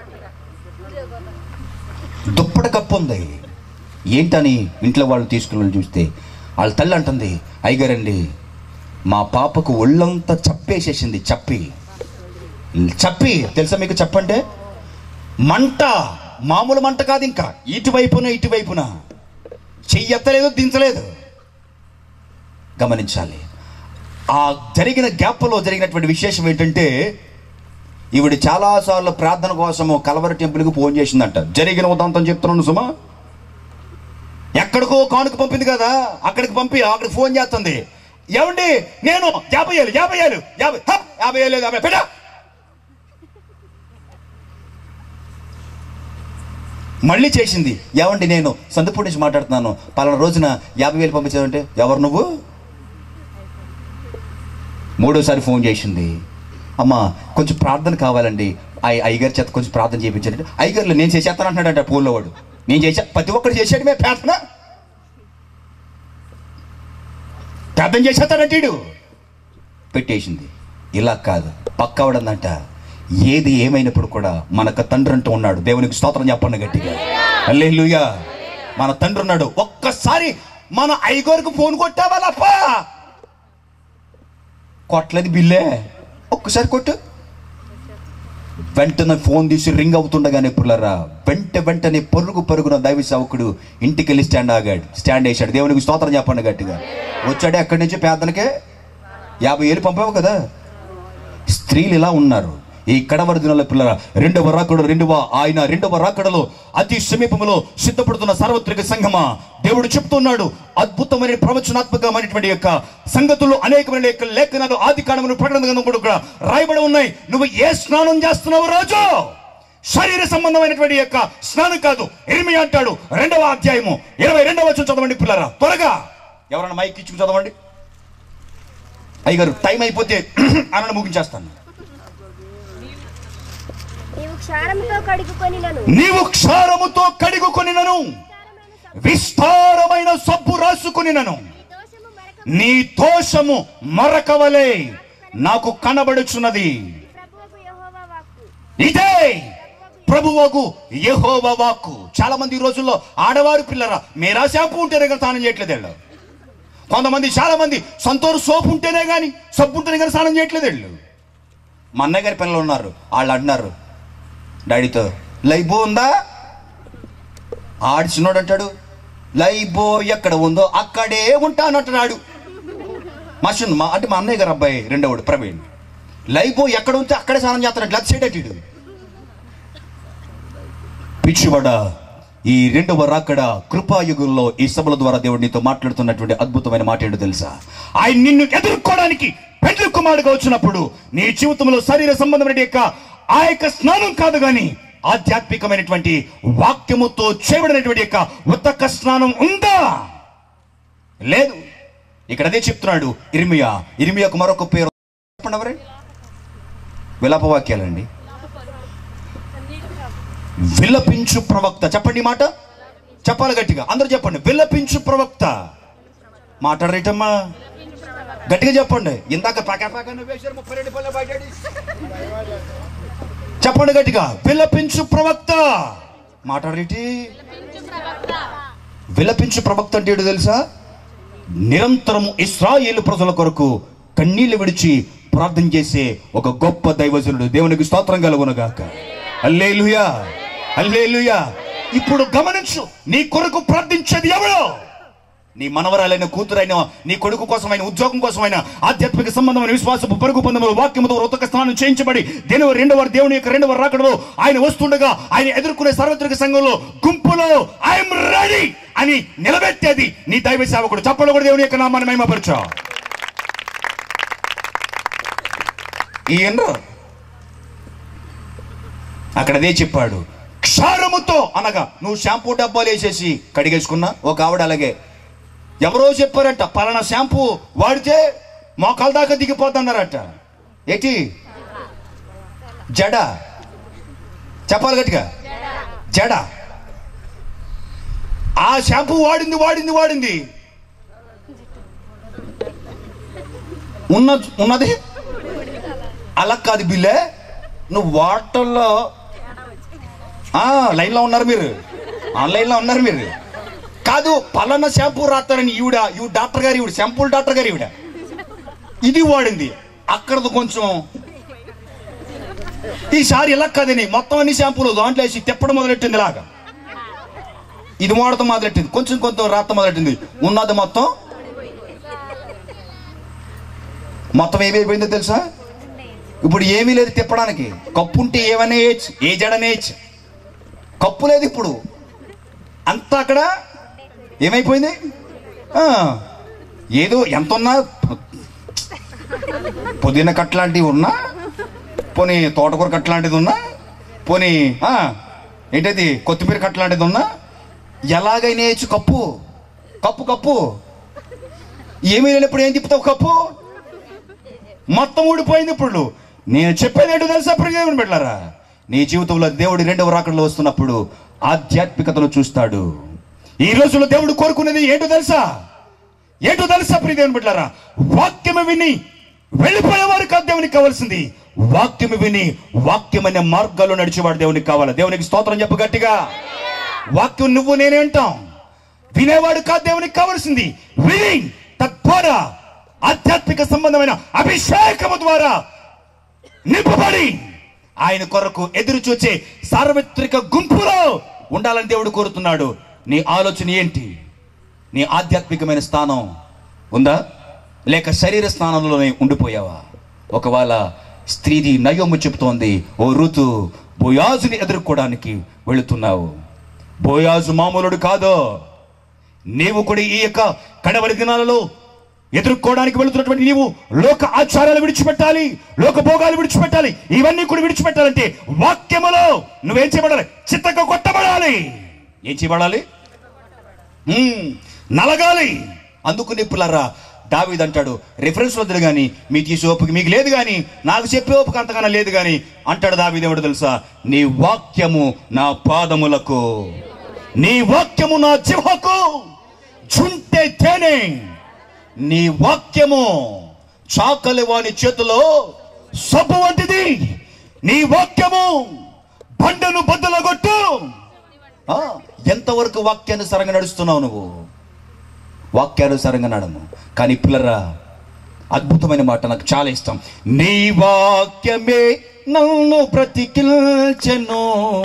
దుప్పడ కప్పు ఉంది ఏంటని ఇంట్లో వాళ్ళు తీసుకుని వెళ్ళి చూస్తే వాళ్ళ తల్లి అంటుంది అయ్యగారండి మా పాపకు ఒళ్ళంతా చప్పేసేసింది చప్పి చప్పి తెలుసా మీకు చెప్పంటే మంట మామూలు మంట కాదు ఇంకా ఇటువైపున ఇటువైపున చెయ్యి ఎత్తలేదు దించలేదు గమనించాలి ఆ జరిగిన గ్యాప్లో జరిగినటువంటి విశేషం ఏంటంటే ఈవిడ చాలాసార్లు ప్రార్థన కోసము కలవరి టెంపుల్కి ఫోన్ చేసిందంట జరిగిన ఉదంతం చెప్తున్నాను సుమా ఎక్కడికో కానుక పంపింది కదా అక్కడికి పంపి అక్కడికి ఫోన్ చేస్తుంది ఏమండి నేను యాభై ఏళ్ళు యాభై ఏళ్ళు యాభై హ! యాభై ఏళ్ళు యాభై పెట్ట మళ్ళీ చేసింది ఏమండి నేను సందుపూడి నుంచి మాట్లాడుతున్నాను పలానా రోజున యాభై వేలు పంపించారంటే ఎవరు నువ్వు మూడోసారి ఫోన్ చేసింది అమ్మా కొంచెం ప్రార్థన కావాలండి అయ్య అయ్యగారి చేత కొంచెం ప్రార్థన చేయించండి అయ్యగారులు నేను చేసేస్తాను అంటున్నాడంట ఫోన్లో వాడు నేను చేసా ప్రతి ఒక్కరు చేసాడు మే ప్రార్థన ప్రార్థన చేసేస్తాడంటే వీడు. పెట్టేసింది ఇలా కాదు పక్కవడందంట ఏది ఏమైనప్పుడు కూడా మనకు తండ్రి అంటూ ఉన్నాడు దేవునికి స్తోత్రం చెప్పండి గట్టిగా అల్లేలుయా మన తండ్రి ఉన్నాడు ఒక్కసారి మన ఐగోరికి ఫోన్ కొట్టావా లప్ప కొట్టలేదు బిల్లే ఒక్కసారి కొట్టు వెంటనే ఫోన్ తీసి రింగ్ అవుతుండగానే పుల్లరా వెంట వెంటనే పరుగు పరుగున దైవ సేవకుడు ఇంటికి వెళ్ళి స్టాండ్ ఆగాడు స్టాండ్ వేసాడు దేవునికి స్తోత్రం చెప్పండి గట్టిగా వచ్చాడే అక్కడి నుంచి పేదనకే యాభై ఏళ్ళు పంపావు కదా స్త్రీలు ఇలా ఉన్నారు ఈ కడవరి దినాల పిల్లల రెండవ రాకడ రెండవ ఆయన రెండవ రాకడలో అతి సమీపంలో సిద్ధపడుతున్న సార్వత్రిక సంఘమా దేవుడు చెప్తున్నాడు అద్భుతమైన ప్రవచనాత్మకమైనటువంటి యొక్క సంగతులు అనేకమైన యొక్క లేఖనాలు ఆది కాండములు ప్రకటన గ్రంథం కూడా కూడా రాయబడి ఉన్నాయి నువ్వు ఏ స్నానం చేస్తున్నావు రాజు శరీర సంబంధమైనటువంటి యొక్క స్నానం కాదు ఎరిమి అంటాడు రెండవ అధ్యాయము ఇరవై రెండవ వచనం చదవండి పిల్లరా త్వరగా ఎవరైనా మైక్ ఇచ్చుకు చదవండి అయ్యగారు టైం అయిపోతే అనని ముగించేస్తాను నీవు క్షారముతో కడుగుకొని నన్ను నీవు క్షారముతో కడుగుకొనినను విస్తారమైన సబ్బు రాసుకొనినను నీ దోషము మరకవలే నాకు కనబడుచున్నది ప్రభువకు యెహోవా వాక్కు ఇదే ప్రభువకు యెహోవా వాక్కు చాలా మంది ఈ రోజుల్లో ఆడవారు పిల్లరా మీరా షాంపూ ఉంటేనే కానీ స్నానం చేయట్లేదు వీళ్ళు కొంతమంది చాలా మంది సంతోష సోపు ఉంటేనే కానీ సబ్బు ఉంటేనే కానీ స్నానం చేయట్లేదు వీళ్ళు మా అన్నయ్య గారి పిల్లలు ఉన్నారు వాళ్ళు అంటున్నారు డాడీతో లైబో ఉందా ఆడి చిన్నోడు అంటాడు లైబో ఎక్కడ ఉందో అక్కడే ఉంటానంటున్నాడు మా చిన్న మా అంటే మా అన్నయ్య గారు అబ్బాయి రెండోవాడు ప్రవీణ్ లైబో ఎక్కడ ఉంటే అక్కడే స్నానం చేస్తాడు లెఫ్ట్ సైడ్ అటు పిచ్చివాడ ఈ రెండవ రాకడ కృపాయుగంలో ఈ సభల ద్వారా దేవుడు నీతో మాట్లాడుతున్నటువంటి అద్భుతమైన మాట ఏంటో తెలుసా ఆయన నిన్ను ఎదుర్కోవడానికి పెండ్లి కుమారుడుగా వచ్చినప్పుడు నీ జీవితంలో శరీర సంబంధమైన యొక్క ఆ యొక్క స్నానం కాదు గాని ఆధ్యాత్మికమైనటువంటి వాక్యముతో చేయబడినటువంటి యొక్క ఉత్తక స్నానం ఉందా లేదు ఇక్కడ అదే చెప్తున్నాడు ఇర్మియా ఇర్మియాకు మరొక పేరు చెప్పండి ఎవరే విలాప వాక్యాలండి విలపించు ప్రవక్త చెప్పండి ఈ మాట చెప్పాలి గట్టిగా అందరూ చెప్పండి విలపించు ప్రవక్త మాట్లాడరేటమ్మా గట్టిగా చెప్పండి ఇందాక పాక పాక అని వేశారు, ముప్పై రెండు పళ్ళ బయటేడి. చెప్పండి గట్టిగా విలపించు ప్రవక్త మాట్లాడరేటి విలపించు ప్రవక్త అంటే ఏంటో తెలుసా నిరంతరము ఇస్రాయేలు ప్రజల కొరకు కన్నీళ్లు విడిచి ప్రార్థన చేసే ఒక గొప్ప దైవజనుడు దేవునికి స్తోత్రం కలుగునగాక అల్లేలుయా అల్లేలుయా ఇప్పుడు గమనించు నీ కొరకు ప్రార్థించేది ఎవరు నీ మనవరాలైన కూతురైన నీ కొడుకు కోసమైన ఉద్యోగం కోసమైన ఆధ్యాత్మిక సంబంధమైన విశ్వాసపు పరుగు పొందము వాక్యముతో ఉతక స్నానం చేయించబడి దేని రెండవ దేవుని యొక్క రెండవ రాకడలో ఆయన వస్తుండగా ఆయన ఎదుర్కొనే సార్వత్రిక సంఘంలో గుంపులో ఐఎమ్ రెడీ అని నిలబెట్టేది నీ దైవ సేవకుడు చప్పలు కూడా దేవుని యొక్క నామాన్ని మహిమపరచా ఈ ఎండ్రు అక్కడ అదే చెప్పాడు క్షారముతో అనగా నువ్వు షాంపూ డబ్బాలు వేసేసి కడిగేసుకున్నా ఒక ఆవిడ అలాగే ఎవరో చెప్పారంట పలానా షాంపూ వాడితే మోకాల దాకా దిగిపోతున్నారట ఏంటి జడ చెప్పాలి గట్టిగా జడ ఆ షాంపూ వాడింది వాడింది వాడింది ఉన్న ఉన్నది అలా కాదు బిల్లే నువ్వు వాటర్లో ఆ, లైన్లో ఉన్నారు మీరు ఆన్లైన్లో ఉన్నారు మీరు కాదు పలానా షాంపూ రాస్తారని ఈవిడ ఈవిడ డాక్టర్ గారు ఈవిడ షాంపూల్ డాక్టర్ గారు ఈవిడ ఇది వాడింది అక్కడది కొంచెం ఈసారి ఇలా కాదని మొత్తం అన్ని షాంపూలు దాంట్లో వేసి తిప్పడం మొదలెట్టింది ఇలాగా ఇది వాడటం మొదలెట్టింది కొంచెం కొంచెం రాత మొదలెట్టింది ఉన్నది మొత్తం మొత్తం ఏమైపోయిందో తెలుసా ఇప్పుడు ఏమీ లేదు తిప్పడానికి కప్పు ఉంటే ఏమనే వేయచ్చు ఏ జడనేయచ్చు కప్పు లేదు ఇప్పుడు అంతా అక్కడ ఏమైపోయింది ఆ, ఏదో ఎంత ఉన్నా పుదీనా కట్ లాంటివి ఉన్నా పోనీ తోటకూర కట్ లాంటిది ఉన్నా పోనీ ఆ, ఏంటది కొత్తిమీర కట్ లాంటిది ఉన్నా ఎలాగైనా వేయచ్చు కప్పు కప్పు కప్పు ఏమీ లేనప్పుడు ఏం తిప్పుతావు కప్పు మొత్తం ఊడిపోయింది ఇప్పుడు నేను చెప్పేది ఏంటో తెలుసా ప్రియదేవుని పెట్టారా నీ జీవితంలో దేవుడి రెండవ రాకడలో వస్తున్నప్పుడు ఆధ్యాత్మికతను చూస్తాడు ఈ రోజుల్లో దేవుడు కోరుకునేది ఏంటో తెలుసా ఏంటో తెలుసా ప్రియదేవుని పెట్టారా వాక్యము విని వెళ్ళిపోయేవారు కాదు దేవునికి కావాల్సింది వాక్యము విని వాక్యమనే మార్గాల్లో నడిచేవాడు దేవునికి కావాలి దేవునికి స్తోత్రం చెప్పు గట్టిగా వాక్యం నువ్వు నేనే అంటాం వినేవాడు కాదు దేవునికి కావాల్సింది విని తద్వారా ఆధ్యాత్మిక సంబంధమైన అభిషేకము ద్వారా నింపబడి ఆయన కొరకు ఎదురు చూచే సార్వత్రిక గుంపులో ఉండాలని దేవుడు కోరుతున్నాడు నీ ఆలోచన ఏంటి నీ ఆధ్యాత్మికమైన స్థానం ఉందా లేక శరీర స్థానంలోనే ఉండిపోయావా ఒకవేళ స్త్రీది నయోము చెబుతోంది ఓ ఋతు బోయాజుని ఎదుర్కోవడానికి వెళుతున్నావు బోయాజు మామూలుడు కాదు నీవు కూడా ఈ యొక్క కడవరి దినాలలో ఎదుర్కోవడానికి వెళుతున్నటువంటి నీవు లోక ఆచారాలు విడిచిపెట్టాలి లోక భోగాలు విడిచిపెట్టాలి ఇవన్నీ కూడా విడిచిపెట్టాలంటే వాక్యములో నువ్వేం చేయబడాలి చిత్తగా కొట్టబడాలి ఏం చేయబడాలి హ్మ్, నలగాలి అందుకు నిప్పులారా దావీద్ అంటాడు రిఫరెన్స్ వద్దు కానీ మీకు ఈ ఓపిక మీకు లేదు కానీ నాకు చెప్పే ఓపిక అంతగానో లేదు కానీ అంటాడు దావీదేవుడు తెలుసా నీ వాక్యము నా పాదములకు నీ వాక్యము నా జిహ్వకు చుంటే తేనె నీ వాక్యము చాకలి వాని చేతిలో సబ్బు వంటిది నీ వాక్యము బండను బద్దలగొట్టు ఆ, ఎంతవరకు వాక్యానుసారంగా నడుస్తున్నావు నువ్వు వాక్యానుసారంగా నడము కానీ పిల్లరా అద్భుతమైన మాట నాకు చాలా ఇష్టం నీ వాక్యమే నన్ను బ్రతికిల్చెను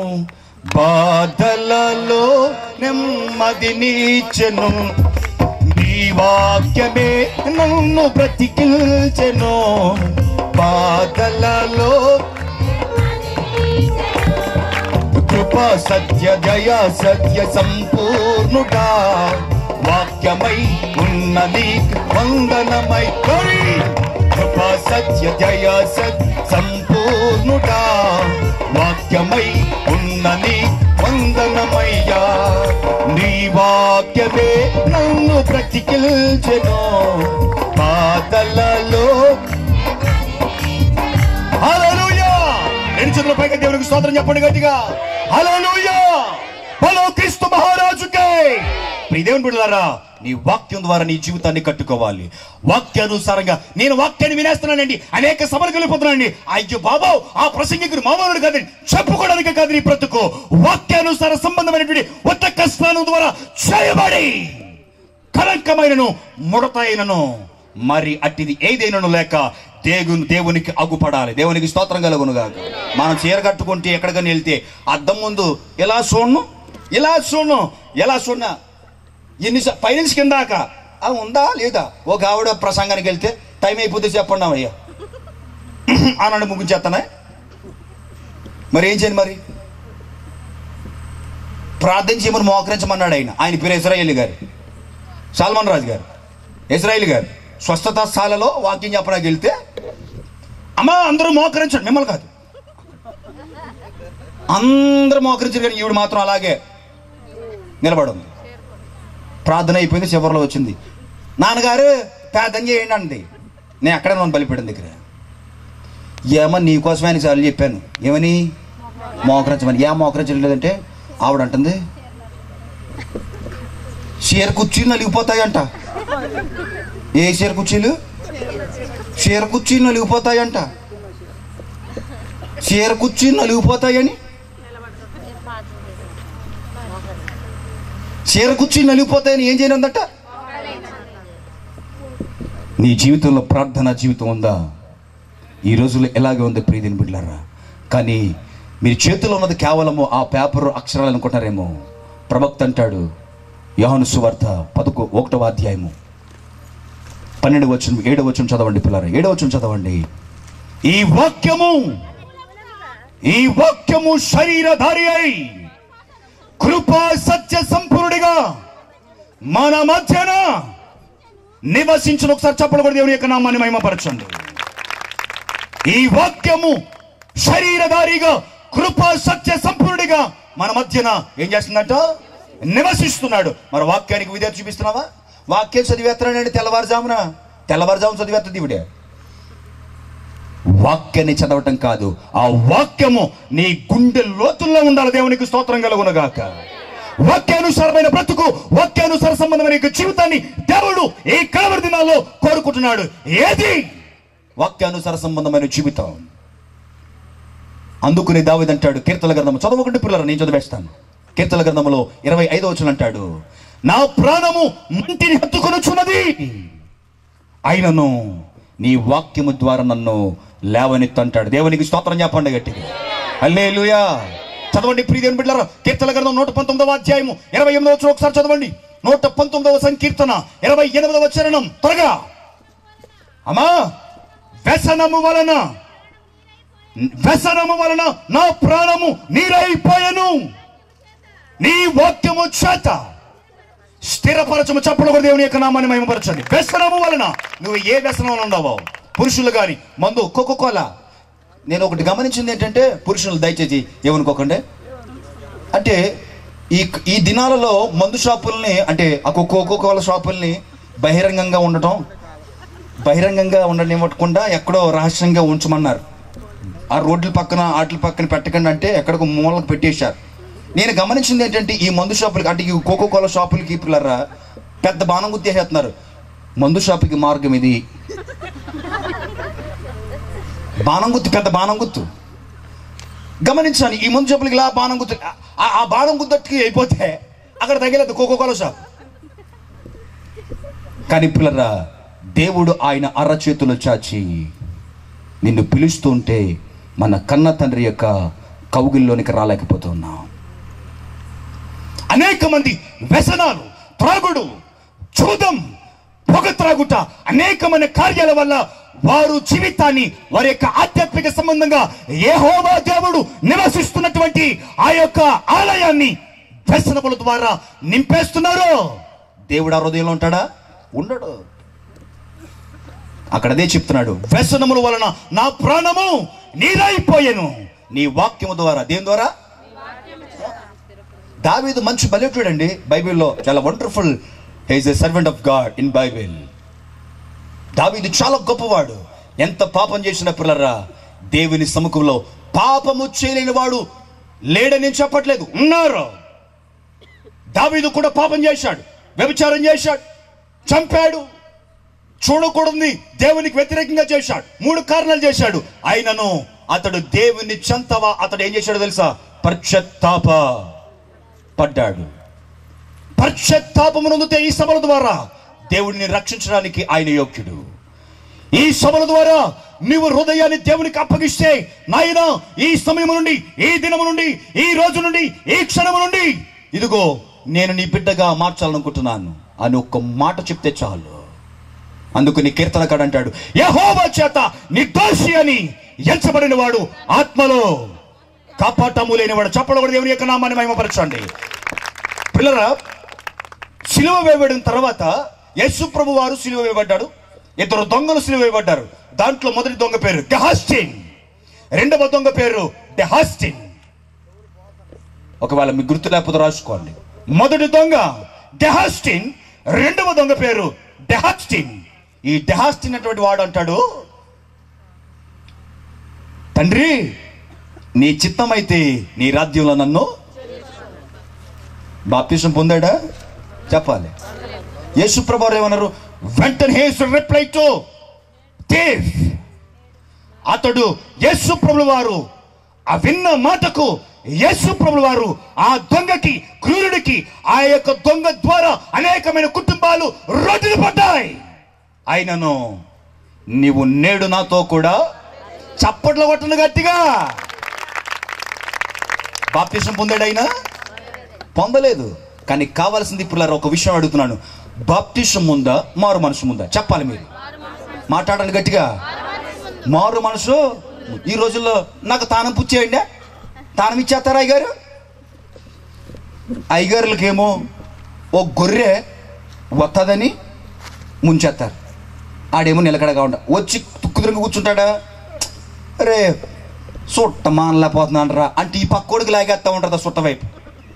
బాధలలో నెమ్మది నీచెను నీ వాక్యమే నన్ను బ్రతికిల్చెను బాధలలో కృప సత్య జయ సత్య సంపూర్ణుడా వాక్యమై ఉన్నది వందనమై కొరి కృప సత్య జయ సత్య సంపూర్ణుడా వాక్యమై ఉన్నది వందనమయ్యా నీ వాక్యమే నన్ను బ్రతికిల్చెను బాధలలో హల్లెలూయా రెండు చేతుల పైకి దేవునికి స్తోత్రం చెప్పండి గట్టిగా హల్లెలూయా హలో క్రీస్తు మహారాజుకే ప్రియ దేవుని బిడ్డలారా నీ వాక్యం ద్వారా నీ జీవితాన్ని కట్టుకోవాలి వాక్యానుసారంగా నేను వాక్యాన్ని వినేస్తున్నానండి అనేక సభలకు వెళ్ళిపోతున్నానండి అయ్యో బాబా ఆ ప్రసంగికుడు మామూలుడు కాదండి చెప్పుకోవడానికి కాదు నీ బ్రతుకు వాక్యానుసార సంబంధమైనటువంటి ఒక్క కష్టాను ద్వారా చేయబడి కలంకమైనను ముడతైనను మరి అట్టిది ఏదైనను లేక దేవుని దేవునికి అగుపడాలి దేవునికి స్తోత్రం కలుగునుగాక మనం చీర కట్టుకుంటే ఎక్కడికైనా వెళ్తే అద్దం ముందు ఇలా చూడను ఇలా చూడను ఎలా చూడనా ఎన్ని స- పైనుంచి కిందాక ఆ ఉందా లేదా ఒక ఆవిడ ప్రసంగానికి వెళ్తే టైం అయిపోతే చెప్పండి అయ్యా అన్నాడు ముగించేస్తానే మరి ఏం చేయండి మరి ప్రార్థన చేయమని మోకరించమన్నాడు ఆయన ఆయన పేరు ఇజ్రాయేల్ గారు సల్మాన్ రాజు గారు ఇజ్రాయిల్ గారు స్వస్థత స్థాలలో వాక్యం చెప్పడానికి వెళ్తే అమ్మా అందరూ మోకరించండి మిమ్మల్ని కాదు అందరూ మోకరించారు కానీ ఈవిడ మాత్రం అలాగే నిలబడింది ప్రార్థన అయిపోయింది చివరిలో వచ్చింది నాన్నగారు ప్రార్థన చేయండి అంది నేను అక్కడే నన్ను బలిపెట్టిన దగ్గర ఏమో నీకోసమే అని సార్లు చెప్పాను ఏమని మోకరించమని ఏ మోకరించలేదంటే ఆవిడ అంటుంది చీర కుర్చీలు నలిగిపోతాయంట ఏ చీర కుర్చీలు చీర కుర్చీలు నలిగిపోతాయంట చీర కుర్చీలు నలిగిపోతాయని చీర కుర్చీలు నలిగిపోతాయని ఏం చేయనుందట నీ జీవితంలో ప్రార్థన జీవితం ఉందా ఈ రోజుల్లో ఎలాగే ఉంది ప్రీతిని బిడ్డలారా కానీ మీరు చేతిలో ఉన్నది కేవలము ఆ పేపర్ అక్షరాలు అనుకుంటారేమో ప్రవక్త అంటాడు యోహాను సువార్త పదకొ ఒకటవ అధ్యాయము పన్నెండు వచ్చిన ఏడవ వచ్చిన చదవండి పిల్లలు ఏడవ వచ్చిన చదవండి ఈ వాక్యము ఈ వాక్యము శరీరధారి అయి కృపా సత్య సంపూర్ణుడిగా మన మధ్యన నివసించిన ఒకసారి చెప్పలు కూడా దేవుని యొక్క నామాన్ని మహిమపరచండి ఈ వాక్యము శరీరధారిగా కృపా సత్య సంపూర్ణుడిగా మన మధ్యన ఏం చేస్తుందంట నివసిస్తున్నాడు మరి వాక్యానికి విధేయత చూపిస్తున్నావా వాక్యం చదివేస్తున్నాడండి తెల్లవారుజామున తెల్లవారుజామున చదివేస్తుంది ఇవిడే వాక్యాన్ని చదవటం కాదు ఆ వాక్యము నీ గుండె లోతుల్లో ఉండాలి దేవునికి స్తోత్రం కలుగునగాక వాక్యానుసారమైన బ్రతుకు వాక్యానుసార సంబంధమైన యొక్క జీవితాన్ని దేవుడు ఈ కలవరి దినాల్లో కోరుకుంటున్నాడు ఏది వాక్యానుసార సంబంధమైన జీవితం అందుకుని దావిదంటాడు కీర్తన గ్రంథం చదవకుంటే పిల్లలు నేను చదివేస్తాను కీర్తన గ్రంథంలో ఇరవై ఐదో వచ్చిన అంటాడు నా ప్రాణము మంటిని హత్తుకొనుచున్నది అయినను నీ వాక్యము ద్వారా నన్ను లేవనెత్తు అంటాడు దేవునికి స్తోత్రం చెప్పండి గట్టిగా హల్లెలూయా చదవండి ప్రియదేవుని బిడ్డలారా కీర్తన గ్రంథం నూట పంతొమ్మిదవ అధ్యాయము ఇరవై ఎనిమిదవ వచ్చిన ఒకసారి చదవండి నూట పంతొమ్మిదవ సంకీర్తన ఇరవై ఎనిమిదవ చరణం త్వరగా అమ్మా వ్యసనము వలన వ్యసనము వలన నా ప్రాణము నీరైపోయను నీ వాక్యము చేత స్థిరపరచము చప్పుడు కూడా దేవుని యొక్క నామాన్ని మహిమపరచండి వ్యసనము వలన నువ్వు ఏ వ్యసనంలో ఉన్నావో పురుషులు కానీ మందు కోకోకోలా నేను ఒకటి గమనించింది ఏంటంటే పురుషులు దయచేసి ఏమనుకోకండి అంటే ఈ ఈ దినాలలో మందు షాపుల్ని అంటే ఆ కోకోకోల షాపుల్ని బహిరంగంగా ఉండటం బహిరంగంగా ఉండనివ్వకుండా ఎక్కడో రహస్యంగా ఉంచమన్నారు ఆ రోడ్ల పక్కన వాటి పక్కన పెట్టకండి అంటే ఎక్కడికి మూలకు పెట్టేశారు నేను గమనించింది ఏంటంటే ఈ మందు షాపులకి అంటే ఈ కోకో కోలా షాపులకి పిల్లరా పెద్ద బాణం గుర్తేసేస్తున్నారు మందు షాపుకి మార్గం ఇది బాణం గుర్తు పెద్ద బాణం గుర్తు గమనించాను ఈ మందు షాపులకి ఇలా బాణం గుర్తు ఆ- ఆ బాణం గుర్తుకి అయిపోతే అక్కడ తగిలేదు కోకో కోలా షాప్ కానీ పిల్లరా దేవుడు ఆయన అరచేతులు చాచి నిన్ను పిలుస్తుంటే మన కన్న తండ్రి యొక్క కౌగిల్లోనికి రాలేకపోతున్నాం అనేక మంది వ్యసనాలు త్రాగుడు చూదం పొగ త్రాగుట అనేకమైన కార్యాల వల్ల వారు జీవితాన్ని వారి యొక్క ఆధ్యాత్మిక సంబంధంగా యెహోవా దేవుడు నివసిస్తున్నటువంటి ఆ యొక్క ఆలయాన్ని వ్యసనముల ద్వారా నింపేస్తున్నారు దేవుడు ఆ హృదయంలో ఉంటాడా ఉండడు అక్కడ అదే చెప్తున్నాడు వ్యసనముల వలన నా ప్రాణము నీరైపోయాను నీ వాక్యము ద్వారా దేని ద్వారా దావీదు మంచి బలెటుడండి బైబిల్లో చాలా wonderful he's a servant of God in Bible దావీదు చాలా గొప్పవాడు ఎంత పాపం చేసిన పిల్లరా దేవుని సముఖంలో పాపము చేయలేని వాడు లేడని చెప్పట్లేదు ఉన్నారు దావీదు కూడా పాపం చేశాడు వ్యభిచారం చేశాడు చంపాడు చూడకూడదు దేవునికి వ్యతిరేకంగా చేశాడు మూడు కారణాలు చేశాడు అయినను అతడు దేవుని చంతవా అతడు ఏం చేశాడో తెలుసా పశ్చత్తాప పడ్డాడు పశ్చత్తాపము నొందితే ఈ సభల ద్వారా దేవుడిని రక్షించడానికి ఆయన యోగ్యుడు ఈ సభల ద్వారా నీవు హృదయాన్ని దేవునికి అప్పగిస్తే నాయన ఈ సమయం నుండి ఈ దినము నుండి ఈ రోజు నుండి ఈ క్షణము నుండి ఇదిగో నేను నీ బిడ్డగా మార్చాలనుకుంటున్నాను అని ఒక్క మాట చెప్తే చాలు అందుకు నీ కీర్తనకాడు అంటాడు యహోవా చేత నిర్దోషి అని ఎంచబడిన వాడు ఆత్మలో కాపాటము లేనివాడు చెప్పడం దేవుని యొక్క నామాన్ని మహిమపరచండి పిల్లరా సిలువ వేయబడిన తర్వాత యేసు ప్రభు వారు సిలువ వేయబడ్డాడు ఇద్దరు దొంగలు సిలువ వేయబడ్డారు దాంట్లో మొదటి దొంగ పేరు డెహాస్టిన్ రెండవ దొంగ పేరు డెహాస్టిన్ ఒకవేళ మీకు గుర్తు లేకపోతే రాసుకోండి మొదటి దొంగ డెహాస్టిన్ రెండవ దొంగ పేరు డెహాస్టిన్ ఈ డెహాస్టిన్ అటువంటి వాడు అంటాడు తండ్రి నీ చిత్తమైతే నీ రాజ్యంలో నన్ను బాప్తిసం పొందాడా చెప్పాలి యేసుప్రభు ఏమన్నారు వెంటనే యేసు రిప్లై టు థీఫ్ అతడు యేసు ప్రభుల వారు ఆ విన్న మాటకు యేసు ప్రభుల వారు ఆ దొంగకి క్రూరుడికి ఆ యొక్క దొంగ ద్వారా అనేకమైన కుటుంబాలు రోడ్డున పడ్డాయి అయినను నీవు నేడు నాతో కూడా చప్పట్లు కొట్టను గట్టిగా బాప్తిసం పొందాడు అయినా పొందలేదు కానీ కావాల్సింది ఇప్పుడు ఒక విషయం అడుగుతున్నాను బాప్టిజం ఉందా మారు మనసు ఉందా చెప్పాలి మీరు మాట్లాడండి గట్టిగా మారు మనసు ఈ రోజుల్లో నాకు తానం పుచ్చేయండి తానం ఇచ్చేస్తారా అయ్యగారు అయ్యగారులకేమో ఓ గొర్రె వత్తదని ముంచేస్తారు ఆడేమో నిలకడగా ఉండ వచ్చి తుక్కుదురుగా కూర్చుంటాడా అరే సుట్ట మానలేకపోతున్నాను రా అంటే ఈ పక్కోడికి లాగేస్తా ఉంటుంది ఆ సుట్ట వైపు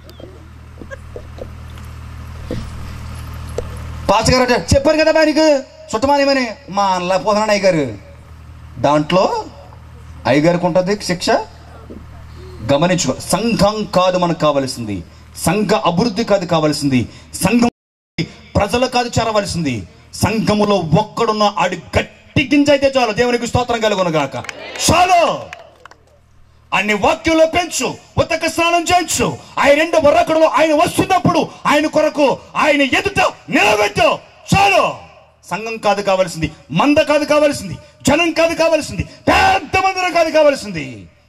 పాస్టర్ గారు అంటే, చెప్పారు కదా ఆయనకు చుట్టమానేమని మా అనలేకపోతున్నాడు అయ్యగారు దాంట్లో అయ్యగారికి ఉంటుంది శిక్ష గమనించుకో సంఘం కాదు మనకు కావలసింది సంఘ అభివృద్ధి కాదు కావలసింది సంఘం ప్రజలు కాదు చేరవలసింది సంఘములో ఒక్కడున్న ఆడి గట్టి గింజ అయితే చాలు దేవునికి స్తోత్రం కలుగును గాక చాలు అన్ని వాక్యంలో పెంచు ఉతక స్నానం చేయించు ఆయన రెండు వరకుడులో ఆయన వస్తున్నప్పుడు ఆయన కొరకు ఆయన ఎదుట నిలబెట్టు చాలు సంఘం కాదు కావాల్సింది మంద కాదు కావాల్సింది జనం కాదు కావాల్సింది పెద్ద మందిరం కాదు కావాల్సింది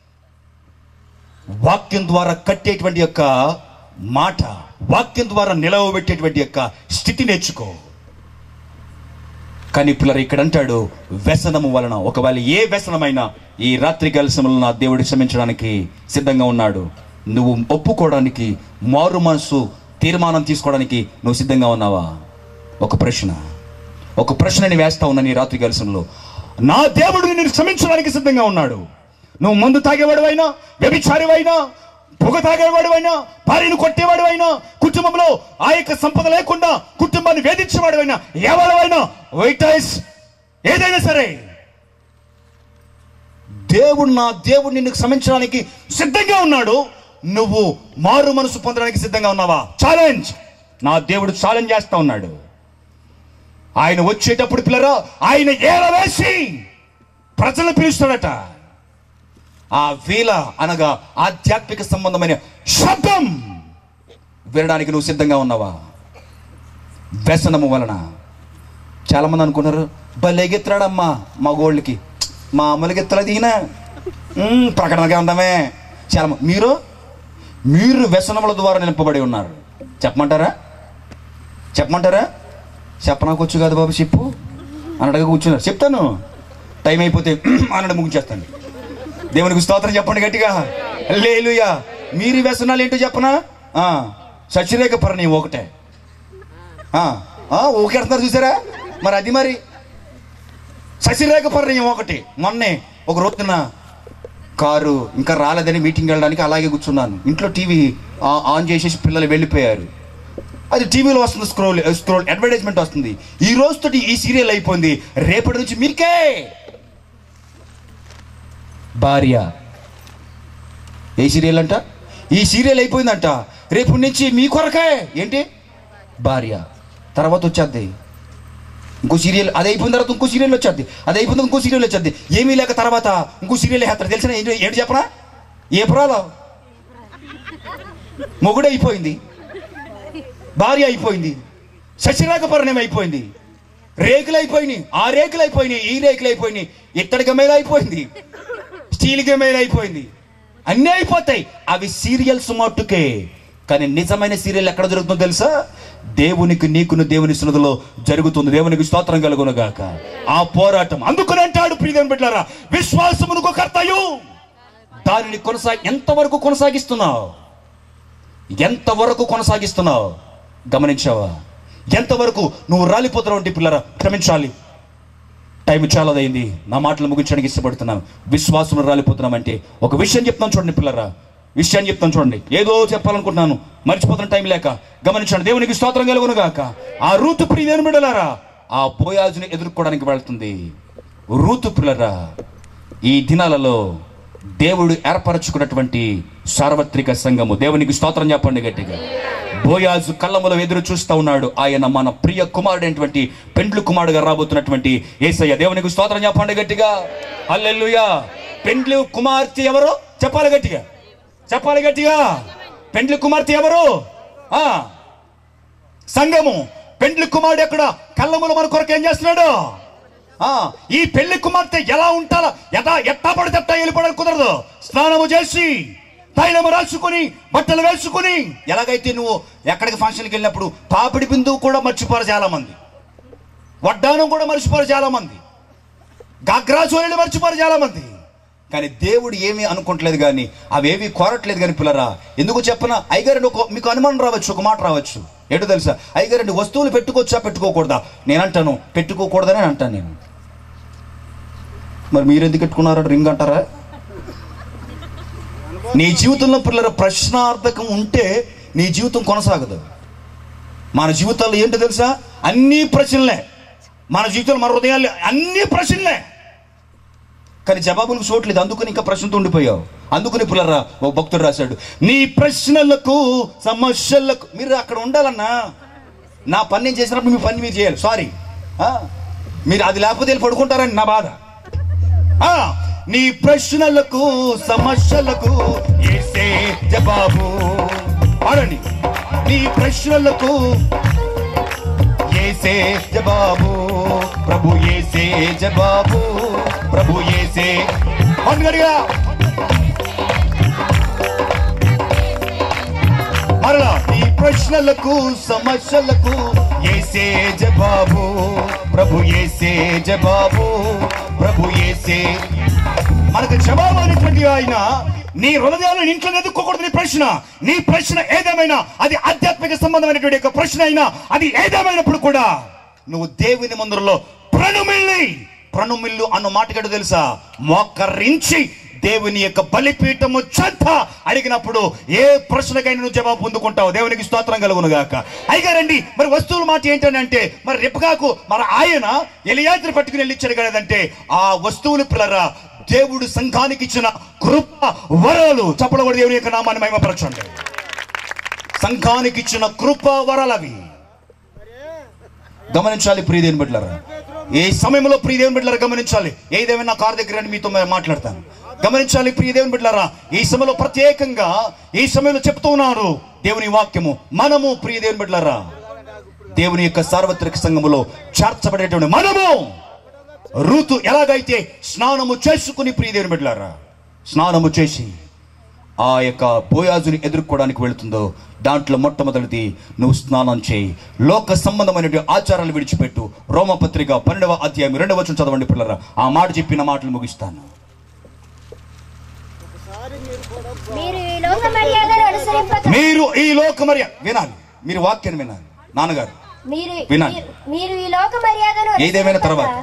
వాక్యం ద్వారా కట్టేటువంటి యొక్క మాట వాక్యం ద్వారా నిలవబెట్టేటువంటి యొక్క స్థితి నేర్చుకో కానీ పిల్లలు ఇక్కడ అంటాడు వ్యసనము వలన ఒకవేళ ఏ వ్యసనమైనా ఈ రాత్రి కలసములను నా దేవుడు క్షమించడానికి సిద్ధంగా ఉన్నాడు నువ్వు ఒప్పుకోవడానికి మారు మనసు తీర్మానం తీసుకోవడానికి నువ్వు సిద్ధంగా ఉన్నావా ఒక ప్రశ్న ఒక ప్రశ్నని వేస్తా ఉన్నా నీ రాత్రి కలసంలో నా దేవుడు నిన్ను క్షమించడానికి సిద్ధంగా ఉన్నాడు నువ్వు మందు తాగేవాడువైనా వ్యభిచారివైనా పొగ తాగేవాడువైనా భార్యను కొట్టేవాడువైనా కుటుంబంలో ఆ యొక్క సంపద లేకుండా కుటుంబాన్ని వేధించేవాడువైనా ఎవరైనా వైటైస్ ఏదైనా సరే దేవుడు నా దేవుడు నిన్ను క్షమించడానికి సిద్ధంగా ఉన్నాడు నువ్వు మారు మనసు పొందడానికి సిద్ధంగా ఉన్నావా ఛాలెంజ్ నా దేవుడు ఛాలెంజ్ చేస్తా ఉన్నాడు ఆయన వచ్చేటప్పుడు పిల్లరా ఆయన ఏల వేసి ప్రజలు పిలుస్తాడట ఆ వీల అనగా ఆధ్యాత్మిక సంబంధమైన శబ్దం వినడానికి నువ్వు సిద్ధంగా ఉన్నావా వ్యసనము వలన చాలా మంది అనుకున్నారు భలేగెత్తాడమ్మా మా గోళ్ళకి మామూలుగా ఎత్తలేదు ఈయన ఉమ్, ప్రకటనగా ఉందామే చాలా మంది- మీరు మీరు వ్యసనముల ద్వారా నింపబడి ఉన్నారు చెప్పమంటారా చెప్పమంటారా చెప్పనాకొచ్చు కాదు బాబు చెప్పు అని అడగ కూర్చున్నారు చెప్తాను టైం అయిపోతే అనడం ముగించేస్తాను దేవునికి స్తోత్రం చెప్పండి గట్టిగా లేలుయా మీరు ఈ వ్యసనాలు ఏంటో చెప్పనా ఆ, సచిరేఖ పరణి ఒకటే ఆ, ఆ, ఊకెడుతున్నారు చూసారా మరి అది మరి శశిరేఖ పరిణయం ఒకటి మొన్నే ఒక రోజున కారు ఇంకా రాలేదని మీటింగ్ వెళ్ళడానికి అలాగే కూర్చున్నాను ఇంట్లో టీవీ ఆ- ఆన్ చేసేసి పిల్లలు వెళ్ళిపోయారు అది టీవీలో వస్తుంది స్క్రోల్ స్క్రోల్ అడ్వర్టైజ్మెంట్ వస్తుంది ఈ రోజుతోటి ఈ సీరియల్ అయిపోయింది రేపటి నుంచి మీకే భార్య ఏ సీరియల్ అంట ఈ సీరియల్ అయిపోయిందంట రేపటి నుంచి మీ కొరకే ఏంటి భార్య తర్వాత వచ్చేద్ది ఇంకో సీరియల్ అది అయిపోయిన తర్వాత ఇంకో సీరియల్ వచ్చేది అది అయిపోయిన తర్వాత ఇంకో సీరియల్ వచ్చేది ఏమీ లేక తర్వాత ఇంకో సీరియల్ వేస్తారు తెలిసిన ఏంటి ఏంటి చెప్పనా ఏ పురాలో మొగుడు అయిపోయింది భార్య అయిపోయింది శశిరేఖ పరిణయం అయిపోయింది రేకులు అయిపోయినాయి ఆ రేకులు అయిపోయినాయి ఈ రేకులు అయిపోయినాయి ఇత్తడి గమేలు అయిపోయింది స్టీల్ గమేలు అయిపోయింది అన్నీ అయిపోతాయి అవి సీరియల్స్ మట్టుకే కానీ నిజమైన సీరియల్ ఎక్కడ జరుగుతుందో తెలుసా దేవునికి నీకును దేవుని సన్నిధిలో జరుగుతుంది దేవునికి స్తోత్రం కలుగును గాక ఆ పోరాటం అందుకని అంటాడు ప్రియదేవుని బిడ్డారా విశ్వాసమునకు కర్తయు దానిని కొనసాగి ఎంతవరకు కొనసాగిస్తున్నావు ఎంతవరకు కొనసాగిస్తున్నావు గమనించావా ఎంతవరకు నువ్వు రాలిపోతున్నావు అంటే పిల్లరా క్షమించాలి టైం చాలా అయింది నా మాటలు ముగించడానికి ఇష్టపడుతున్నాను విశ్వాసం రాలిపోతున్నామంటే ఒక విషయం చెప్తాను చూడండి పిల్లరా విషయాన్ని చెప్తాను చూడండి ఏదో చెప్పాలనుకుంటున్నాను మర్చిపోతున్న టైం లేక గమనించండి దేవునికి స్తోత్రం కలుగును గాక ఆ రూతు ప్రియ బిడ్డలారా ఆ బోయాజుని ఎదుర్కోవడానికి వెళ్తుంది రూతు పిల్లరా ఈ దినాలలో దేవుడు ఏర్పరచుకున్నటువంటి సార్వత్రిక సంఘము దేవునికి స్తోత్రం చెప్పండి గట్టిగా బోయాజు కళ్ళములో ఎదురు చూస్తా ఉన్నాడు ఆయన మన ప్రియ కుమారుడైనటువంటి పెండ్లు కుమారుడుగా రాబోతున్నటువంటి ఏసయ్య దేవునికి స్తోత్రం చెప్పండి గట్టిగా హల్లెలూయా పెండ్లు కుమార్తె ఎవరు చెప్పాలి గట్టిగా చెప్పాలి గట్టిగా పెండ్లి కుమార్తె ఎవరు ఆ సంఘము పెండ్లి కుమారుడు ఎక్కడ కళ్ళములు మన కొరకు ఏం చేస్తున్నాడు ఆ ఈ పెళ్లి కుమార్తె ఎలా ఉంటారా ఎదా ఎట్టా పడితే ఎట్టా వెళ్ళిపోవడానికి కుదరదు స్నానము చేసి తైలము రాసుకొని బట్టలు వేసుకొని ఎలాగైతే నువ్వు ఎక్కడికి ఫంక్షన్కి వెళ్ళినప్పుడు పాపిడి బిందువు కూడా మర్చిపోరు చాలా మంది వడ్డానం కూడా మర్చిపోరు చాలా మంది గాగ్రాచోళిని మర్చిపోరు చాలా మంది కానీ దేవుడు ఏమీ అనుకోవట్లేదు కానీ అవేవి కోరట్లేదు కానీ పిల్లరా ఎందుకు చెప్పన అయ్యగారండి ఒక మీకు అనుమానం రావచ్చు ఒక మాట రావచ్చు ఏంటో తెలుసా అయ్యగారండి వస్తువులు పెట్టుకోవచ్చా పెట్టుకోకూడదా నేను అంటాను పెట్టుకోకూడదని అంటాను నేను మరి మీరు ఎందుకు పెట్టుకున్నారు రింగ్ అంటారా నీ జీవితంలో పిల్లల ప్రశ్నార్థకం ఉంటే నీ జీవితం కొనసాగదు మన జీవితాల్లో ఏంటో తెలుసా అన్ని ప్రశ్నలే మన జీవితంలో మన హృదయాలు అన్ని ప్రశ్నలే కానీ జవాబులకు చోట్లేదు అందుకని ఇంకా ప్రశ్నతో ఉండిపోయావు అందుకని పుల్లరా ఒక భక్తుడు రాశాడు నీ ప్రశ్నలకు సమస్యలకు మీరు అక్కడ ఉండాలన్నా నా పని నేను చేసినప్పుడు మీ పని మీరు చేయాలి సారీ మీరు అది లేకపోతే వెళ్ళి పడుకుంటారని నా బాధ ఆ, నీ ప్రశ్నలకు సమస్యలకు ఏసే జవాబు పాడండి నీ ప్రశ్నలకు ఏసే జవాబు ప్రభు ఏసే జవాబు ప్రభు ఏసే పండుగడిగా మరలా నీ ప్రశ్నలకు సమస్యలకు ఏసే జవాబు ప్రభు ఏసే జవాబు ప్రభు ఏసే మనకు జవాబు అనేటువంటి ఆయన నీ హృదయాలను ఇంట్లో ఎదుర్కోకూడదు నీ ప్రశ్న నీ ప్రశ్న ఏదేమైనా అది ఆధ్యాత్మిక సంబంధమైనటువంటి యొక్క ప్రశ్న అయినా అది ఏదేమైనప్పుడు కూడా నువ్వు దేవుని మందిరంలో ప్రణుమిల్లి ప్రణుమిల్లు అన్న మాటగడు తెలుసా మోకరించి దేవుని యొక్క బలిపీఠము చెంత అడిగినప్పుడు ఏ ప్రశ్నకైనా నువ్వు జవాబు పొందుకుంటావు దేవునికి స్తోత్రం కలుగును గాక అయ్యారండి మరి వస్తువుల మాట ఏంటంటే మరి రిపకాకు మరి ఆయన ఎలియాత్రి పట్టుకుని వెళ్ళి ఇచ్చాడు కదంటే ఆ వస్తువులు పిల్లరా దేవుడు సంఘానికి ఇచ్చిన కృప వరాలు చెప్పడబడి దేవుని యొక్క నామాన్ని మహిమపరచండి సంఘానికి ఇచ్చిన కృప వరాలు అవి గమనించాలి ప్రియదేవుని బిడ్డలారా ఏ సమయంలో ప్రియదేవుని బిడ్డలారా గమనించాలి ఏదేమైనా నా కారు దగ్గర రండి, మీతో నేను మాట్లాడతాను గమనించాలి ప్రియదేవుని బిడ్డలారా ఈ సమయంలో ప్రత్యేకంగా ఈ సమయంలో చెప్తూ ఉన్నారు దేవుని వాక్యము మనము ప్రియదేవుని బిడ్డలారా దేవుని యొక్క సార్వత్రిక సంఘములో చేర్చబడేటువంటి మనము రూతు ఎలాగైతే స్నానము చేసుకుని ప్రియదేవుని బిడ్డలారా స్నానము చేసి ఆ యొక్క బోయాజుని ఎదుర్కోవడానికి వెళుతుందో దాంట్లో మొట్టమొదటిది నువ్వు స్నానం చేయి లోక సంబంధమైన ఆచారాలు విడిచిపెట్టు రోమపత్రిక పన్నెండవ అధ్యాయం రెండవ వచనం చదవండి పిల్లరా ఆ మాట చెప్పిన మాటలు ముగిస్తాను మీరు ఈ లోక మర్యాదను అనుసరింపక మీరు ఈ లోక మర్యాద వినాలి మీరు వాక్యాన్ని వినాలి నాన్నగారు మీరు వినాలి. మీరు- మీరు ఈ లోక మర్యాదను ఏదేమైనా అనుసరింపక తర్వాత.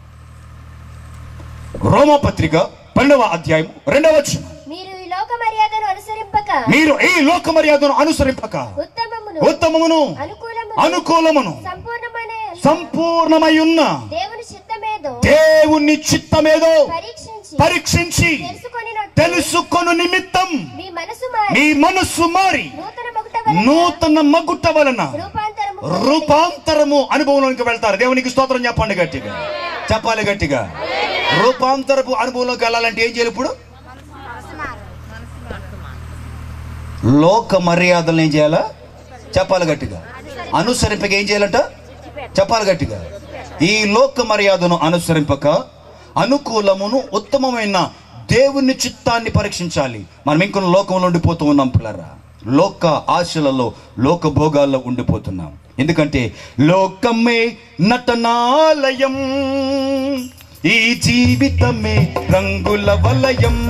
రోమపత్రిక పన్నెండవ అధ్యాయం రెండవ వచనం మీరు ఈ లోక మర్యాదను అనుసరింపక మీరు ఈ లోక మర్యాదను అనుసరింపక ఉత్తమమును ఉత్తమమును అనుకూలమును అనుకూలమును సంపూర్ణమైన సంపూర్ణమై ఉన్న దేవుని చిత్తమేదో దేవుని చిత్తమేదో పరీక్షించి పరీక్షించి తెలుసుకొని తెలుసుకొను నిమిత్తం మీ మనసు మారి మీ మనస్సు మారి నూతన మొగట వలన నూతన మగుట వలన రూపాంతరము రూపాంతరము అనుభవంలోకి వెళ్తారు దేవునికి స్తోత్రం చెప్పండి గట్టిగా చెప్పాలి గట్టిగా రూపాంతరపు అనుభవంలోకి వెళ్ళాలంటే ఏం చేయాలి ఇప్పుడు లోక మర్యాదలను ఏం చేయాలా చెప్పాలి గట్టిగా అనుసరింపక ఏం చేయాలంట చెప్పాలి గట్టిగా ఈ లోక మర్యాదను అనుసరింపక అనుకూలమును ఉత్తమమైన దేవుని చిత్తాన్ని పరీక్షించాలి మనం ఇంకొన లోకంలో ఉండిపోతూ ఉన్నాం పిల్లరా లోక ఆశలలో లోక భోగాల్లో ఉండిపోతున్నాం ఎందుకంటే లోకమే నటనాలయం ఈ జీవితమే రంగుల వలయం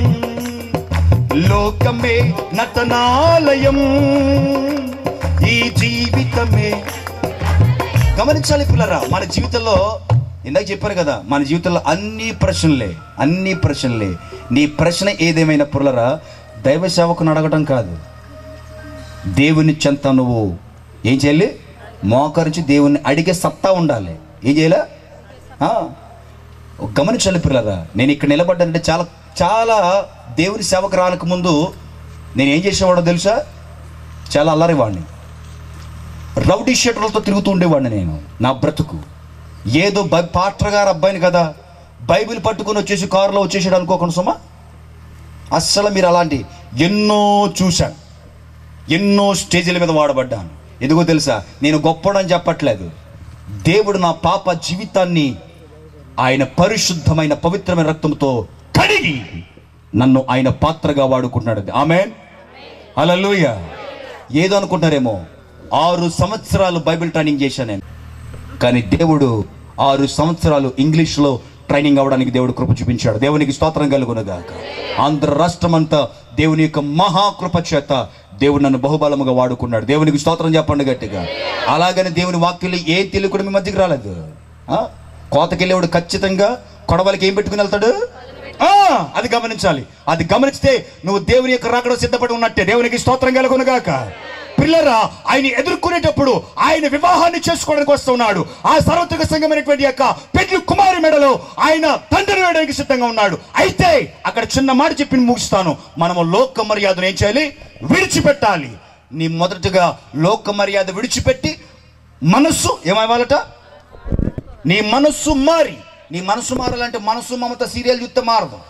లోకమే నటనాలయం ఈ జీవితమే గమనించాలి పిల్లరా మన జీవితంలో ఇందాక చెప్పారు కదా మన జీవితంలో అన్ని ప్రశ్నలే అన్ని ప్రశ్నలే నీ ప్రశ్న ఏదేమైనా పుల్లరా దైవ సేవకుని అడగటం కాదు దేవుని చెంత నువ్వు ఏం చేయాలి మోకరించి దేవుణ్ణి అడిగే సత్తా ఉండాలి ఏం చేయాలి ఆ, గమనించాలి పిల్లరా నేను ఇక్కడ నిలబడ్డానంటే చాలా చాలా దేవుని సేవకు రానక ముందు నేను ఏం చేసేవాడో తెలుసా చాలా అల్లరివాడిని రౌడీ షీటర్లతో తిరుగుతూ ఉండేవాడిని నేను నా బ్రతుకు ఏదో బై పాట్ర గారు అబ్బాయిని కదా బైబిల్ పట్టుకొని వచ్చేసి కారులో వచ్చేసాడు అనుకోకుండా సుమా అస్సలు మీరు అలాంటి ఎన్నో చూశాను ఎన్నో స్టేజీల మీద వాడబడ్డాను ఎందుకో తెలుసా నేను గొప్పడని చెప్పట్లేదు దేవుడు నా పాప జీవితాన్ని ఆయన పరిశుద్ధమైన పవిత్రమైన రక్తంతో కడిగి నన్ను ఆయన పాత్రగా వాడుకుంటున్నాడు ఆమె అలలుయ ఏదో అనుకుంటారేమో ఆరు సంవత్సరాలు బైబిల్ ట్రైనింగ్ చేశాను నేను కానీ దేవుడు ఆరు సంవత్సరాలు ఇంగ్లీష్లో ట్రైనింగ్ అవ్వడానికి దేవుడు కృప చూపించాడు దేవునికి స్తోత్రం కలుగునుగాక ఆంధ్ర రాష్ట్రం అంతా దేవుని యొక్క మహాకృప చేత దేవుడు నన్ను బహుబలముగా వాడుకున్నాడు దేవునికి స్తోత్రం చెప్పండి గట్టిగా అలాగని దేవుని వాక్యంలో ఏ తెలుగు కూడా మీ మధ్యకి రాలేదు ఆ? కోతకెళ్ళేవాడు ఖచ్చితంగా కొడవలకి ఏం పెట్టుకుని వెళ్తాడు ఆ, అది గమనించాలి అది గమనిస్తే నువ్వు దేవుని యొక్క రాకడ సిద్ధపడి ఉన్నట్టే దేవునికి స్తోత్రం కలుగునుగాక పిల్లరా ఆయన ఎదుర్కొనేటప్పుడు ఆయన వివాహాన్ని చేసుకోవడానికి వస్తున్నాడు ఆ సార్వత్రిక సంఘమైనటువంటి యొక్క పెళ్లి కుమారి మెడలో ఆయన తండ్రి వేయడానికి సిద్ధంగా ఉన్నాడు అయితే అక్కడ చిన్న మాట చెప్పి ముగిస్తాను మనము లోక మర్యాదను ఏం చేయాలి విడిచిపెట్టాలి నీ మొదటగా లోక మర్యాద విడిచిపెట్టి మనస్సు ఏమవ్వాలట నీ మనస్సు మారి నీ మనసు మారాలంటే మనసు మమత సీరియల్ చూస్తే మారదు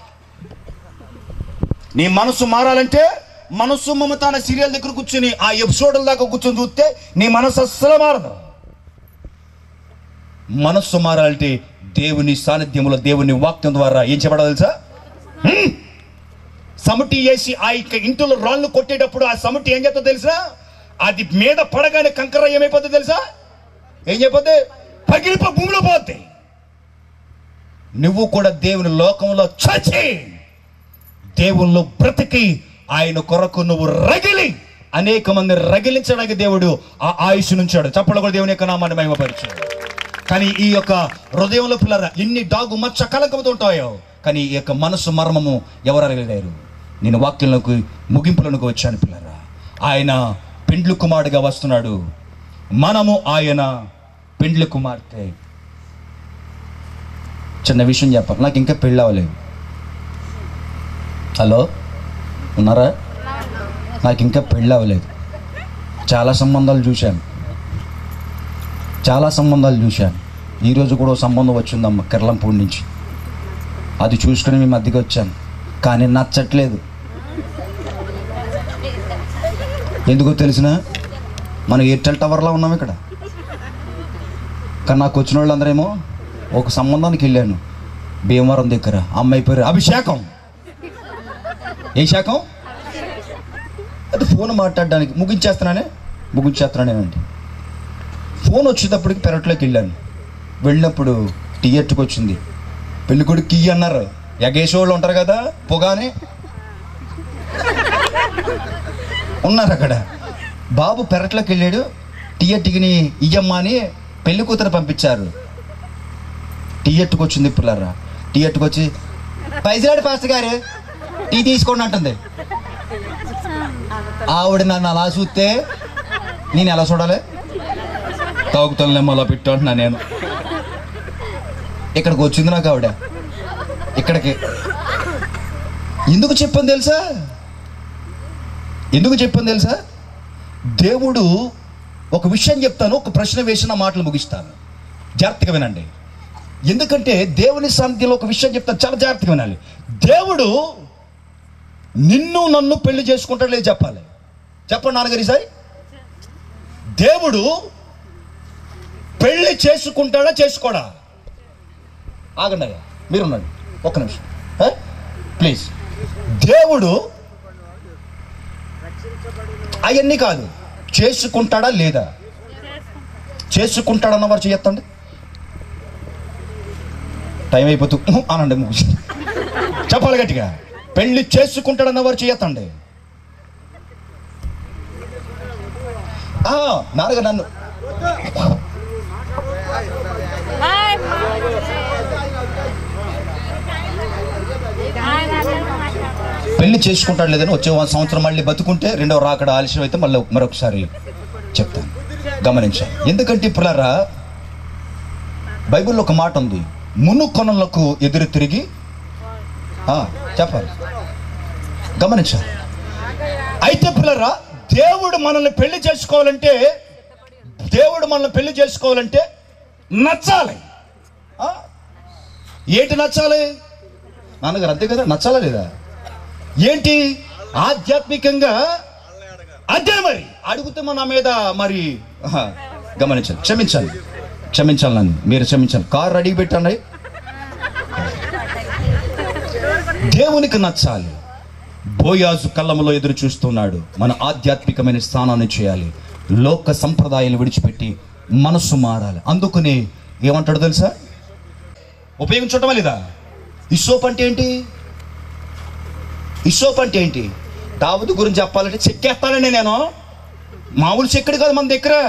నీ మనసు మారాలంటే మనసు మమత అనే సీరియల్ దగ్గర కూర్చుని ఆ ఎపిసోడ్ల దాకా కూర్చొని చూస్తే నీ మనసు అస్సలు మారదు మనస్సు మారాలంటే దేవుని సాన్నిధ్యంలో దేవుని వాక్యం ద్వారా ఏం చెప్పడాలి తెలుసా హ్మ్. సమిటి వేసి ఆ యొక్క ఇంటిలో రాళ్ళు కొట్టేటప్పుడు ఆ సమిటి ఏం చేస్తుందో తెలుసా అది మీద పడగానే కంకర ఏమైపోతుంది తెలుసా ఏం చెప్పొద్ది పగిలిపో భూమిలో పోద్ది నువ్వు కూడా దేవుని లోకంలో చచ్చి దేవుల్లో బ్రతికి ఆయన కొరకు నువ్వు రగిలి అనేక మంది రగిలించడానికి దేవుడు ఆ ఆయుష్ నుంచాడు చప్పలు కూడా దేవుని యొక్క నామాన్ని మహిమపరిచాడు కానీ ఈ యొక్క హృదయంలో పిల్లర ఎన్ని డాగు మచ్చ కలకముతో ఉంటాయో కానీ ఈ యొక్క మనసు మర్మము ఎవరు అరగలేరు నేను వాక్యంలోకి ముగింపులకు వచ్చాను పిల్లరా ఆయన పెండ్లు కుమారుడిగా వస్తున్నాడు మనము ఆయన పెండ్లి కుమార్తె చిన్న విషయం చెప్పాలి నాకు ఇంకా పెళ్ళి అవ్వలేదు హలో ఉన్నారా నాకు ఇంకా పెళ్ళి అవ్వలేదు చాలా సంబంధాలు చూశాను చాలా సంబంధాలు చూశాను ఈరోజు కూడా ఓ సంబంధం వచ్చిందమ్మ కిర్లంపూడి నుంచి అది చూసుకుని మీ మధ్యకి వచ్చాను కానీ నచ్చట్లేదు ఎందుకో తెలిసిన మనం ఎయిర్టెల్ టవర్లో ఉన్నాం ఇక్కడ కానీ నాకు వచ్చిన వాళ్ళందరేమో ఒక సంబంధానికి వెళ్ళాను భీమవరం దగ్గర అమ్మాయి పేరు అభిషేకం ఏ శాఖం అది ఫోన్ మాట్లాడడానికి ముగించేస్తున్నానే ముగించేస్తున్నానేనండి ఫోన్ వచ్చేటప్పటికి పెరట్లోకి వెళ్ళాను వెళ్ళినప్పుడు టీఎట్కి వచ్చింది పెళ్లి కొడుకు కీ అన్నారు ఎగేసేవాళ్ళు ఉంటారు కదా పొగానే ఉన్నారు అక్కడ బాబు పెరట్లోకి వెళ్ళాడు టీఎట్టికి ఇయ్యమ్మ అని పెళ్లి కూతురు పంపించారు టీఎట్కి వచ్చింది పిల్లరా టీఎట్కి వచ్చి పైసలాడు పాస్టర్ గారు టీ తీసుకోండి అంటుంది ఆవిడ నన్ను అలా చూస్తే నేను ఎలా చూడాలి తాగుతానులేమో అలా పెట్టు అంటున్నా నేను ఇక్కడికి వచ్చింది నాకు ఆవిడ ఇక్కడికి ఎందుకు చెప్పని తెలుసా ఎందుకు చెప్పని తెలుసా దేవుడు ఒక విషయం చెప్తాను ఒక ప్రశ్న వేసిన మాటలు ముగిస్తాను జాగ్రత్తగా వినండి ఎందుకంటే దేవుని సన్నిధిలో ఒక విషయం చెప్తాను చాలా జాగ్రత్తగా వినాలి దేవుడు నిన్ను నన్ను పెళ్లి చేసుకుంటాడు లేదు చెప్పాలి చెప్పండి నాన్నగారి సార్ దేవుడు పెళ్లి చేసుకుంటాడా చేసుకోడా ఆగండి అయ్యా మీరున్నాడు ఒక్క నిమిషం ప్లీజ్ దేవుడు అవన్నీ కాదు చేసుకుంటాడా లేదా చేసుకుంటాడన్న వారు చేయొత్తండి టైం అయిపోతూ "ఉహు" అనండి ముగిసి చెప్పాలి గట్టిగా పెళ్లి చేసుకుంటాడన్న వారు చేయొత్తండి ఆ, నాన్నగా నన్ను పెళ్లి చేసుకుంటాడు లేదని వచ్చే సంవత్సరం మళ్ళీ బతుకుంటే రెండవ రాకడ ఆలస్యం అయితే మళ్ళీ మరొకసారి చెప్తాను గమనించాలి ఎందుకంటే ఇప్పుడారా బైబిల్లో ఒక మాట ఉంది మును కొనలకు ఎదురు తిరిగి ఆ, చెప్పాలి గమనించాలి అయితే పిల్లరా దేవుడు మనల్ని పెళ్లి చేసుకోవాలంటే దేవుడు మనల్ని పెళ్లి చేసుకోవాలంటే నచ్చాలి ఆ? ఏంటి నచ్చాలి నాన్నగారు అంతే కదా నచ్చాలా లేదా ఏంటి ఆధ్యాత్మికంగా అంతే మరి అడిగితే మన మీద మరి ఆహా, గమనించండి క్షమించండి క్షమించాలి నన్ను మీరు క్షమించాలి కారు రెడీ పెట్టండి దేవునికి నచ్చాలి బోయాజు కళ్ళములో ఎదురు చూస్తున్నాడు మన ఆధ్యాత్మికమైన స్థానాన్ని చేయాలి లోక సంప్రదాయాలు విడిచిపెట్టి మనస్సు మారాలి అందుకని ఏమంటాడు తెలుసా ఉపయోగించటమా లేదా ఈ సోప్ అంటే ఏంటి ఈ సోప్ అంటే ఏంటి దావదు గురించి చెప్పాలంటే చెక్కేస్తానండి నేను మామూలు చెక్కడు కాదు మన దగ్గర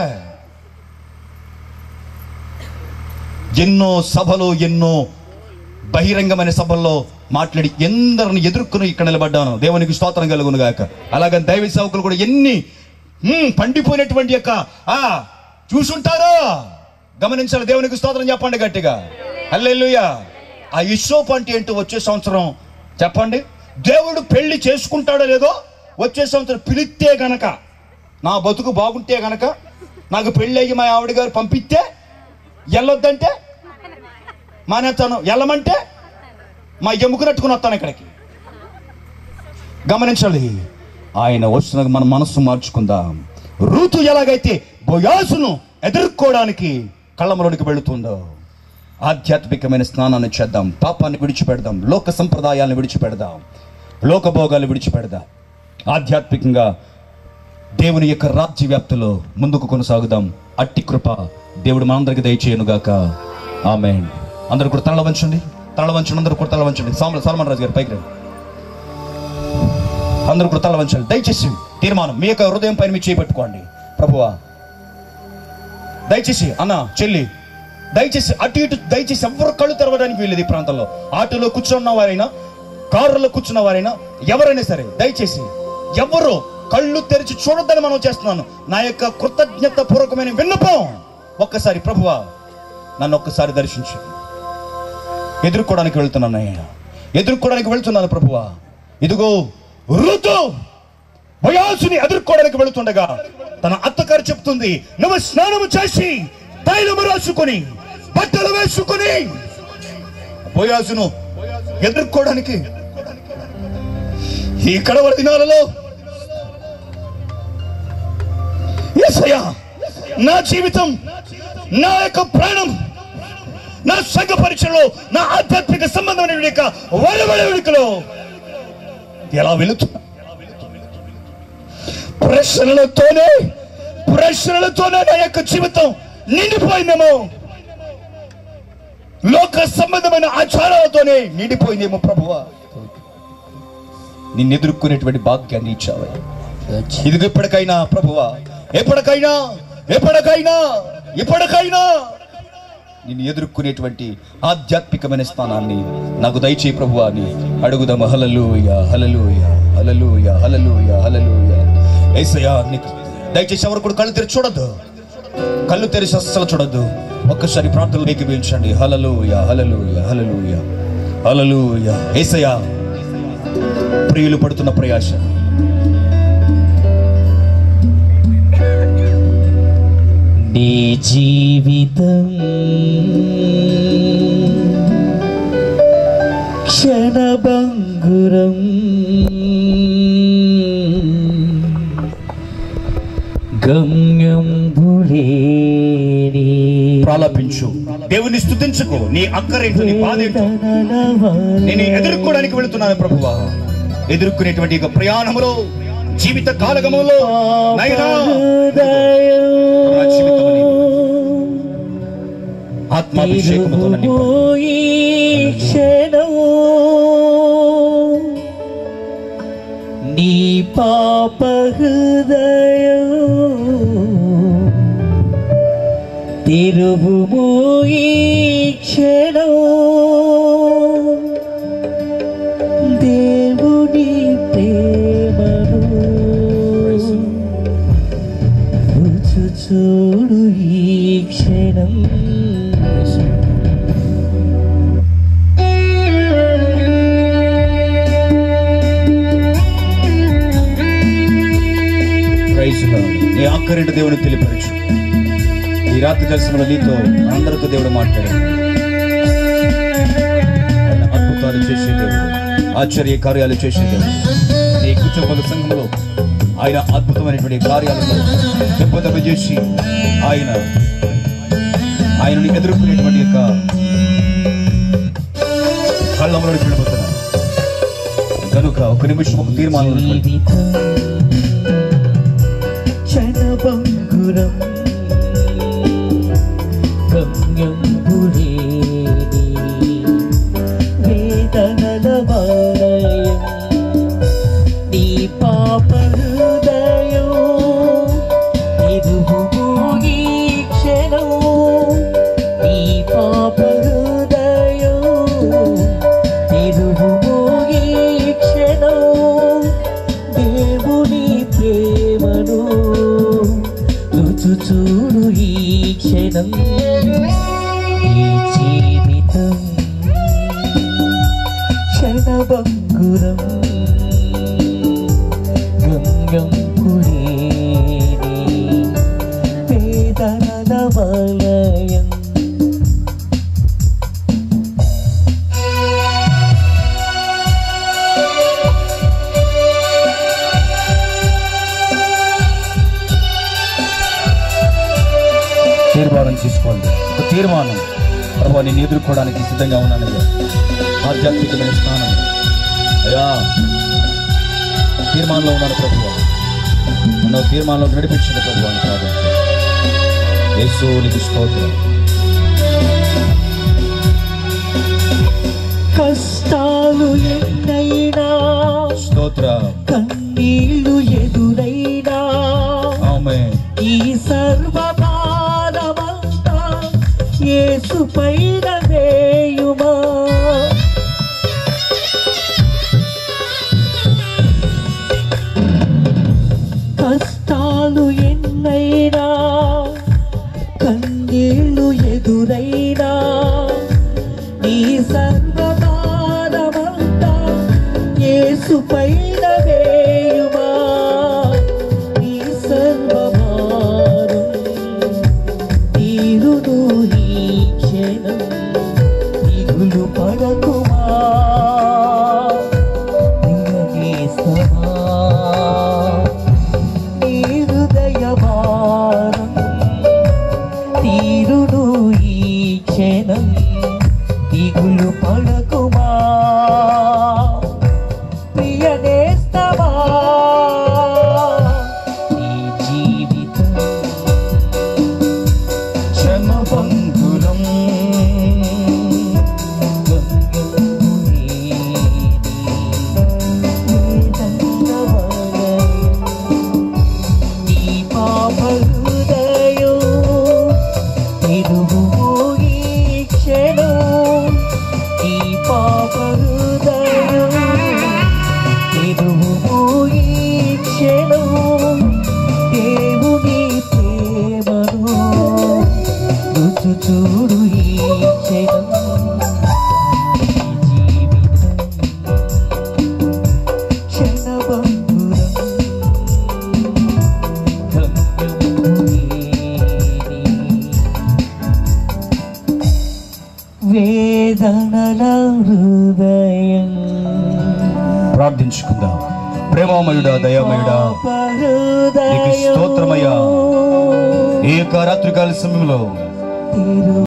ఎన్నో సభలు ఎన్నో బహిరంగమైన సభల్లో మాట్లాడి ఎందరిని ఎదుర్కొని ఇక్కడ నిలబడ్డాను దేవునికి స్తోత్రం కలుగును గాక అలాగని దైవ సేవకులు కూడా ఎన్ని హ్మ్, పండిపోయినటువంటి యొక్క ఆ చూసుంటారో గమనించాలి దేవునికి స్తోత్రం చెప్పండి గట్టిగా అల్లెలుయ్య ఆ ఇషోప్ అంటే ఏంటో వచ్చే సంవత్సరం చెప్పండి దేవుడు పెళ్లి చేసుకుంటాడో లేదో వచ్చే సంవత్సరం పిలిస్తే గనక నా బతుకు బాగుంటే గనక నాకు పెళ్ళి అయ్యి మా ఆవిడ గారు పంపిస్తే వెళ్ళొద్దంటే మానేస్తాను వెళ్ళమంటే మా ఎముకనట్టుకుని వస్తాను ఇక్కడికి గమనించాలి ఆయన వచ్చిన మన మనస్సు మార్చుకుందాం ఋతు ఎలాగైతే బొయాసును ఎదుర్కోవడానికి కళ్ళంలోనికి వెళుతుందో ఆధ్యాత్మికమైన స్నానాన్ని చేద్దాం పాపాన్ని విడిచిపెడదాం లోక సంప్రదాయాలను విడిచిపెడదాం లోక భోగాలు విడిచిపెడదాం ఆధ్యాత్మికంగా దేవుని యొక్క రాజ్య వ్యాప్తిలో ముందుకు కొనసాగుదాం అట్టి కృప దేవుడు మనందరికి దయచేయనుగాక ఆమె అందరూ కూడా తల వంచండి తల వంచండి అందరూ కూడా తల వంచండి సామ సల్మాన్ రాజు గారు పైకి రండి అందరూ కూడా తల వంచండి దయచేసి తీర్మానం మీ యొక్క హృదయం పైన మీరు చేపట్టుకోండి ప్రభువా దయచేసి అన్న చెల్లి దయచేసి అటు ఇటు దయచేసి ఎవరు కళ్ళు తెరవడానికి వీలేదు ఈ ప్రాంతంలో ఆటోలో కూర్చున్న వారైనా కారులో కూర్చున్న వారైనా ఎవరైనా సరే దయచేసి ఎవరు కళ్ళు తెరిచి చూడొద్దని మనం చేస్తున్నాను నా యొక్క కృతజ్ఞత పూర్వకమైన విన్నపం ఒక్కసారి ప్రభువా నన్ను ఒక్కసారి దర్శించు ఎదుర్కోవడానికి వెళ్తున్నాను అయ్యా ఎదుర్కోవడానికి వెళ్తున్నాను ప్రభువా ఇదిగో ఋతు వయాసుని ఎదుర్కోవడానికి వెళుతుండగా తన అత్తగారు చెప్తుంది నువ్వు స్నానము చేసి తైలము రాసుకొని బట్టలు వేసుకొని బోయాసును ఎదుర్కోవడానికి ఈ కడవరి దినాలలో యేసయ్యా, నా జీవితం నా యొక్క ప్రాణం నా సంఘ పరీక్షలో నా ఆధ్యాత్మిక సంబంధమైన యొక్క వలవల వెనుకలో ఎలా వెళుతున్నా ప్రశ్నలతోనే ప్రశ్నలతోనే నా యొక్క జీవితం నిండిపోయిందేమో లోక సంబంధమైన ఆచారాలతోనే నిండిపోయిందేమో ప్రభువా నిన్ను ఎదుర్కొనేటువంటి భాగ్యాన్ని ఇచ్చావయ్యా ఇది ఎప్పటికైనా ప్రభువా ఎప్పటికైనా ఎప్పటికైనా ఎప్పటికైనా నిన్ను ఎదుర్కొనేటువంటి ఆధ్యాత్మికమైన స్థానాన్ని నాకు దయచేయి ప్రభువా అని అడుగుదాము హలలుయ హలలుయ హలలుయ హలలుయ హలలుయ ఏసయ్యా నీకు దయచేసి ఎవరు కూడా కళ్ళు తెరిచి చూడద్దు కళ్ళు తెరిచి అస్సలు చూడద్దు ఒక్కసారి ప్రార్థనలు ఏకీభవించండి హలలుయ హలలుయ హలలుయ హలలుయ ఏసయ్యా ప్రియులు పడుతున్న ప్రయాస నీ జీవితం క్షణభంగురం గమ్యం బులేని ప్రాలపించు దేవుని స్తుతించుకో నీ అక్కరేంటో నీ బాధ ఏంటో నేను ఎదుర్కోవడానికి వెళుతున్నాను ప్రభువా ఎదుర్కొనేటువంటి ఒక ప్రయాణములో జీవిత కాలగములో నైనా నా జీవితముని ఆత్మాభిషేకముతో నన్ను నింపండి. ఈ క్షణం నీ పాప హృదయం తిరుగుము ఈ క్షణం దేవుని ప్రేమను రుచి చూడు ఈ క్షణం Praise the Lord. నీ ఆఖరింటి దేవుని తెలియపరచు ఈ రాత్రి దర్శనంలో నీతో అందరితో దేవుడు మాట్లాడాడు ఆయన అద్భుతాలు చేసే దేవుడు ఆశ్చర్య కార్యాలు చేసే దేవుడు నీ కుటుంబల సంఘంలో ఆయన అద్భుతమైనటువంటి కార్యాలను దెబ్బదెబ్బ చేసి ఆయన ఆయనని ఎదుర్కొనేటువంటి యొక్క కళ్ళంలో వెళ్ళిపోతున్నాడు కనుక ఒక నిమిషం ఒక తీర్మానం క్షణభంగురం గమ్యం పురేని వేదనల వలయం నీ పాప హృదయం ఇరువు ఈ క్షణం నీ పాప హృదయం ఇరువు ఈ క్షణం దేవుని ప్రేమను రుచు చూడు ఈ క్షణం ఈ జీవితం క్షణభంగురం గంగం పురేని వేదనల వలయం తీర్మానం తీసుకోండి ఒక తీర్మానం ప్రభు నేను ఎదుర్కోవడానికి సిద్ధంగా ఉన్నానయ్యా ఆధ్యాత్మికమైన స్నానం అయ్యా తీర్మానంలో ఉన్నాను ప్రభు నన్ను తీర్మానంలో నడిపించిన ప్రభు అని కాదు యేసునికి స్తోత్రం కష్టాలు ఎన్నైనా స్తోత్రం కన్నీళ్లు ఎదురైనా ఆమె ఈ సర్వభారమంతా యేసు పైన వేయుమా కష్టాలు ఎన్నైనా కన్నీళ్లు ఎదురైనా నీ సర్వభారమంతా యేసు పైన వేయుమా నీ సర్వభారం తీరును ఈ క్షణం దిగులు పడకుమా దిగనేస్తమా నీ హృదయ భారం తీరును ఈ క్షణం దిగులు పడకుమా ప్రియనేస్త వేదనల హృదయం ప్రార్థించుకుందాం ప్రేమామయుడా దయామయుడా నీకు స్తోత్రమయ్యా ఈ యొక్క రాత్రికాల సమయంలో